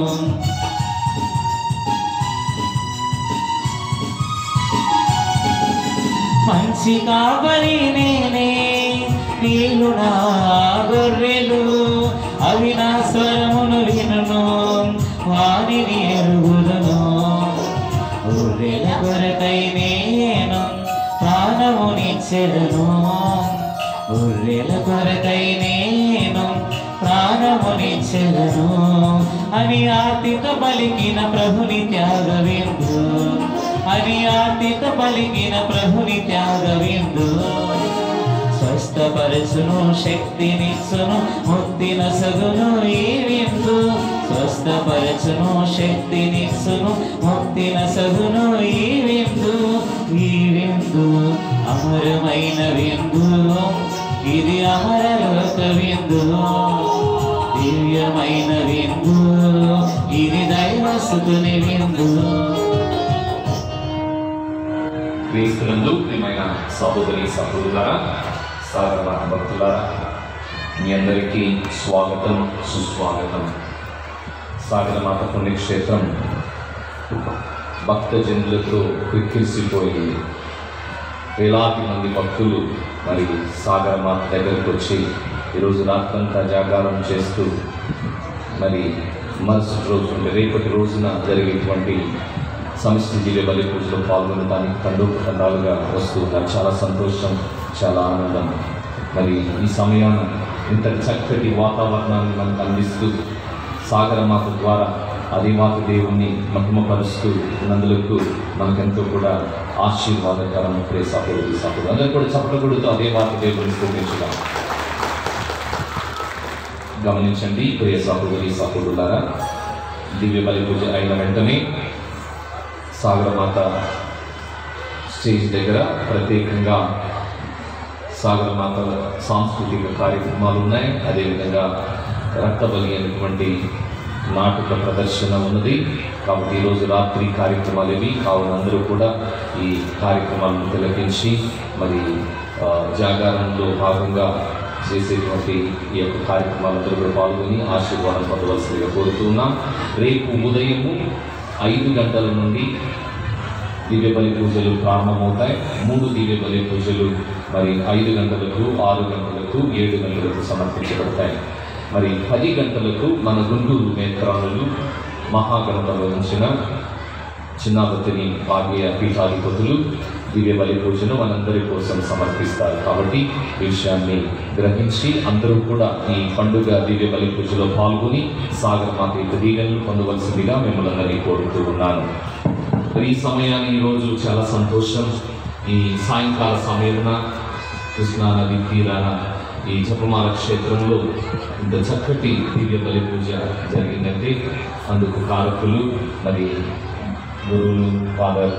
Speaker 7: మంచి కాపరి నేనే నీళ్ళు నా గొర్రెలు అవి నా స్వరమును వినును వారిని ఎరుగుదును గొర్రెల కొరకై నేను ప్రాణమునిచ్చెదను గొర్రెల కొరకై నేను ప్రాణమునిచ్చెదను అని ఆర్తిత పలికిన ప్రభుని త్యాగవిందు అని ఆర్తిత పలికిన ప్రభుని త్యాగవిందు స్వస్థపరచును శక్తినిచ్చును ముక్తి నసగును ఈ విందు స్వస్థపరచును శక్తినిచ్చును ముక్తి నసగును ఈ విందు ఈ విందు అమరమైన విందు ఇది అమరలోక విందు దివ్యమైన విందు ఇది దైవసుతుని విందు
Speaker 12: క్రీస్తులందు ప్రియమైన సహోదరి సహోదరులారా సాగర భక్తులారా మీ అందరికీ స్వాగతం సుస్వాగతం సాగరమాత పుణ్యక్షేత్రం భక్తజనులతో క్రిక్కిసిపోయింది వేలాది మంది భక్తులు మరి సాగరమాత దగ్గరికి వచ్చి ఈరోజు రాత్రంతా జాగారం చేస్తూ మరి మరుసటి రోజు అంటే రేపటి రోజున జరిగేటువంటి సమిష్టి దివ్య బలి పూజలో పాల్గొనడానికి తండోపతండాలుగా వస్తూ ఉన్నారు చాలా సంతోషం చాలా ఆనందం మరి ఈ సమయాన ఇంతటి చక్కటి వాతావరణాన్ని మనకు అందిస్తూ సాగరమాత ద్వారా ఆదిమాత దేవుణ్ణి మహిమపరుస్తూ నందులకు మనకెంతో కూడా ఆశీర్వాదకరం ప్రే సహోదరి సహోదరు అందరూ కూడా చప్పటగుడుతో అదే మాత దేవుని స్థుతించుదాం గమనించండి ప్రియ సహోదరి సహోదరులారా దివ్య బలి పూజ అయిన వెంటనే సాగరమాత స్టేజ్ దగ్గర ప్రత్యేకంగా సాగరమాత సాంస్కృతిక కార్యక్రమాలు ఉన్నాయి అదేవిధంగా రక్తబలి అనేటువంటి నాటక ప్రదర్శన ఉన్నది కాబట్టి ఈరోజు రాత్రి కార్యక్రమాలు ఇవి కావున అందరూ కూడా ఈ కార్యక్రమాలను తిలకించి మరి ఆ, జాగారంలో భాగంగా చేసేటువంటి ఈ యొక్క కార్యక్రమాలందరూ కూడా పాల్గొని ఆశీర్వాదం పొందవలసిందిగా కోరుతున్నాం రేపు ఉదయము ఐదు గంటల నుండి దివ్య బలి పూజలు ప్రారంభమవుతాయి మూడు దివ్య బలి పూజలు మరి ఐదు గంటలకు ఆరు గంటలకు ఏడు గంటలకు సమర్పించబడతాయి మరి పది గంటలకు మన గుంటూరు మేత్రాలు మహాగణపతిలో ఉంచిన చిన్నాపతిని భాగ్య పీఠాధిపతులు దివ్య బలి పూజను మనందరి కోసం సమర్పిస్తారు కాబట్టి ఈ విషయాన్ని గ్రహించి అందరూ కూడా ఈ పండుగ దివ్య బలి పూజలో పాల్గొని సాగర్ మాత యొక్క దీవెనలు పొందవలసిందిగా మిమ్మల్ని అందరినీ కోరుతూ ఉన్నాను మరి ఈ సమయాన్ని ఈరోజు చాలా సంతోషం ఈ సాయంకాల సమయమున కృష్ణా నది తీరాన ఈ జపమాల క్షేత్రంలో ఇంత చక్కటి దివ్య బలి పూజ జరిగిందంటే అందుకు కారకులు మరి గురువులు ఫాదర్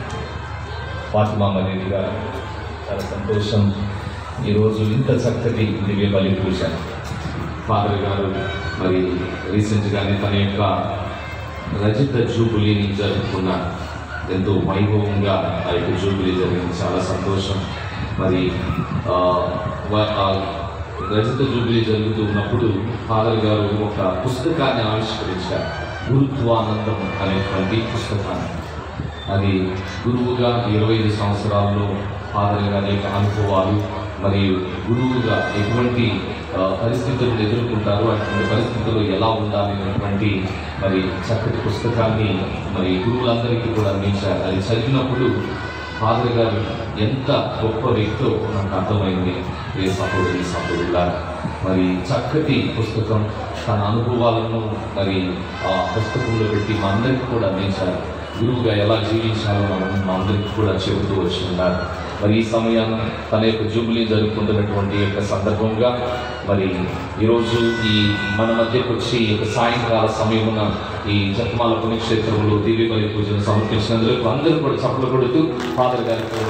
Speaker 12: ఫాతిమా మరేది గారు చాలా సంతోషం ఈరోజు ఇంత చక్కటి దివ్య బలి పూజ ఫాదర్ గారు మరి రీసెంట్గానే తన యొక్క రజిత జూబిలీని జరుపుకున్నారు ఎంతో వైభవంగా ఆ యొక్క జూబిలీ జరిగింది చాలా సంతోషం మరి ఆ, వ- ఆ రజిత జూబిలీ జరుగుతూ ఉన్నప్పుడు ఫాదర్ గారు ఒక పుస్తకాన్ని ఆవిష్కరించారు గురుత్వానందం అనేటువంటి పుస్తకాన్ని అది గురువుగా ఇరవై ఐదు సంవత్సరాల్లో ఫాదర్ గారి యొక్క అనుభవాలు మరియు గురువుగా ఎటువంటి ఆ, పరిస్థితులను ఎదుర్కొంటారు అటువంటి పరిస్థితుల్లో ఎలా ఉండాలి అనేటువంటి మరి చక్కటి పుస్తకాన్ని మరి గురువులందరికీ కూడా అందించారు అది చదివినప్పుడు ఫాదర్ గారు ఎంత గొప్ప వ్యక్తో నాకు అర్థమైంది ఏ సహోదరి సహోదరుల మరి చక్కటి పుస్తకం తన అనుభవాలను మరి ఆ పుస్తకంలో పెట్టి మా అందరికీ కూడా అందించారు గురువుగా ఎలా జీవించాలో మనం మా అందరికీ కూడా చెబుతూ వచ్చి ఉన్నారు మరి ఈ సమయాన్ని తన యొక్క జూబిలీ జరుపుకుంటున్నటువంటి యొక్క సందర్భంగా మరి ఈరోజు ఈ మన మధ్యకు వచ్చి ఈ యొక్క సాయంకాల సమయమున ఈ జపమాల పుణ్యక్షేత్రంలో దివ్య బలి పూజను సమర్పించినందుకు అందరూ కూడా చప్పలు కొడుతూ ఫాదర్ గారికి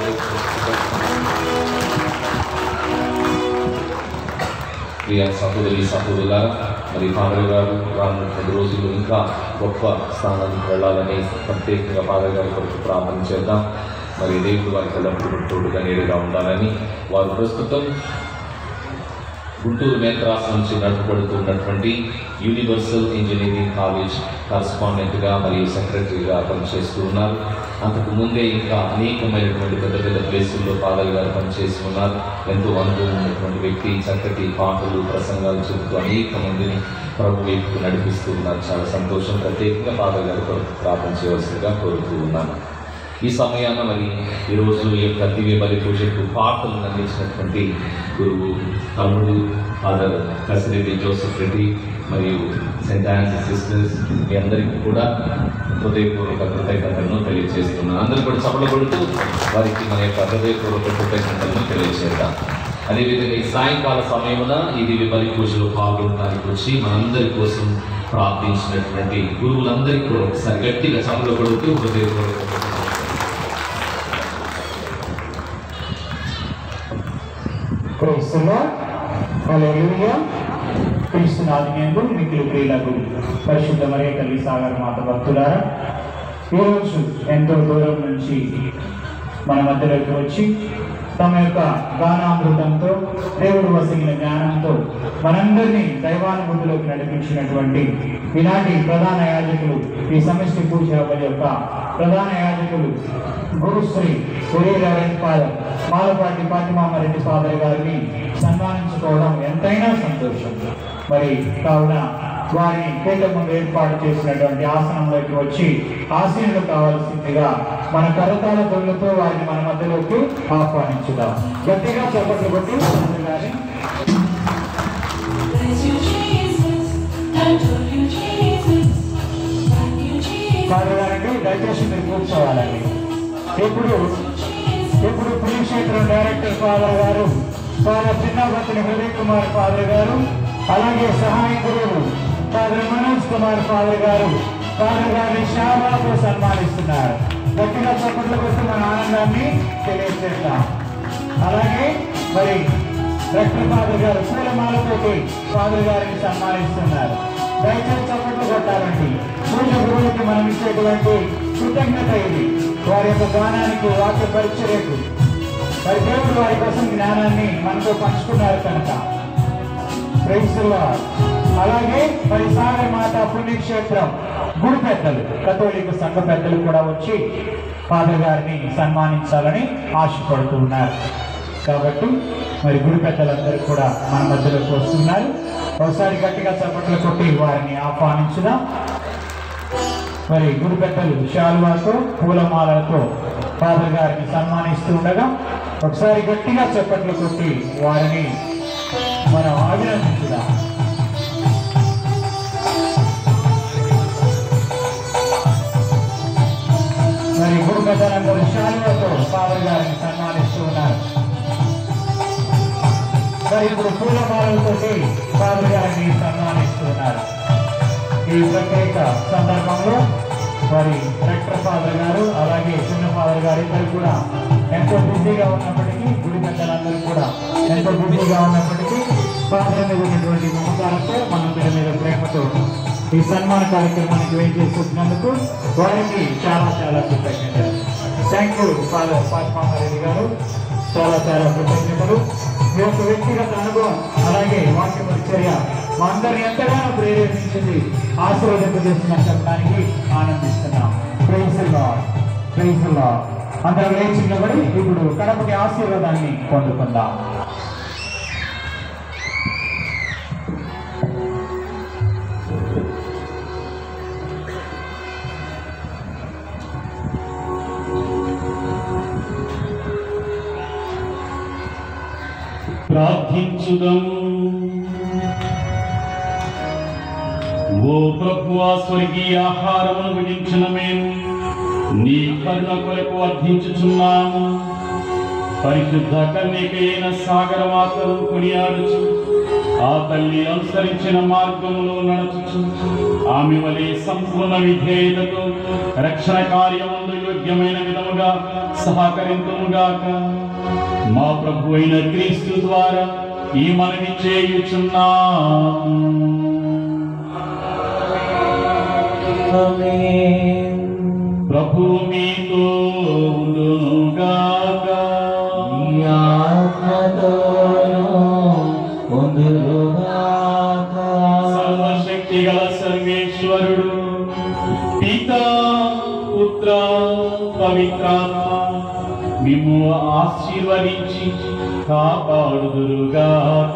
Speaker 12: ప్రియ సహోదరి సహోదరులారా మరి ఫాదర్ గారు రానున్నటువంటి రోజులు ఇంకా గొప్ప స్థానానికి వెళ్ళాలని ప్రత్యేకంగా ఫాదర్ గారి కొరకు ప్రార్థన చేద్దాం మరి దేవుడు వారికి ఎల్లప్పుడూ తోడుగా నీరుగా ఉండాలని వారు ప్రస్తుతం గుంటూరు మేత్రాస్ నుంచి నడపబడుతున్నటువంటి యూనివర్సల్ ఇంజనీరింగ్ కాలేజ్ కరస్పాండెంట్గా మరియు సెక్రటరీగా పనిచేస్తూ ఉన్నారు అంతకు ముందే ఇంకా అనేకమైనటువంటి పెద్ద పెద్ద ప్లేసుల్లో ఫాదర్ గారు పనిచేసి ఉన్నారు ఎంతో అనుభవం ఉన్నటువంటి వ్యక్తి చక్కటి పాటలు ప్రసంగాలు చెబుతూ అనేక మందిని ప్రభు వైపుకు నడిపిస్తూ ఉన్నారు చాలా సంతోషం ప్రత్యేకంగా ఫాదర్ గారు కొరకు ప్రార్థన చేయవలసిందిగా కోరుతూ ఉన్నాను ఈ సమయాన మరి ఈరోజు ఈ యొక్క దివ్య బలి పూజకు పాటలను అందించినటువంటి గురువు తమ్ముడు ఫాదర్ కసిరెడ్డి జోసెఫ్ రెడ్డి మరియు సెంట్ ఆన్స్ సిస్టర్స్ మీ అందరికీ కూడా హృదయపూర్వక కృతజ్ఞతలను తెలియజేస్తున్నాను అందరూ కూడా చప్పలు కొడుతూ వారికి మన యొక్క హృదయపూర్వక కృతజ్ఞతలను తెలియజేద్దాం అదేవిధంగా ఈ సాయంకాల సమయమున ఈ దివ్య బలి పూజలో పాల్గొనడానికి వచ్చి మనందరి కోసం ప్రార్థించినటువంటి గురువులందరికీ కూడా ఒకసారి గట్టిగా చప్పలు కొడుతూ హృదయపూర్వక
Speaker 11: క్రైస్తవ హల్లెలూయా క్రీస్తునాథి యందు మిక్కిలి ప్రియులకు పరిశుద్ధ మరియ తల్లి సాగర్ మాత భక్తులారా ఈరోజు ఎంతో దూరం నుంచి మన మధ్యలోకి వచ్చి తమ యొక్క గానామృతంతో దేవుడు వసిగిన జ్ఞానంతో మనందరినీ దైవానుభూతిలోకి నడిపించినటువంటి ఈనాటి ప్రధాన యాజకులు ఈ సమిష్టి పూజ బలి యొక్క ప్రధాన యాజకులు గురుశ్రీ ఒరే రెవరెంట్ ఫాదర్ మాలపాటి ఫాతిమామరెడ్డి ఫాదర్ గారిని సన్మానించుకోవడం ఎంతైనా సంతోషం మరి కావున వారిని పేట ముందు ఏర్పాటు చేసినటువంటి ఆసనంలోకి వచ్చి ఆసీనులు కావాల్సిందిగా మన కరతాల తొలతో వారిని మన మధ్యలోకి ఆహ్వానించుదాం గట్టిగా చప్పట్లు కొట్టి ఫాదర్ గారిని
Speaker 3: Praise you, Jesus. Adore you, Jesus. Thank you, Jesus.
Speaker 11: Father గారండి దయచేసి మీరు కూర్చోవాలండి ఇప్పుడు ఇప్పుడు పుణ్యక్షేత్రం డైరెక్టర్ ఫాదర్ గారు ఫాదర్ చిన్నపతిని హృదయ్ కుమార్ ఫాదర్ గారు అలాగే సహాయకులు ఫాదర్ మనోజ్ కుమార్ ఫాదర్ గారు ఫాదర్ గారిని షాబాతో సన్మానిస్తున్నారు గట్టిగా చప్పట్లు కొట్టి మన ఆనందాన్ని తెలియజేద్దాం అలాగే మరి డాక్టర్ ఫాదర్ గారు పూలమాలతోటి ఫాదర్ గారిని సన్మానిస్తున్నారు దయచేసి చప్పట్లు కొట్టాలండి పూజ గురువులకి మనం ఇచ్చేటువంటి కృతజ్ఞత ఇది వారి యొక్క గానానికి వాక్య పరిచర్యకు మరి దేవుడు వారి కోసం జ్ఞానాన్ని మనతో పంచుకున్నారు కనుక ప్రైజ్ ది లార్డ్. అలాగే మరి సాగర మాత పుణ్యక్షేత్రం గుడి పెద్దలు కథోలిక సంఘ పెద్దలు కూడా వచ్చి ఫాదర్ గారిని సన్మానించాలని ఆశపడుతూ ఉన్నారు కాబట్టి మరి గుడి పెద్దలందరూ కూడా మన మధ్యలోకి వస్తున్నారు ఒకసారి గట్టిగా చప్పట్లు కొట్టి వారిని ఆహ్వానించుదాం మరి గుడి పెద్దలు శాలువాతో పూలమాలలతో ఫాదర్ గారిని సన్మానిస్తూ ఉండగా ఒకసారి గట్టిగా చప్పట్లు కొట్టి వారిని మనం అభినందించుదాం మరి గురు పెద్దలందరూ శాలువతో ఫాదర్ గారిని సన్మానిస్తూ ఉన్నారు మరి ఇప్పుడు పూలమాలలతోటి ఫాదర్ గారిని సన్మానిస్తూ ఉన్నారు ఈ ప్రత్యేక సందర్భంలో వారి రెక్టర్ ఫాదర్ గారు అలాగే చిన్న ఫాదర్ గారు ఇద్దరు కూడా ఎంతో బిజీగా ఉన్నప్పటికీ గుడి పెద్దలందరూ కూడా ఎంతో బిజీగా ఉన్నప్పటికీ ఫాదర్ మీద ఉన్నటువంటి మమకారంతో మన పిల్ల మీద ప్రేమతో ఈ సన్మాన కార్యక్రమానికి వెయిట్ చేస్తున్నందుకు వారికి చాలా చాలా కృతజ్ఞతలు థ్యాంక్ యూ ఫాదర్ పాత్మారెడ్డి గారు చాలా చాలా కృతజ్ఞతలు మీ యొక్క వ్యక్తిగత అనుభవం అలాగే వాక్య పరిచర్య మా అందరిని ఎంతగానో ప్రేరేపించింది ఆశీర్వదింపజేస్తుందని చెప్పడానికి ఆనందిస్తున్నాం ప్రైజ్ లార్డ్ ప్రైజ్ లార్డ్ అందరం లేచి నిలబడి ఇప్పుడు కడపటి ఆశీర్వాదాన్ని పొందుకుందాం
Speaker 1: ప్రార్థించుదం ఓ ప్రభువా స్వర్గీయ ఆహారమును విధించిన మేము నీ కరుణ కొరకు అర్థించుచున్నాము పరిశుద్ధ కన్యకైన సాగర మాతను కొనియాడుచు ఆ తల్లి అనుసరించిన మార్గములో నడుచుచు ఆమె వలె సంపూర్ణ విధేయతతో రక్షణ కార్యమందు యోగ్యమైన విధముగా సహకరింతుముగాక మా ప్రభు అయిన క్రీస్తు ద్వారా ఈ మనవి చేయుచున్నా ప్రభు మీతో ఉండునుగాక. సర్వశక్తి గల సర్వేశ్వరుడు పితా పుత్ర పవిత్రాత్మ మిమ్ము ఆశీర్వదించి కాపాడుదురుగాక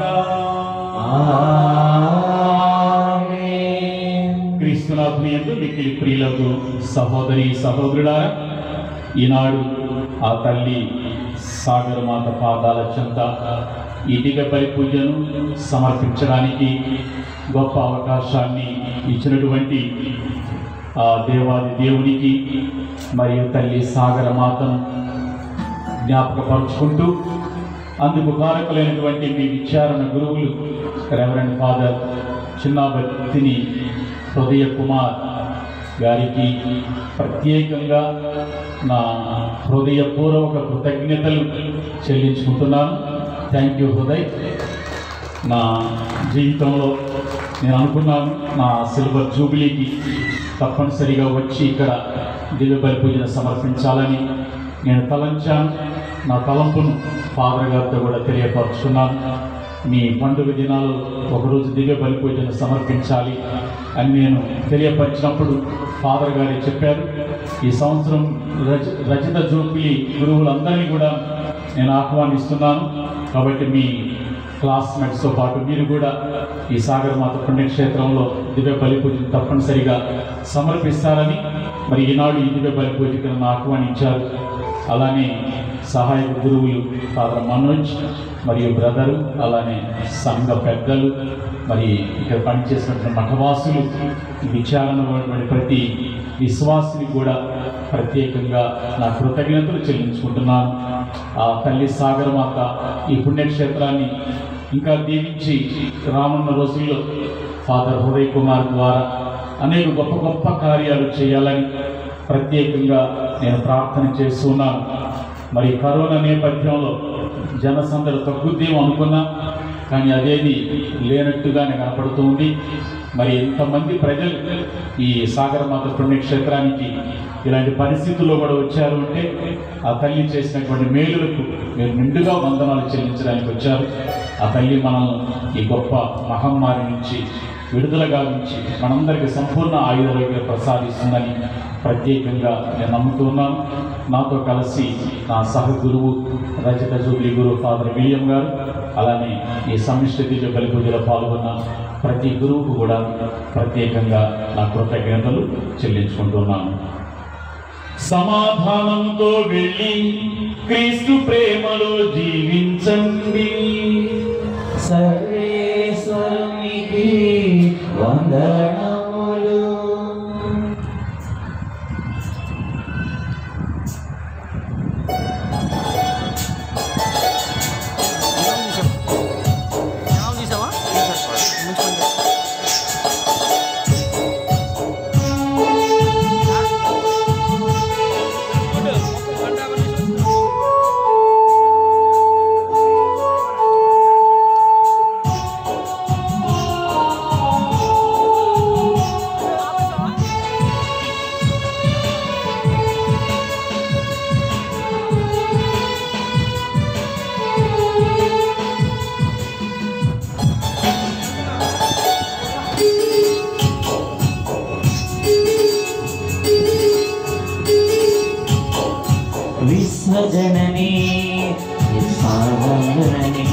Speaker 1: క్రీస్తునాథునియందు మిక్కిలి ప్రియులకు సహోదరి సహోదరుడా ఈనాడు ఆ తల్లి సాగరమాత పాదాల చెంత ఈ దిగపై పూజను సమర్పించడానికి గొప్ప అవకాశాన్ని ఇచ్చినటువంటి ఆ దేవాది దేవునికి మరియు తల్లి సాగరమాతను జ్ఞాపకపరుచుకుంటూ అందుకు కారకులైనటువంటి మీ విచారణ గురువులు రెవరెండ్ ఫాదర్ చిన్నాభక్తిని హృదయ కుమార్ గారికి ప్రత్యేకంగా నా హృదయపూర్వక కృతజ్ఞతలు చెల్లించుకుంటున్నాను థ్యాంక్ యూ హృదయ్ నా జీవితంలో నేను అనుకున్నాను నా సిల్వర్ జూబిలీకి తప్పనిసరిగా వచ్చి ఇక్కడ దివ్యబలి పూజను సమర్పించాలని నేను తలంచాను నా తలంపును ఫాదర్ గారితో కూడా తెలియపరుచుకున్నాను మీ పండుగ దినాలు ఒకరోజు దివ్య బలి పూజను సమర్పించాలి అని నేను తెలియపరిచినప్పుడు ఫాదర్ గారు చెప్పారు ఈ సంవత్సరం రజ రచిత జూపిలి గురువులందరినీ కూడా నేను ఆహ్వానిస్తున్నాను కాబట్టి మీ క్లాస్మేట్స్తో పాటు మీరు కూడా ఈ సాగరమాత పుణ్యక్షేత్రంలో దివ్య బలి పూజను తప్పనిసరిగా సమర్పిస్తారని మరి ఈనాడు ఈ దివ్య బలి పూజకు నన్ను ఆహ్వానించారు అలానే సహాయక గురువులు ఫాదర్ మనోజ్ మరియు బ్రదరు అలానే సంఘ పెద్దలు మరి ఇక్కడ పనిచేసినటువంటి మఠవాసులు ఈ విచారణ ఉన్నటువంటి ప్రతి విశ్వాసిని కూడా ప్రత్యేకంగా నా కృతజ్ఞతలు చెల్లించుకుంటున్నాను ఆ తల్లి సాగరమాత ఈ పుణ్యక్షేత్రాన్ని ఇంకా దీవించి రానున్న రోజుల్లో ఫాదర్ హృదయ్ కుమార్ ద్వారా అనేక గొప్ప గొప్ప కార్యాలు చేయాలని ప్రత్యేకంగా నేను ప్రార్థన చేస్తున్నాను మరి కరోనా నేపథ్యంలో జనసందడి తగ్గుద్దేమో అనుకున్నా కానీ అదేది లేనట్టుగానే కనపడుతూ ఉంది మరి ఎంతమంది ప్రజలు ఈ సాగరమాత పుణ్యక్షేత్రానికి ఇలాంటి పరిస్థితుల్లో కూడా వచ్చారు అంటే ఆ తల్లి చేసినటువంటి మేలులకు మీరు నిండుగా వందనాలు చెల్లించడానికి వచ్చారు ఆ తల్లి మనల్ని ఈ గొప్ప మహమ్మారి నుంచి విడుదలగా నుంచి మనందరికీ సంపూర్ణ ఆయుర్వేద ప్రసాదిస్తుందని ప్రత్యేకంగా నేను నమ్ముతున్నాను నాతో కలిసి నా సహ గురువు రచిత జూబ్లీ గురువు ఫాదర్ విలియం గారు అలానే ఈ సమిష్టి దివ్య బలి పూజలో పాల్గొన్న ప్రతి గురువుకు కూడా ప్రత్యేకంగా నా కృతజ్ఞతలు చెల్లించుకుంటున్నాను సమాధానంతో వెళ్ళి క్రీస్తు ప్రేమలో జీవించండి
Speaker 7: సర్వేశ్వరునికి వందనములు విశ్వజనని విశ్వానందనని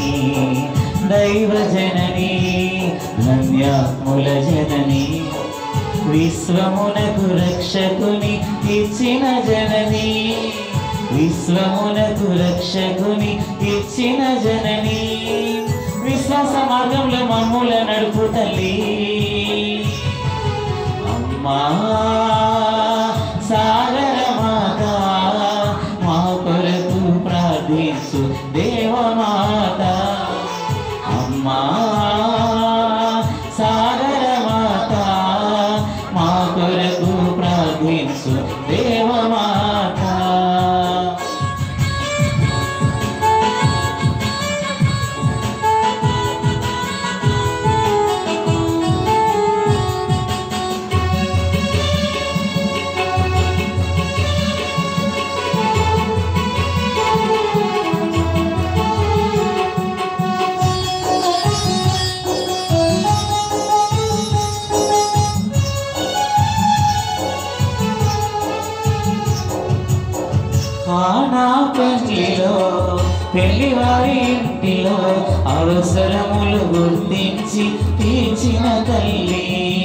Speaker 7: దైవజనని ధన్యాత్ముల జనని విశ్వమునకు రక్షకుని ఇచ్చిన జనని విశ్వమునకు రక్షకుని ఇచ్చిన జనని విశ్వాస మార్గంలో మమ్ముల నడుపు తల్లి అమ్మా సాగర మాత మా కొరకు ప్రార్థించు దేవమాత అమ్మా సాగర మాత మా కొరకు ప్రార్థించు దేవమాత ఆనా పెళ్లిలో పెళ్లివారి ఇంటిలో అవసరములు గుర్తించి తీర్చిన తల్లి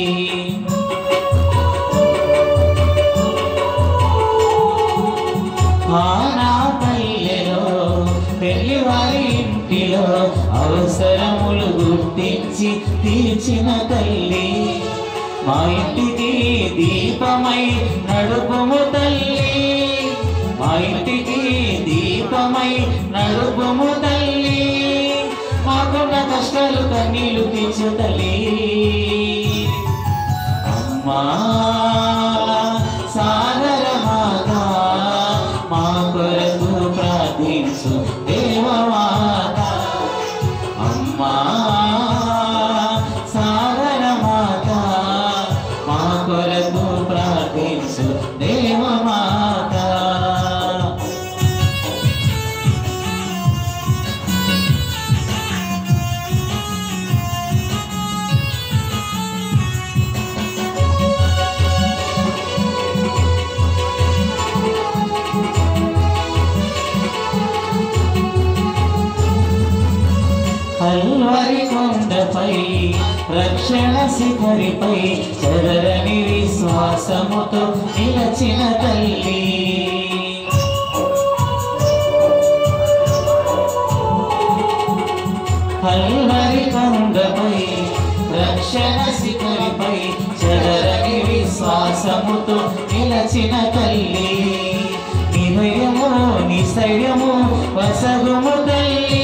Speaker 7: ఆనా పల్లెలో పెళ్లివారి ఇంటిలో అవసరములు గుర్తించి తీర్చిన తల్లి మా ఇంటికి దీపమై నడుపుము తల్లి మా ఇంటికి దీపమై నడుపుము తల్లి మాకున్న కష్టాలు కన్నీళ్లు తీర్చు తల్లి అమ్మా సాగర మాత మా కొరకు ప్రార్థించు దేవమాత అమ్మా సాగర మాత మా కొరకు ప్రార్థించు దేవమాత కల్వరి కొండపై రక్షణ శిఖరిపై చదరని విశ్వాసముతో నిలచిన తల్లి కల్వరి కొండపై రక్షణ శిఖరిపై చదరని విశ్వాసముతో నిలచిన తల్లి నిభయము నిశయము వసగుము తల్లి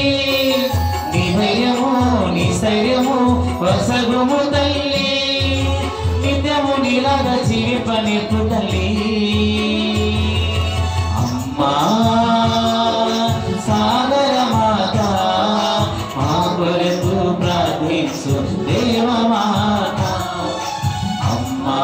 Speaker 7: నిభయము నిశయము వసగుము తల్లి నిత్య నిత్యము నీలాగా జీవింపనిప్పు తల్లి అమ్మా సాగర మాత మా కొరకు ప్రార్థించు దేవమాత అమ్మా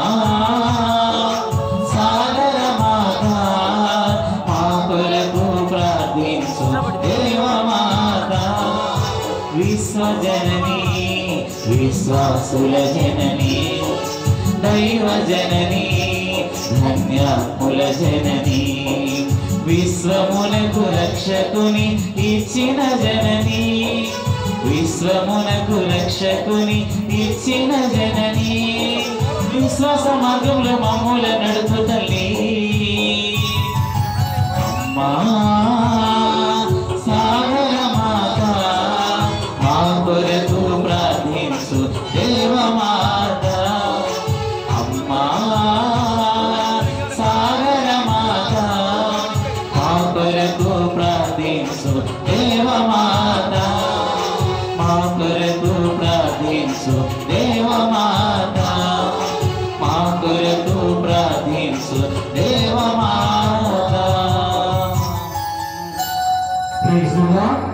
Speaker 7: సాగర మాత మా కొరకు ప్రార్థించు దేవమాత విశ్వజనని విశ్వాసుల జనని దైవ జనని ధన్యముల జనని విశ్వమునకు రక్షకుని ఇచ్చిన జనని విశ్వమునకు రక్షకుని ఇచ్చిన జనని విశ్వాస మార్గంలో మమ్ముల నడుపు తల్లి అమ్మా సాగర మాత మా కొరకు ప్రార్థించు దేవమాత అమ్మా సాగర మాత మా కొరకు ప్రార్థించు దేవమాత మా కొరకు ప్రార్థించు దేవమాత మా కొరకు ప్రార్థించు దేవమాత
Speaker 11: Praise the Lord.